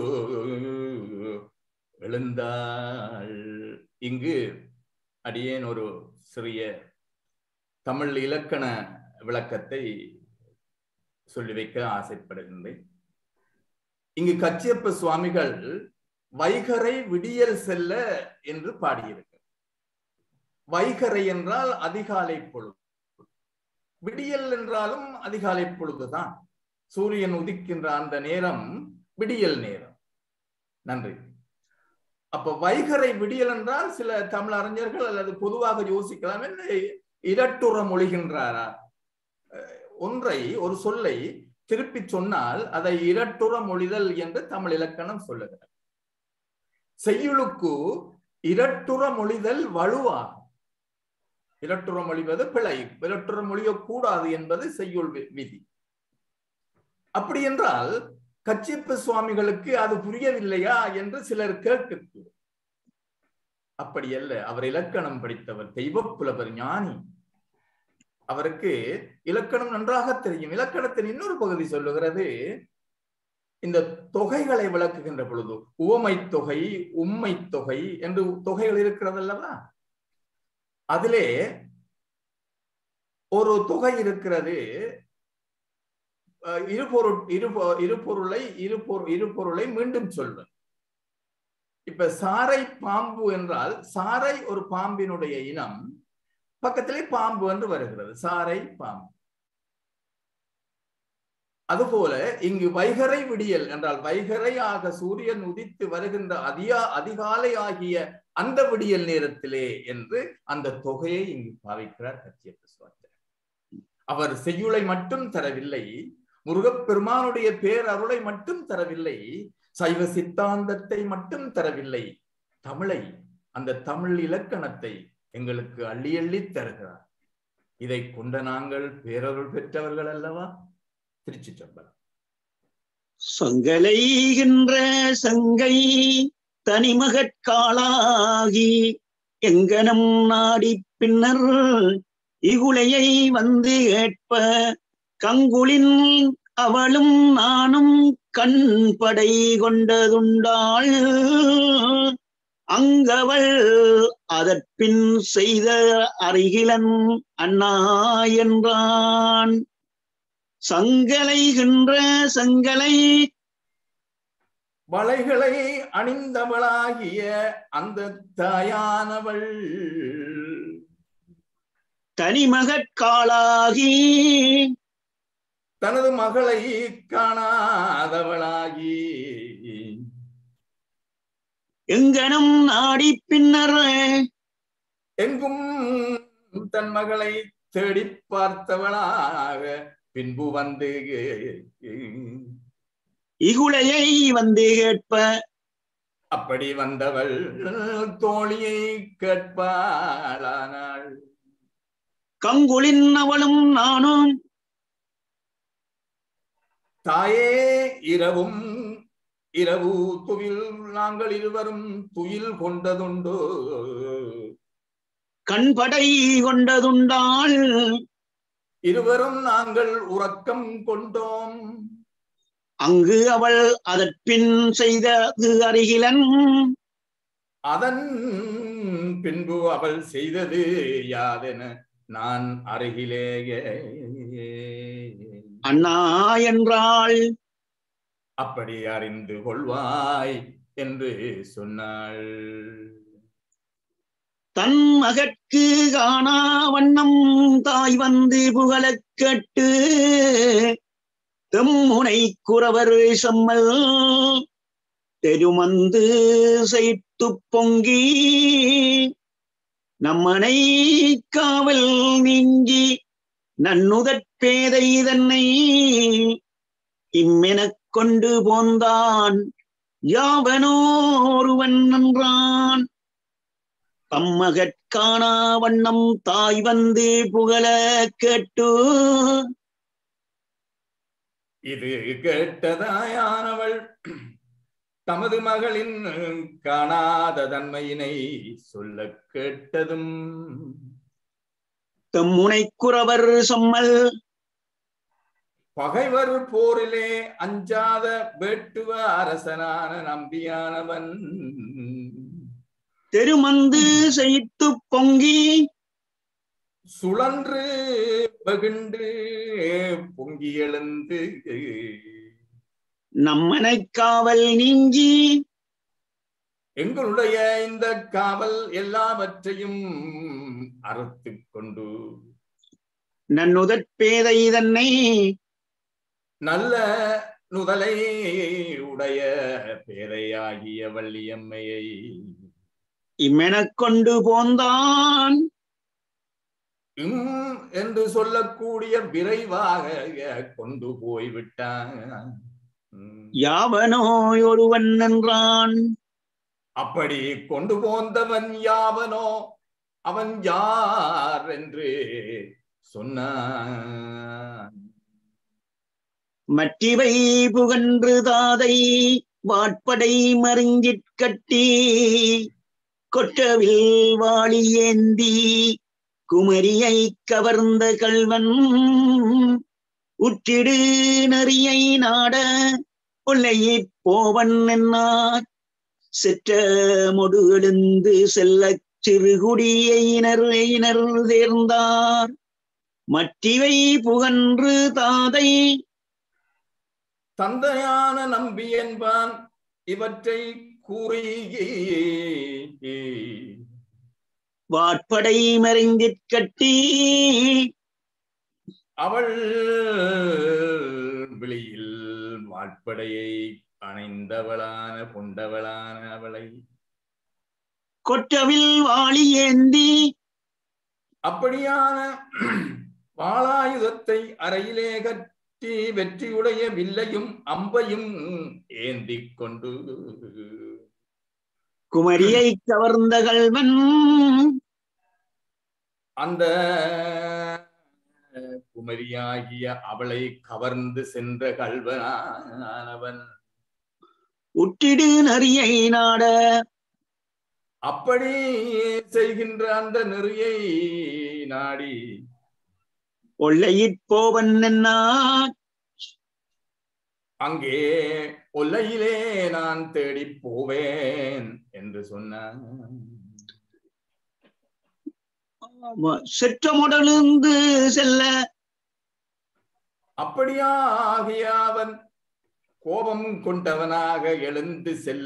எழுந்தாள் இங்கு அடியேன் ஒரு சிறிய தமிழ் இலக்கண விளக்கத்தை சொல்லி வைக்க ஆசைப்படுகின்றேன் இங்கு கச்சியப்ப சுவாமிகள் வைகரை விடியல் செல்ல என்று பாடியிருக்கு வைகரை என்றால் அதிகாலை பொழுது விடியல் என்றாலும் அதிகாலை பொழுதுதான் சூரியன் உதிக்கின்ற அந்த நேரம் விடியல் நேரம் நன்றி அப்ப வைகரை விடியல் என்றால் சில தமிழ் அறிஞர்கள் அல்லது பொதுவாக யோசிக்கலாம் என்ன இரட்டுற மொழிகின்றாரா ஒன்றை ஒரு சொல்லை திருப்பி சொன்னால் அதை இரட்டுற மொழிதல் என்று தமிழ் இலக்கணம் சொல்லுகிறது செய்யுளுக்கு இரட்டுற மொழிதல் வலுவாகும் இரட்டுற மொழிவது பிழை இரட்டுற மொழியக்கூடாது என்பது செய்யுள் விதி அப்படி என்றால் கச்சியப்ப சுவாமிகளுக்கு அது புரியவில்லையா என்று சிலர் கேட்க அப்படி அல்ல அவர் இலக்கணம் படித்தவர் தெய்வ புலவர் ஞானி அவருக்கு இலக்கணம் நன்றாக தெரியும் இலக்கணத்தின் இன்னொரு பகுதி சொல்லுகிறது இந்த தொகைகளை விளக்குகின்ற பொழுது உவமை தொகை உம்மை தொகை என்று தொகைகள் இருக்கிறது அல்லவா அதிலே ஒரு தொகை இருக்கிறது இருபொருள் இரு இருபொருளை இருபொரு இருபொருளை மீண்டும் சொல்வது இப்ப சாரை பாம்பு என்றால் சாரை ஒரு பாம்பினுடைய இனம் பக்கத்திலே பாம்பு என்று வருகிறது சாரை பாம்பு அதுபோல இங்கு வைகரை விடியல் என்றால் வைகரை ஆக சூரியன் உதித்து வருகின்ற அதிகா அதிகாலை ஆகிய அந்த விடியல் நேரத்திலே என்று அந்த தொகையை இங்கு பாவிக்கிறார் கச்சியப்ப சுவாமி அவர் செய்யுளை மட்டும் தரவில்லை முருகப்பெருமானுடைய பேரருளை மட்டும் தரவில்லை சைவ சித்தாந்தத்தை மட்டும் தரவில்லை தமிழை அந்த தமிழ் இலக்கணத்தை எங்களுக்கு அள்ளி அள்ளி தருகிறார் இதை கொண்ட நாங்கள் பேரருள் பெற்றவர்கள் அல்லவா திருச்சி சம்பளம் சங்கலைகின்ற சங்கை தனிமகற்காளாகி எங்கனம் நாடி பின்னர் இகுலையை வந்து ஏற்ப கங்குளின் அவளும் நானும் கண்படை கொண்டதுண்டாள் அங்கவள் அதற்பின் செய்த அருகிலன் அண்ணா என்றான் சங்கலைகின்ற சங்கலை வளைகளை அணிந்தவளாகிய அந்த தாயானவள் தனிமகற்காளாகி தனது மகளை காணாதவளாகி எங்கனும் நாடி பின்னர் எங்கும் தன் மகளை தேடி பார்த்தவளாக பின்பு வந்து இகுலையை வந்து கேட்ப அப்படி வந்தவள் தோழியை கேட்பாளானாள் கங்குளின் அவளும் நானும் தாயே இரவும் இரவு துவில் நாங்கள் இருவரும் துயில் கொண்டதுண்டோ கண்படை கொண்டதுண்டாள் இருவரும் நாங்கள் உறக்கம் கொண்டோம் அங்கு அவள் அதற்பின் செய்தது அருகிலன் அதன் பின்பு அவள் செய்தது யாதென நான் அருகிலேயே அண்ணா என்றாள் அப்படி அறிந்து கொள்வாய் என்று சொன்னாள் தன் மகற்கு காணா வண்ணம் தாய் வந்து புகழக் கேட்டு தெம்முனை குறவர் செம்மல் தெருமந்து செய்து பொங்கி நம்மனை காவல் நீங்கி நன்னுதற் பேதை தன்னை இம்மெனக் கொண்டு போந்தான் யாவனோருவன் நன்றான் தம்மகற்கானா வண்ணம் தாய் வந்து புகழ கேட்டு இது கேட்டதாயானவள் தமது மகளின் காணாத தன்மையினை சொல்ல கேட்டதும் தெம்முனை குறவர் செம்மல் பகைவர் போரிலே அஞ்சாத வேட்டுவ அரசனான நம்பியானவன் தெருமந்து செய்து பொங்கி சுழன்று பகின்று பொங்கி எழுந்து நம்மனை காவல் நீங்கி எங்களுடைய இந்த காவல் எல்லாவற்றையும் அறுத்து கொண்டு நன்னுதற் பேதை தன்னை நல்ல நுதலை உடைய பேரையாகிய வள்ளியம்மையை இம்மெனக் கொண்டு போந்தான் உம் என்று சொல்லக்கூடிய விரைவாக கொண்டு போய்விட்டான் உம். யாவனோ ஒருவன் என்றான் அப்படி கொண்டு போந்தவன் யாவனோ அவன் யார் என்று சொன்னான் மற்றிவை புகன்று தாதை வாட்படை மருங்கிற் கட்டி கொற்றவில் வாளி ஏந்தி குமரியை கவர்ந்த கல்வன் உற்றிடு நெறியை நாட கொள்ளையிற் போவன் என்னார் செற்ற மொடு எழுந்து செல்லச் சிறுகுடியினர் இனர் சேர்ந்தார் மற்றிவை புகன்று தாதை தந்தையான நம்பி என்பான் இவற்றை கூறி வாட்படை மறைந்திற் கட்டி அவள் வெளியில் வாட்படையை அணைந்தவளான கொண்டவளான அவளை கொற்றவில் வாளி ஏந்தி அப்படியான வாளாயுதத்தை அறையிலே கட்டி வெற்றியுடைய வில்லையும் அம்பையும் ஏந்திக் கொண்டு குமரியை கவர்ந்த கல்வன் அந்த குமரியாகிய அவளை கவர்ந்து சென்ற கல்வனானவன் உற்றிடு நரியை நாட அப்படி செய்கின்ற அந்த நெறியை நாடி ஒள்ளையிற் போவன் என்னா அங்கே ஒல்லையிலே நான் தேடி போவேன் என்று சொன்னான் செற்றமுடலிருந்து செல்ல அப்படியாகிய அவன் கோபம் கொண்டவனாக எழுந்து செல்ல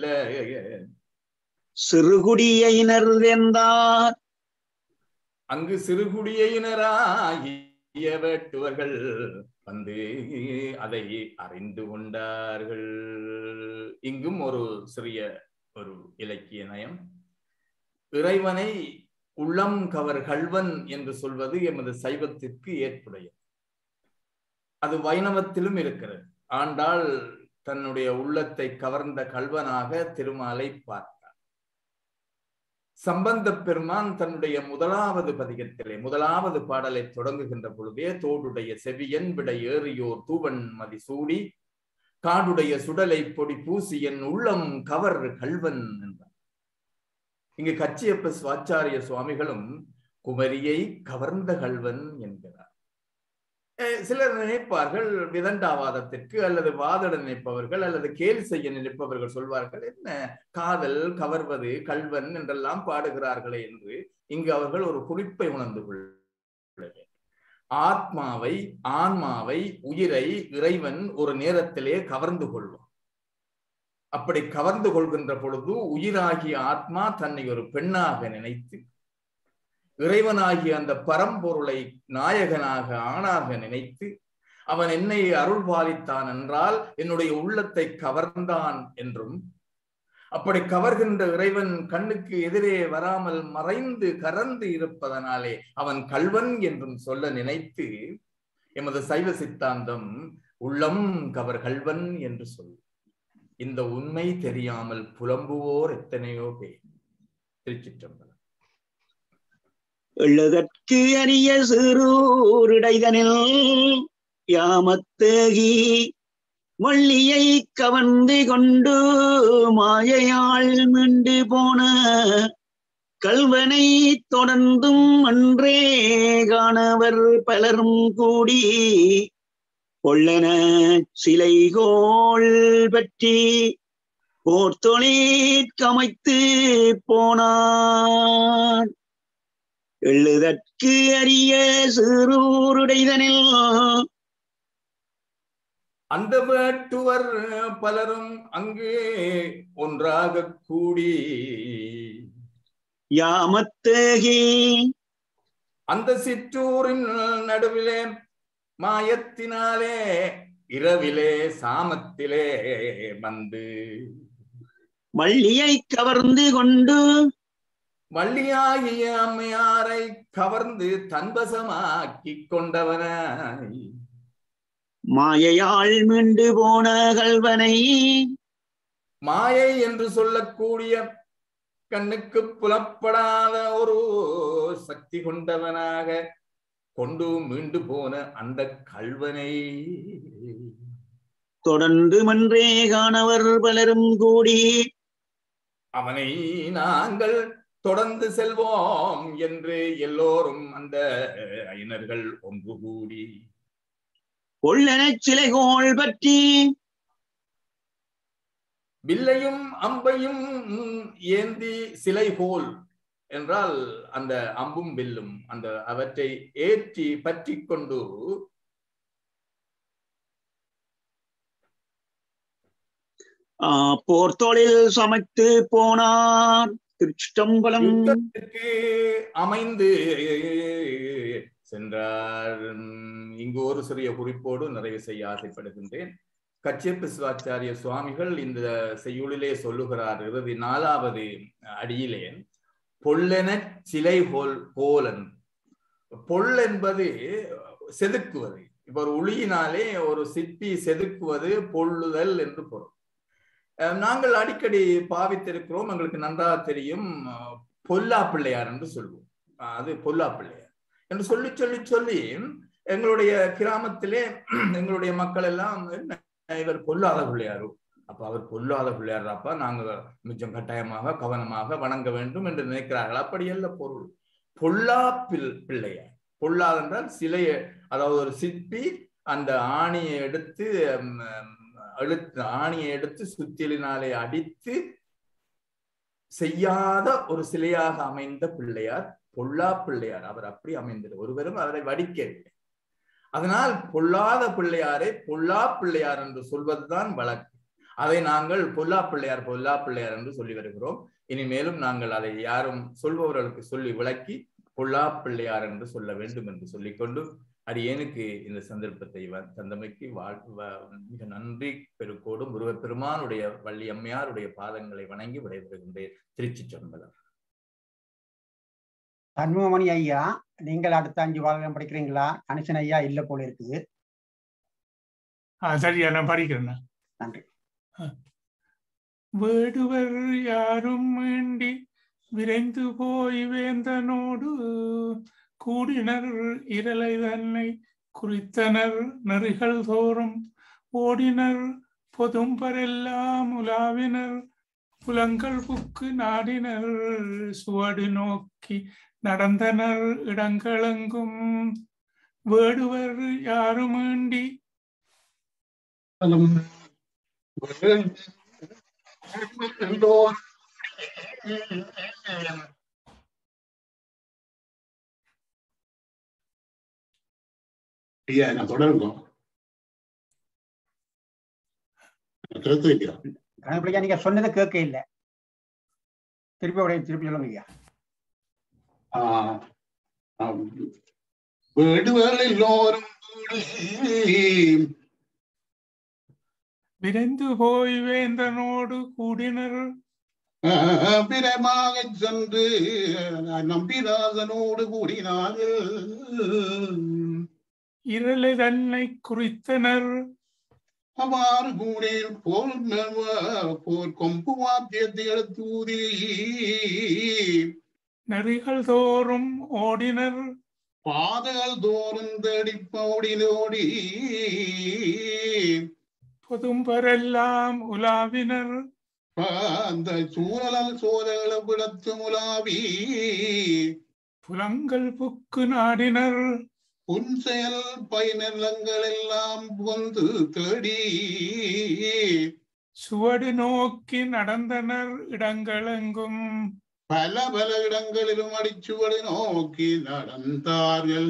சிறுகுடியினர் சேர்ந்தார் அங்கு சிறுகுடியினராகிய வேட்டுவர்கள் வந்து அதை அறிந்து கொண்டார்கள் இங்கும் ஒரு சிறிய ஒரு இலக்கிய நயம் இறைவனை உள்ளம் கவர் கல்வன் என்று சொல்வது எமது சைவத்திற்கு ஏற்புடையது அது வைணவத்திலும் இருக்கிறது ஆண்டாள் தன்னுடைய உள்ளத்தை கவர்ந்த கல்வனாக திருமாலை பார்த்தார் சம்பந்த பெருமான் தன்னுடைய முதலாவது பதிகத்திலே முதலாவது பாடலை தொடங்குகின்ற பொழுதே தோடுடைய செவியன் விடை ஏறியோர் தூவன் மதி சூடி காடுடைய சுடலை பொடி பூசி என் உள்ளம் கவர் கல்வன் என்றார் இங்கு கச்சியப்ப சுவாச்சாரிய சுவாமிகளும் குமரியை கவர்ந்த கல்வன் என்கிறார் சிலர் நினைப்பார்கள் விதண்டாவாதத்திற்கு அல்லது வாதிட நினைப்பவர்கள் அல்லது கேலி செய்ய நினைப்பவர்கள் சொல்வார்கள் என்ன காதல் கவர்வது கல்வன் என்றெல்லாம் பாடுகிறார்களே என்று இங்கு அவர்கள் ஒரு குறிப்பை உணர்ந்து கொள்ள ஆத்மாவை ஆன்மாவை உயிரை இறைவன் ஒரு நேரத்திலே கவர்ந்து கொள்வான் அப்படி கவர்ந்து கொள்கின்ற பொழுது உயிராகிய ஆத்மா தன்னை ஒரு பெண்ணாக நினைத்து இறைவனாகிய அந்த பரம்பொருளை நாயகனாக ஆணாக நினைத்து அவன் என்னை அருள் பாலித்தான் என்றால் என்னுடைய உள்ளத்தை கவர்ந்தான் என்றும் அப்படி கவர்கின்ற இறைவன் கண்ணுக்கு எதிரே வராமல் மறைந்து கறந்து இருப்பதனாலே அவன் கல்வன் என்றும் சொல்ல நினைத்து எமது சைவ சித்தாந்தம் உள்ளம் கவர் கல்வன் என்று சொல் இந்த உண்மை தெரியாமல் புலம்புவோர் எத்தனையோ பேர் திருச்சிற்றம்பலம் எழுதற்கு அரிய சிறூரிடைதனில் யாமத்தேகி வள்ளியை கவர்ந்து கொண்டு மாயையாள் மீண்டு போன கல்வனை தொடர்ந்தும் அன்றே காணவர் பலரும் கூடி கொள்ளன சிலைகோள் பற்றி போர்த்தொழிற்கமைத்து போனார் எழுதற்கு அரிய சிறூருடைதனில் அந்த வேட்டுவர் பலரும் அங்கே ஒன்றாக கூடி யாமத்தேகி அந்த சிற்றூரின் நடுவிலே மாயத்தினாலே இரவிலே சாமத்திலே வந்து வள்ளியை கவர்ந்து கொண்டு வள்ளியாகிய அம்மையாரை கவர்ந்து தன்வசமாக்கி கொண்டவனாய் மாயையாள் மீண்டு போன கல்வனை மாயை என்று சொல்லக்கூடிய கண்ணுக்கு புலப்படாத ஒரு சக்தி கொண்டவனாக கொண்டு மீண்டு போன அந்த கல்வனை தொடர்ந்து மன்றே காணவர் பலரும் கூடி அவனை நாங்கள் தொடர்ந்து செல்வோம் என்று எல்லோரும் அந்த ஐனர்கள் ஒன்று கூடி கொள்ளனச் சிலைகோள் பற்றி வில்லையும் அம்பையும் ஏந்தி சிலை போல் என்றால் அந்த அம்பும் வில்லும் அந்த அவற்றை ஏற்றி பற்றி கொண்டு ஆஹ் போர்த்தொழில் சமைத்து போனார் திருச்சிட்டம்பலம் யுத்தத்திற்கு அமைந்து சென்றார் இங்கு ஒரு சிறிய குறிப்போடு நிறைவு செய்ய ஆசைப்படுகின்றேன் கச்சியப்ப சிவாச்சாரிய சுவாமிகள் இந்த செய்யுளிலே சொல்லுகிறார் இறுதி நாலாவது அடியிலே பொல்லென சிலை போல் போலன் பொல் என்பது செதுக்குவது இப்ப ஒரு உளியினாலே ஒரு சிற்பி செதுக்குவது பொல்லுதல் என்று பொருள் அஹ் நாங்கள் அடிக்கடி பாவித்திருக்கிறோம் எங்களுக்கு நன்றாக தெரியும் அஹ் பொல்லா பிள்ளையார் என்று சொல்வோம் அஹ் அது பொல்லா பிள்ளையார் என்று சொல்லி சொல்லி சொல்லி எங்களுடைய கிராமத்திலே எங்களுடைய மக்கள் எல்லாம் என்ன இவர் பொல்லாத பிள்ளையாரு அப்ப அவர் பொல்லாத பிள்ளையாராப்பா நாங்க மிச்சம் கட்டாயமாக கவனமாக வணங்க வேண்டும் என்று நினைக்கிறார்கள் அப்படி அல்ல பொருள் பொல்லா பில் பிள்ளையார் பொல்லாத என்றால் சிலைய அதாவது ஒரு சிற்பி அந்த ஆணியை எடுத்து ம், அழுத்து ஆணியை எடுத்து சுத்திலினாலே அடித்து செய்யாத ஒரு சிலையாக அமைந்த பிள்ளையார் பொல்லா பிள்ளையார் அவர் அப்படி அமைந்தது ஒருவரும் அவரை வடிக்கவில்லை அதனால் பொல்லாத பிள்ளையாரை பொல்லா பிள்ளையார் என்று சொல்வதுதான் வழக்கு அதை நாங்கள் பொல்லா பிள்ளையார் பொல்லா பிள்ளையார் என்று சொல்லி வருகிறோம் இனிமேலும் நாங்கள் அதை யாரும் சொல்பவர்களுக்கு சொல்லி விளக்கி பொல்லா பிள்ளையார் என்று சொல்ல வேண்டும் என்று சொல்லிக்கொண்டு அடியேனுக்கு இந்த சந்தர்ப்பத்தை வ- தந்தமைக்கு வாழ் வ- மிக நன்றி பெருக்கோடு முருகப் பெருமானுடைய வள்ளி அம்மையாருடைய பாதங்களை வணங்கி விடைபெறுகின்றேன் திருச்சி சம்பளம் சண்முகமணி ஐயா நீங்கள் அடுத்த அஞ்சு வாரம் படிக்கிறீங்களா கணிசன் ஐயா இல்ல போல இருக்குது ஆ சரியா நான் படிக்கிறேன் நன்றி வேடுவர் யாரும் வேண்டி விரைந்து போய் வேந்தனோடு கூடினர் இரலை தன்னை குறித்தனர் நெறிகள் தோறும் ஓடினர் பொதும்பரெல்லாம் உலாவினர் புலங்கள் புக்கு நாடினர் சுவடு நோக்கி நடந்தனர் இடங்களெங்கும் வேடுவர் யாரும் வேண்டி ஐயா நான் தொடருங்க கருத்து வைக்கிறோம் கணக்கு நீங்க சொன்னதை கேட்க இல்லை திருப்பி உடைய திருப்பி சொல்லுங்க ஐயா ஆஹ் ஆம். வீடுகள் எல்லோரும் கூடி விரைந்து போய் வேந்தனோடு கூடினர் பிரமாக சென்று நம்பிராசனோடு கூடினார்கள் இரலை தன்னை குறித்தனர் அவ்வாறு கூடில் போல் போர் கொம்பு வாத்தியத்தை எடுத்து ஊதி நெறிகள் தோறும் ஓடினர் பாதைகள் தோறும் தேடி ஓடினோடி பொதும்பரெல்லாம் உலாவினர் அந்த சூழலால் சோதகளை விடத்து முலாவி புலங்கள் புக்கு நாடினர் உன் செயல் பயனிலங்கள் எல்லாம் வந்து தேடி சுவடு நோக்கி நடந்தனர் இடங்களெங்கும் பல பல இடங்களிலும் அடிச்சுவடு நோக்கி நடந்தார்கள்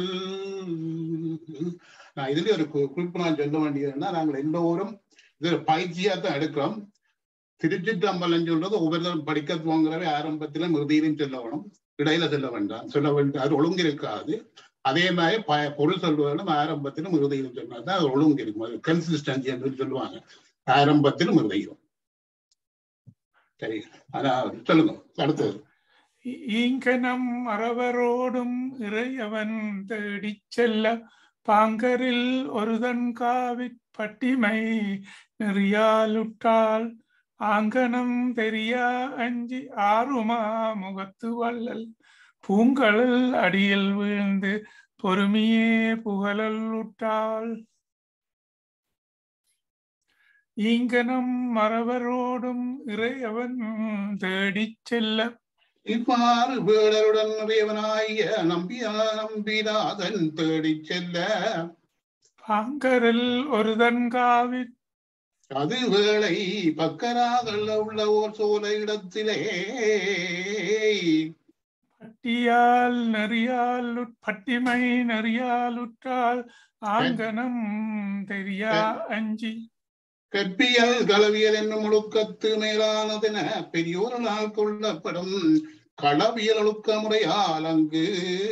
நான் இதுல ஒரு கு- குறிப்பு நான் சொல்ல வேண்டியதுன்னா நாங்கள் எல்லோரும் இது பயிற்சியா தான் எடுக்கிறோம் திருச்சிற்றம்பலம் சொல்றது ஒவ்வொருத்தரும் படிக்க துவங்குறவே ஆரம்பத்திலும் இறுதியிலும் சொல்ல வேணும் இடையில சொல்ல வேண்டாம் சொல்ல வேண்டிய அது ஒழுங்கு இருக்காது அதே மாதிரி ப பொருள் சொல்வதும் ஆரம்பத்திலும் இறுதியிலும் சொன்னா தான் அது ஒழுங்கு இருக்கும் அது கன்சிஸ்டன்சி என்று சொல்லுவாங்க ஆரம்பத்திலும் இறுதியிலும் சரி ஆனா சொல்லுங்க அடுத்தது ஈங்கனம் மறவரோடும் இறையவன் தேடிச் செல்ல பாங்கரில் ஒருதன் காவிற் பட்டிமை நெறியாலுற்றால் ஆங்கனம் தெரியா அஞ்சி ஆறுமா முகத்து வள்ளல் பூங்கழல் அடியில் வீழ்ந்து பொறுமையே புகழல் உற்றாள் ஈங்கனம் மறவரோடும் இறையவன் தேடிச் செல்ல இவ்வாறு வேடருடன் நிறையவனாய நம்பியா நம்பினாதன் தேடிச் செல்ல பாங்கரில் ஒருதன் காவிற் அது வேளை பக்கராக உள்ள ஓர் சோலை இடத்திலே பட்டியால் நெறியால் உட்- பட்டிமை நெறியாலுற்றால் ஆங்கனம் தெரியா அஞ்சி கற்பியல் களவியல் என்னும் ஒழுக்கத்து மேலானதென பெரியோர்களால் கொள்ளப்படும் களவியல் ஒழுக்க முறையால் அங்கு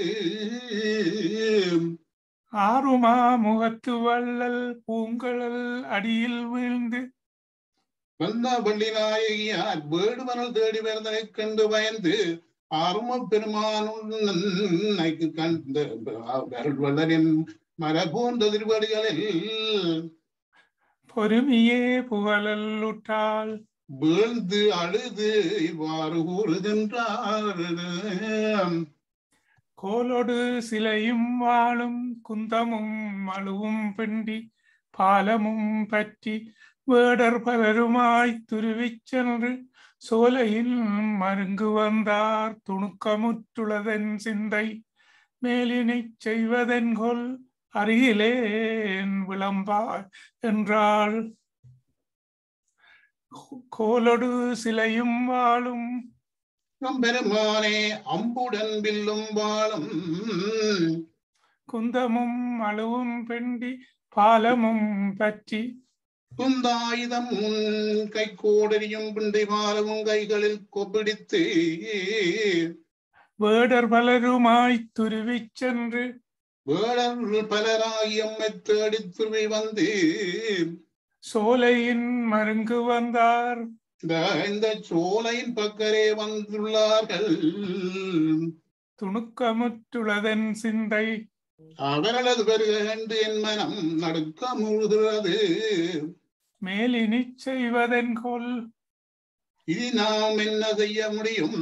ஆறுமா முகத்து வள்ளல் பூங்கழல் அடியில் வீழ்ந்து வந்த வள்ளி நாயகியார் வேடுவனல் தேடி வருவதைக் கண்டு பயந்து ஆறும பெருமானுக்கு கண்ட வள்ளலின் மரபோன்ற திருவடிகளில் பொறுமையே புகழல் உற்றாள் வீழ்ந்து அழுது இவ்வாறு கூறுகின்றார் கோலொடு சிலையும் வாழும் குந்தமும் மழுவும் பிண்டி பாலமும் பற்றி வேடர் பலருமாய் துருவிச் சென்று சோலையில் மருங்கு வந்தார் துணுக்கமுற்றுளதன் சிந்தை மேலினைச் செய்வதென்கொல் அருகிலேன் விளம்பாய் என்றாள் கோலொடு சிலையும் வாழும் பெருமானே அம்புடன் வில்லும் வாழும் குந்தமும் அழுவும் பெண்டி பாலமும் பற்றி குந்தாயுதம் உன் கை கோடரியும் பிண்டை பாலமும் கைகளில் கொப்பிடித்து வேடர் பலருமாய் துருவிச் சென்று வேடர் பலராகி எம்மை தேடித் துருவி வந்து சோலையின் மருங்கு வந்தார் இந்த இந்த சோலையின் பக்கரே வந்துள்ளார்கள் துணுக்கமுற்றுளதன் சிந்தை அவர்களது வருக கண்டு என் மனம் நடுக்க முழுகிறது மேலினிச் செய்வதென்கொல் இனி நாம் என்ன செய்ய முடியும்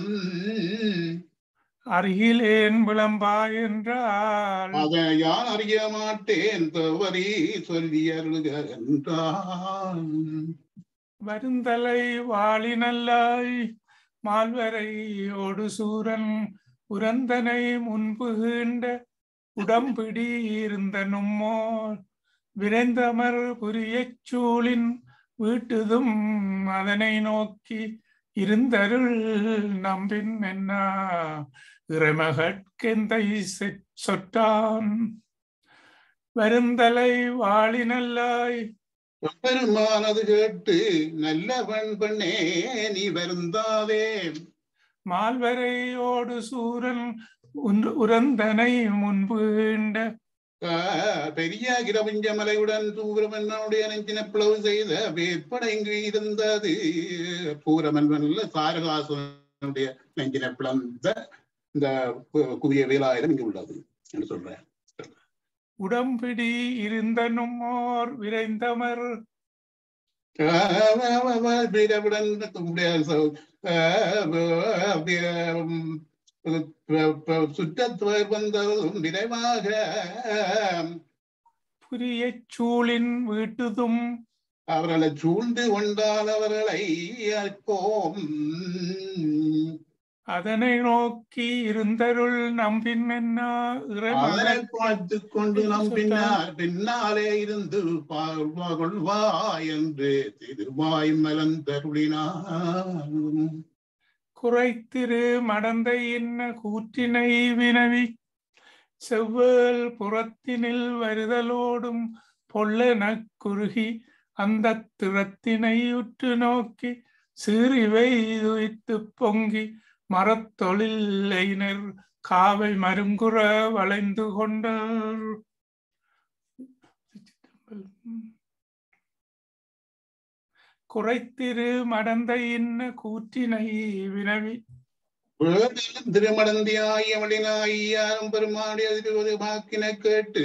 அருகிலேன் விளம்பாய் என்றாள் அதை யான் அறிய மாட்டேன் தவறி சொல்லி அருளுக என்றான் வருந்தலை வாளினல்லாய் மால்வரை ஓடு சூரன் உரந்தனை முன்பு கீண்ட உடம்பிடி இருந்த நும்மோர் விரைந்தமர் புரியச் சூழின் வீட்டுதும் அதனை நோக்கி இருந்தருள் நம்பின் என்ன இறைமகற்கெந்தை செற்- சொட்டான் வருந்தலை வாளினல்லாய் பெருமானது கேட்டு நல்லவன் பெண்ணே நீ வருந்தாதே மால்வரையோடு சூரன் உன்- உரந்தனை முன்புண்ட ஆஹ் பெரிய கிரபஞ்சமலையுடன் சூரமன்னனுடைய நெஞ்சின பிளவு செய்த வேற்படை இங்கு இருந்தது பூரமன்ல சாரகாசனுடைய நெஞ்சின பிளந்த இந்த கு- குவிய வேலாயுதம் இங்கு உள்ளது என்று சொல்றேன் உடம்பிடி இருந்தனும் ஓர் விரைந்தமர் வீரவுடன் சுற்றத்துவர் வந்ததும் விரைவாக புரியச் சூழின் வீட்டுதும் அவர்களை சூழ்ந்து கொண்டால் அவர்களை அற்போம் அதனை நோக்கி இருந்தருள் நம்பின் என்ன அதனை பார்த்து கொண்டு நம் பின்னால் பின்னாலே இருந்து பார்வா கொள்வா என்று திருவாய் மலர்ந்தருளினார் குறைத்திரு மடந்தை என்ன கூற்றினை வினவி செவ்வேல் புறத்தினில் வருதலோடும் பொல்லெனக் குறுகி அந்த திறத்தினை உற்று நோக்கி சீறிவை துய்த்து பொங்கி மரத்தொழிலைனர் காவை மருங்குற வளைந்து கொண்டார் குறைத்திரு மடந்தை என்ன கூற்றினை வினவி வேதிலும் திருமடந்தியாய் அவளினாய் யாரும் பெருமாடி அதிர்வது வாக்கின கேட்டு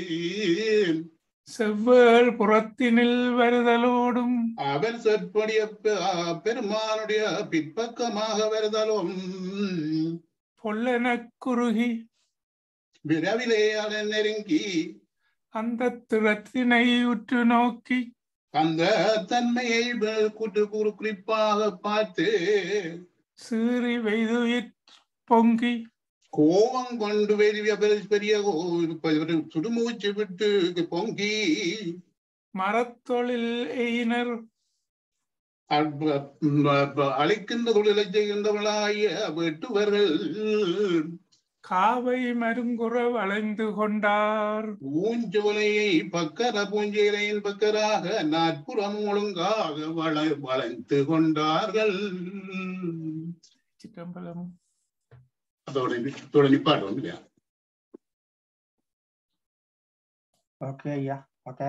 செவ்வேள் புறத்தினில் வருதலோடும் அவர் சொற்படிய பெ- பெருமானுடைய பிற்பக்கமாக வருதலும் பொல்லெனக் குறுகி விரைவிலே அதன் நெருங்கி அந்த திறத்தினை உற்று நோக்கி அந்த தன்மையை வெ- கூட்டு கூறு குறிப்பாக பார்த்து சீறி வெய்துயிர் பொங்கி கோபம் கொண்டு பெரிய பெரிய- பெரிய கோ- பெரிய சுடுமூச்சு விட்டு பொங்கி மரத்தொழில் எயினர் அ- அ- அழிக்கின்ற தொழிலை செய்கின்றவளாய வெட்டுவர்கள் காவை மருங்குற வளைந்து கொண்டார் பூஞ்சோலையை பக்கர பூஞ்சோலையின் பக்கராக நாற்புறம் ஒழுங்காக வள வளைந்து கொண்டார்கள் சிற்றம்பலம் அதோட நி- அதோட நிப்பாட்டுவோம் இல்லையா ஓகே ஐயா ஓகே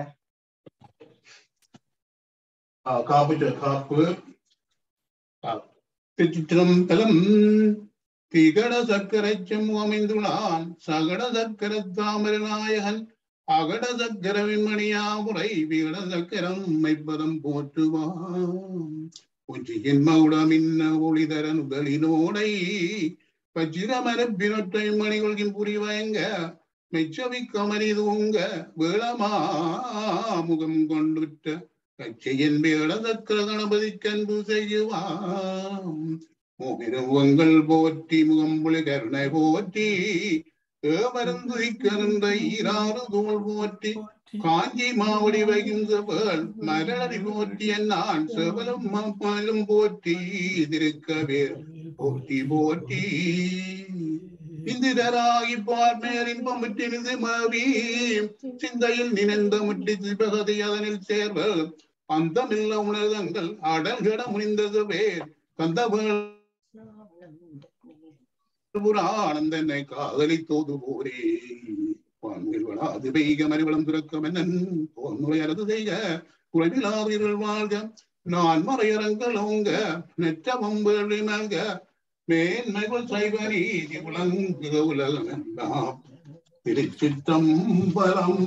ஆ, காப்பு சொ- காப்பு ஆ, திருச்சிற்றம்பலம் திகட சக்கரை செம்மு அமைந்துள்ளான் சகட சக்கர தாமர நாயகன் அகட சக்கர விண்மணியாமுறை விகட சக்கரம் மைப்பதம் போற்றுவான் உச்சியின் மகுடமின்ன ஒளிதர நுதலினோடை பச்சிரமரப்பினொற்றை மணிகொள்கின் புரிவயங்க மெச்சவி கமரி தூங்க வேளமா முகம் கொண்டுற்ற கச்சையின் வேடதக்கர கணபதி கன்பு செய்யுவாம் மோகிருவங்கள் போற்றி முகம்புலி கருணை போற்றி ஏமருந்துதிக்கின்ற ஈராறு தோல் போற்றி காஞ்சி மாவடி வைகின்றவள் மரளடி போற்றிய நான் செவலும் மாலும் போற்றி திருக்கவேர் போற்றி போற்றி இந்திரராகி பார்மேல் இன்பம் விட்டிருது மாவி சிந்தையில் நினைந்த முட்டி சிவகதி அதனில் சேர்வல் அந்தமில்ல உணர்தங்கள் அடல்கிட முடிந்தது வேர் கந்தவள் புராணந்தனை காதலித்தோது போரே அது பெய்க மறிவளம் துறக்க மன்னன் போன்முறை அரது செய்க குறைவிலாதீர்கள் வாழ்க நான் மறையரங்கள் ஓங்க நெற்றவம் வேள்வி மல்க மேன்மைகள் சைவ நீதி உலங்குக உலகம் எல்லாம் திருச்சிற்றம்பலம்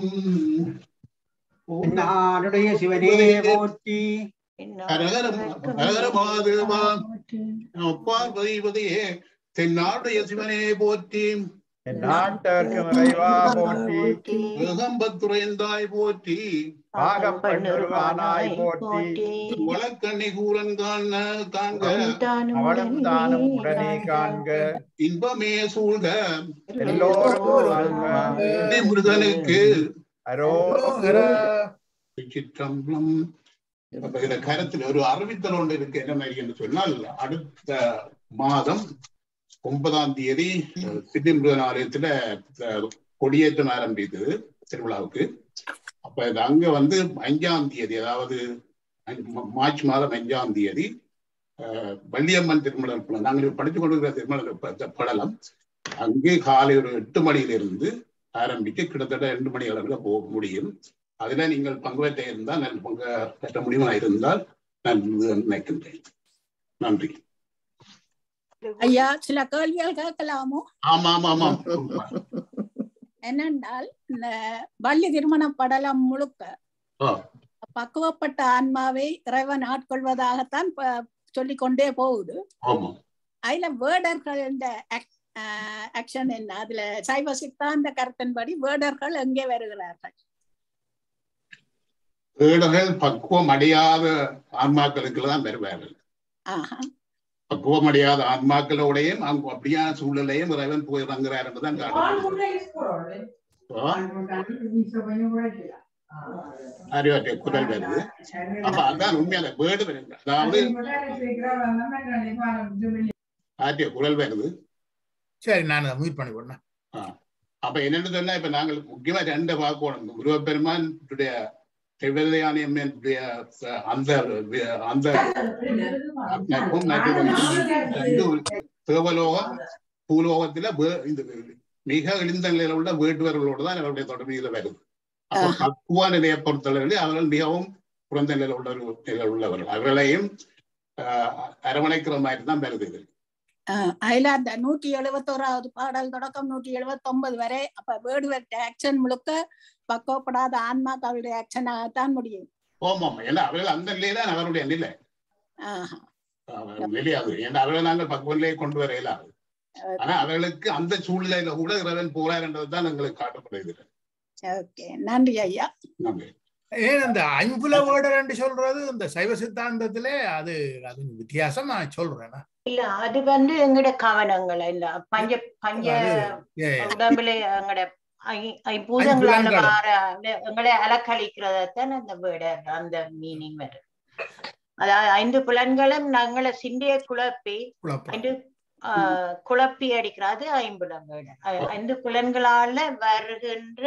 நாடுடைய சிவனே போற்றி ஹரஹரம் ஹரஹர மகாதேவா பார்வதிபதியே தென்னாடுடைய சிவனே போற்றி நாட்டவர்க்கு இறைவா போற்றி ஏகம்பத்துறையந்தாய் போற்றி பாகம் பண்ணுருவானாய் போற்றி வழக்கண்ணி கூறன் காண காண்க அவளும் தானும் உடனே காண்க இன்பமே சூழ்க எல்லோரும் வாழ்க. இறை முருகனுக்கு அரோகரா. சிற்றம்பலம் அப்ப இந்த கருத்துல ஒரு அறிவித்தல் ஒன்று இருக்கு என்ன மாதிரி என்று சொன்னால் அடுத்த மாதம் ஒன்பதாம் தேதி சித்தி முருகன் ஆலயத்துல அஹ், கொடியேற்றம் ஆரம்பிக்குது திருவிழாவுக்கு அப்ப இது அங்க வந்து அஞ்சாம் தேதி அதாவது அஞ்சு- மார்ச் மாதம் அஞ்சாம் தேதி அஹ், வள்ளியம்மன் திருமணம் படம் நாங்கள் படித்துக் கொண்டிருக்கிற திருமண ப- படலம் அங்கே காலை ஒரு எட்டு மணியிலிருந்து ஆரம்பிக்க கிட்டத்தட்ட ரெண்டு மணி அளவில் போக முடியும் அதுல நீங்கள் பங்கு பெற்ற இருந்தால் நான் பங்கு பெற்ற முடியுமா இருந்தால் நான் நினைக்கின்றேன் நன்றி ஐயா சில கேள்விகள் கேட்கலாமோ ஆமா ஆமா ஆமா என்னென்றால் இந்த வள்ளி திருமண படலம் முழுக்க ஆ, பக்குவப்பட்ட ஆன்மாவை இறைவன் ஆட்கொள்வதாகத்தான் ப- சொல்லிக்கொண்டே போகுது ஆமா அதுல வேடர்கள் இந்த ஆக்ஷன் என்ன அதுல சைவ சித்தாந்த கருத்தின்படி வேடர்கள் எங்கே வருகிறார்கள் ஏடுகள் பக்குவம் அடையாத ஆன்மாக்களுக்கு தான் வருவார்கள் ஆஹா பக்குவம் அடையாத ஆன்மாக்களோடையும் அவங்க அப்படியான சூழ்நிலையும் இறைவன் போய் இறங்குறார் என்றுதான் காட்டுகிறது ஆ, அறிவாற்றிய குரல் வருது அப்ப அதான் உண்மையான வேடு வருது அதாவது ஆற்றிய குரல் வருது சரி நான் அதை மியூட் பண்ணி போடுறேன் ஆ. அப்ப என்னன்னு சொன்னா இப்ப நாங்கள் முக்கியமா ரெண்டு பார்க்கணும் முருகப்பெருமான் செவ்வதையானி அம்மனுடைய ச- அந்த வி- அந்த நட்பும் நட்பும் ரெண்டு தேவலோகம் பூலோகத்துல வே- இந்த மிக இழிந்த நிலையில உள்ள வேட்டுவர்களோடு தான் அவருடைய தொடர்பு இதுல வருது அப்ப பக்குவ நிலையை பொறுத்தளவில் அவர்கள் மிகவும் குறைந்த நிலையில் உள்ள நிலையில் உள்ளவர்கள் அவர்களையும் ஆஹ், அரவணைக்கிற மாதிரி தான் வருது இது ஆஹ் அதுல அந்த நூற்றி எழுபத்தோராவது பாடல் தொடக்கம் நூற்றி எழுபத்தொன்பது வரை அப்ப வேடுவர்கிட்ட ஆக்ஷன் முழுக்க பக்குவப்படாத ஆன்மாக்களுடைய ஆக்ஷனாகத்தான் முடியும் ஓமாம் ஏன்னா அவர்கள் அந்த நிலை தான் அவருடைய நிலை ஆஹா அவர் நிலை அது ஏன்னா அவர்களை நாங்கள் பக்குவ நிலையை கொண்டு வர இயலாது ஆனா அவர்களுக்கு அந்த சூழ்நிலையில கூட இறைவன் போறார் என்றதுதான் எங்களுக்கு காட்டப்படுகிறது ஓகே நன்றி ஐயா நன்றி ஏன் அந்த ஐம்புல வேடர் என்று சொல்றது இந்த சைவ சித்தாந்தத்திலே அது அது வித்தியாசம் நான் சொல்றேன் இல்ல அது வந்து எங்கட கவனங்கள் இல்ல பஞ்ச பஞ்ச ஏ, உடம்புல எங்கட ஐ- ஐம்பூதங்களால ஐம்புலன்கள். வார எங்களை அலக்களிக்கிறதான் அந்த வேர்டு அந்த மீனிங் வருது அதாவது ஐந்து புலன்களும் நாங்கள சிந்தைய குழப்பி குழப்பம். ஐந்து ஆஹ், குழப்பி அடிக்கிறது ஐம்புலம் வேர்டு ஐ- ஐந்து புலன்களால வருகின்ற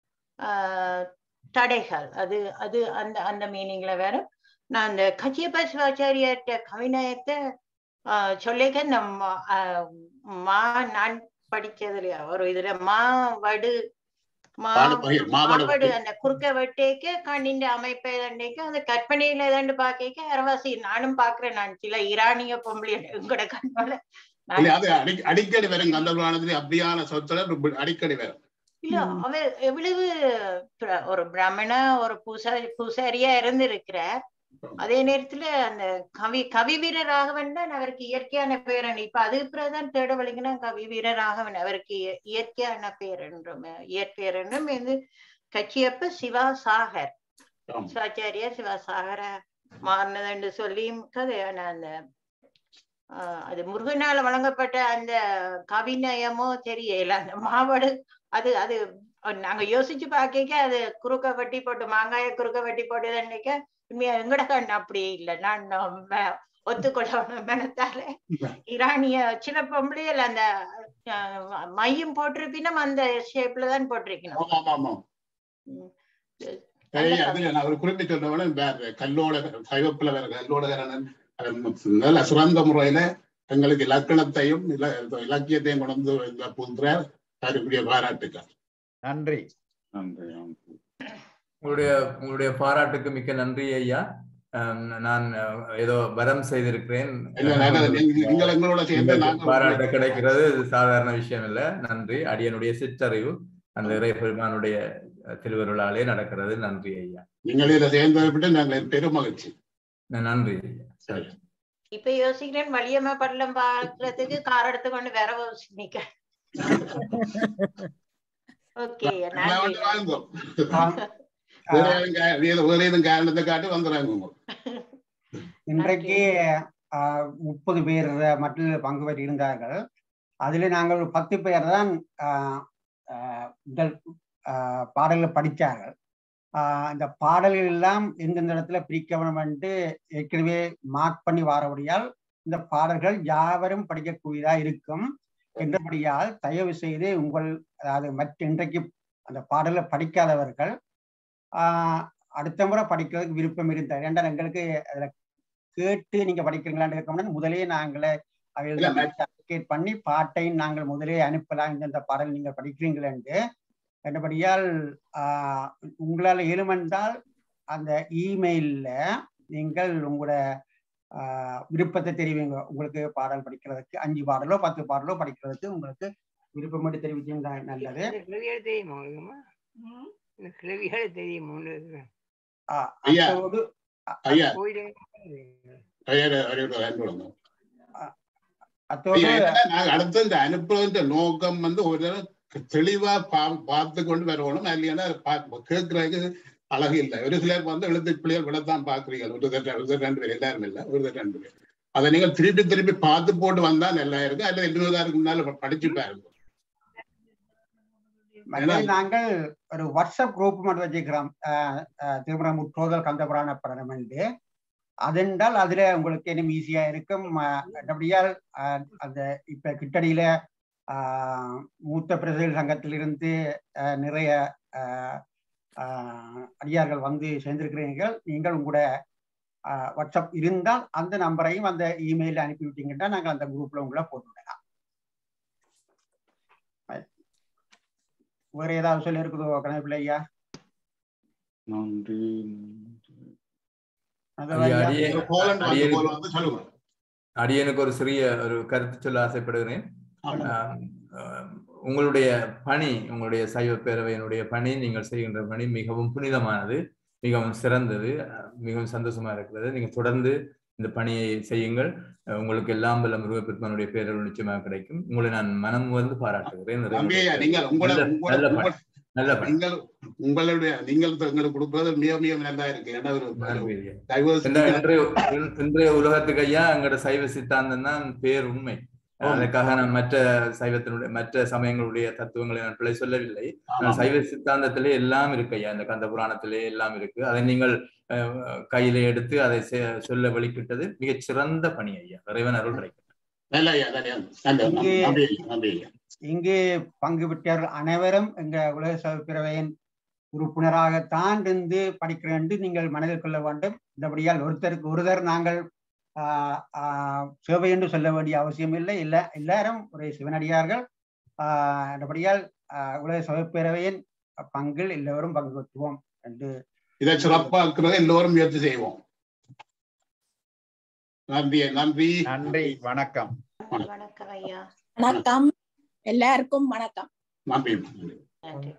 ஆஹ், தடைகள் அது அது அந்த அந்த மீனிங்ல வரும் நான் அந்த கச்சியப்ப சிவாச்சாரியர்கிட்ட கவிநயத்தை ஆஹ், சொல்லிக்க நம்ம ஆஹ், மா நான் படிச்சதுலயா ஒரு இதுல மா வடு மா பாடுபயிர், மாவடு மாவடு வெட்டு. அந்த குறுக்க வெட்டேக்க கண்ணின் அமைப்பை தண்டைக்கு அந்த கற்பனையில ஏதாண்டு பாக்க அரவாசி நானும் பாக்குறேன் நான் சில ஈரானிய பொம்பளை எங்கட கண்ணால நான் இல்ல அது அடி அடிக்கடி வரும் கந்த புராணத்துல அப்படியான சொற்கள் அடிக்கடி வரும் இல்ல அவர் எவ்வளவு பிர- ஒரு பிராமண ஒரு பூசாரி பூசாரியா இருந்திருக்கிறார் அதே நேரத்துல அந்த கவி கவி வீர ராகவன் தான் அவருக்கு இயற்கையான பேரன் இப்ப அது பிறகுதான் தேட வழிங்கன்னா கவி வீர ராகவன் அவருக்கு இய- இயற்கையான பேர் என்றும் இயற்பெயர் என்றும் இது கச்சியப்ப சிவா சாகர் ஆமா. சிவாச்சாரியா சிவா சாகர மாறினதுன்னு சொல்லியும் கதையான அந்த ஆஹ் அது முருகனால வழங்கப்பட்ட அந்த கவிநயமோ தெரியல அந்த மாவடு அது அது நாங்க யோசிச்சு பாக்க அது குறுக்க வெட்டி போட்டு மாங்காய குறுக்க வெட்டி போட்டு அன்னைக்கு உண்மையா எங்கட கண் அப்படி இல்லை நான் ம- ஒத்துக்கொள்ளணும் மனத்தால ஈரானிய சில பொம்பளைகள் அந்த ஆஹ், மையம் போட்டிருப்பினும் அந்த ஷேப்ல தான் போட்டிருக்கணும் ஆமா ஆமா ஆமா உம். சரி அது நான் ஒரு குறிப்பிட்டு சொன்னவன வேற கல்லோட சைவப்புல வேற கல்லோடகரணன் நல்ல சிறந்த முறையில எங்களுக்கு இலக்கணத்தையும் இல- இலக்கியத்தையும் கொண்டு வந்து இந்த புன்ற அதுக்குரிய பாராட்டுக்கள் நன்றி நன்றி உங்களுடைய உங்களுடைய பாராட்டுக்கு மிக்க நன்றி ஐயா அஹ் நான் அஹ், ஏதோ வரம் செய்திருக்கிறேன் இல்ல, நாங்க- நீங்க- நீங்கள் எங்களோட சேர்ந்து உங்களுக்கு நாங்க பாராட்டு கிடைக்கிறது சாதாரண விஷயம் இல்ல நன்றி அடியனுடைய சிற்றறிவு அந்த இறை பெருமானுடைய அஹ், திருவருளாலே நடக்கிறது நன்றி ஐயா நீங்கள் இதில் சேர்ந்ததை விட்டு நாங்கள் பெரும் மகிழ்ச்சி நன்றி ஐயா சரி இப்ப யோசிக்கிறேன் வலியம்மா படலம் பாக்குறதுக்கு கார் எடுத்து கொண்டு வேற நிக்க ஓகே நான் வந்து நன்றி வாழ்ந்தோம் வேற ஏதும் கா- வேற வேற ஏதும் காரணத்தை காட்டி வந்துடுறாங்க இன்றைக்கு ஆஹ், முப்பது பேர் மட்டும் பங்கு பெற்று இருந்தார்கள் அதில் நாங்கள் ஒரு பத்து பேர் தான் ஆஹ், ஆஹ், முதல் ஆஹ், பாடல்களை படித்தார்கள் ஆஹ், இந்த பாடல்கள் எல்லாம் எந்தெந்த இடத்துல பிரிக்க வேண்டும் என்று ஏற்கனவே மார்க் பண்ணி வாரபடியால் இந்த பாடல்கள் யாவரும் படிக்கக்கூடியதா இருக்கும் என்றபடியால் தயவு செய்து உங்கள் அதாவது மற்ற இன்றைக்கு அந்த பாடலை படிக்காதவர்கள் ஆஹ் அடுத்த முறை படிக்கிறதுக்கு விருப்பம் இருந்தார் ஏன்டா எங்களுக்கு அதுல கேட்டு நீங்க படிக்கிறீங்களான்னு கேட்க முடியாது முதலே நாங்களே இல்ல, அப்ளிகேட் பண்ணி பாட்டையும் நாங்கள் முதலே அனுப்பலாம் இந்த பாடல் நீங்க படிக்கிறீங்களேன்ட்டு என்னபடியால் ஆஹ் உங்களால் இயலுமென்றால் அந்த இமெயில்ல நீங்கள் உங்களோட ஆஹ் விருப்பத்தை தெரிவிங்க உங்களுக்கு பாடல் படிக்கிறதுக்கு அஞ்சு பாடலோ பத்து பாடலோ படிக்கிறதுக்கு உங்களுக்கு விருப்பம் மட்டும் தெரிவிச்சீங்கன்னா நல்லது இந்த கிழவிகள் தெரியுமா உங்களுக்குமா இந்த கிழவிகள் தெரியுமா உங்களுக்கு ஆஹ் ஐயா. அத்தோடு ஐயா கோயிலுக்கு ஐயா ஒரே ஒரு hand கொடுங்க. அத்தோடு ஐயா, என்னன்னா, நாங்க அடுத்து இந்த அனுப்புறதுன்ற நோக்கம் வந்து ஒரு தடவை தெளிவா பா பார்த்து கொண்டு வரணும் இல்லைன்னா பா- கேட்கறதுக்கு அழகு இல்லை ஒரு சிலர் வந்து எழுத்து பிள்ளைகள் விடத்தான் பாக்குறீங்க ஒரு தட்டு ஒரு தட்டு ரெண்டு பேர் எல்லாரும் இல்லை ஒரு தட்டு ரெண்டு பேர் அதை நீங்கள் திருப்பி திருப்பி பார்த்து போட்டு வந்தா நல்லா இருக்கும் அல்லது எழுதுவதற்கு முன்னால படிச்சு பாருங்க மற்றது நாங்கள் ஒரு வாட்ஸ்அப் குரூப் மட்டும் வச்சுக்கிறோம் ஆஹ் ஆஹ் திருமணம் முற்றோதல் கந்தபுராண படம் என்று அதென்றால் அதுல உங்களுக்கு இன்னும் ஈஸியா இருக்கும் ஆஹ் அப்படியால் ஆஹ் அந்த இப்ப கிட்டடியில ஆஹ் மூத்த பிரதிகள் சங்கத்திலிருந்து ஆஹ் நிறைய ஆஹ் ஆஹ் அடியார்கள் வந்து சேர்ந்திருக்கிறீர்கள் நீங்கள் உங்களோட ஆஹ் வாட்ஸ்அப் இருந்தால் அந்த நம்பரையும் அந்த இமெயில அனுப்பி விட்டீங்கன்னா நாங்கள் அந்த குரூப்ல உங்களை போட்டு விடலாம் வேற ஏதாவது சொல்லி இருக்குதோ கணப்பிள்ளை ஐயா நன்றி அது ஐயா, ஐயா. அடியே- போலந்து வந்து அடியேனுக்கு- போல வந்து சொல்லுங்க அடியனுக்கு ஒரு சிறிய ஒரு கருத்து சொல்ல ஆசைப்படுகிறேன் ஆமா. ஆம், ஆம், உங்களுடைய பணி உங்களுடைய சைவ பேரவையினுடைய பணி நீங்கள் செய்கின்ற பணி மிகவும் புனிதமானது மிகவும் சிறந்தது அஹ், மிகவும் சந்தோஷமா இருக்கிறது நீங்க தொடர்ந்து இந்த பணியை செய்யுங்கள் அஹ், உங்களுக்கு எல்லாம் வல்ல முருகப்பெருமானுடைய பேரல் நிச்சயமாக கிடைக்கும் உங்களை நான் மனம் வந்து பாராட்டுகிறேன் தம்பி ஐயா, நீங்கள் உங்களோட நல்ல- உங்களோட நல்ல பணி உங்களோட- நல்ல பணி நீங்கள் உங்களுடைய நீங்கள் எங்களுக்கு கொடுப்பது மிக மிக நல்லா இருக்கு ஏன்னா ஒரு நன்றி ஐயா. diversity- இந்த இன்றைய இன்- இன்றைய உலகத்துக்கு ஐயா எங்களோட சைவ சித்தாந்தம் தான் பேர் உண்மை அதற்காக நான் மற்ற சைவத்தினுடைய மற்ற சமயங்களுடைய தத்துவங்களை நான் பிழை சொல்லவில்லை ஆனால் சைவ சித்தாந்தத்திலே எல்லாம் இருக்கு ஐயா இந்த கந்த புராணத்திலே எல்லாம் இருக்கு அதை நீங்கள் அஹ், கையிலே எடுத்து அதை செ- சொல்ல வெளிக்கிட்டது மிகச் சிறந்த பணி ஐயா இறைவன் அருள் கிடைக்கும் நல்ல ஐயா நல்ல ஐயா. நல்ல இங்கே நன்றி ஐயா, நன்றி ஐயா. இங்கே பங்கு பெற்றவர்கள் அனைவரும் எங்க உலக சபைப்பிரவையின் உறுப்பினராகத்தான் இருந்து படிக்கிறேன் என்று நீங்கள் மனதில் கொள்ள வேண்டும் இந்தபடியால் ஒருத்தருக்கு ஒருத்தர் நாங்கள் ஆஹ் ஆஹ் சேவை என்று சொல்ல வேண்டிய அவசியம் இல்லை இல்ல எல்லாரும் ஒரு சிவனடியார்கள் ஆஹ் இந்தபடியால் ஆஹ் உலக சபைப்பேரவையின் பங்கில் எல்லோரும் பங்கு பெற்றுவோம் என்று இதை சிறப்பாக்குறத எல்லோரும் முயற்சி செய்வோம் நன்றி நன்றி நன்றி வணக்கம் வணக்கம் ஐயா வணக்கம் எல்லாருக்கும் வணக்கம் நன்றி நன்றி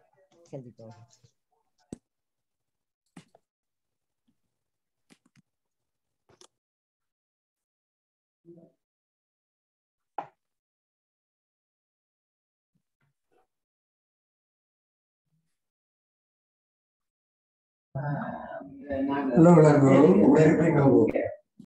நல்ல விளங்குகளும் உடற்பை கவுவோம்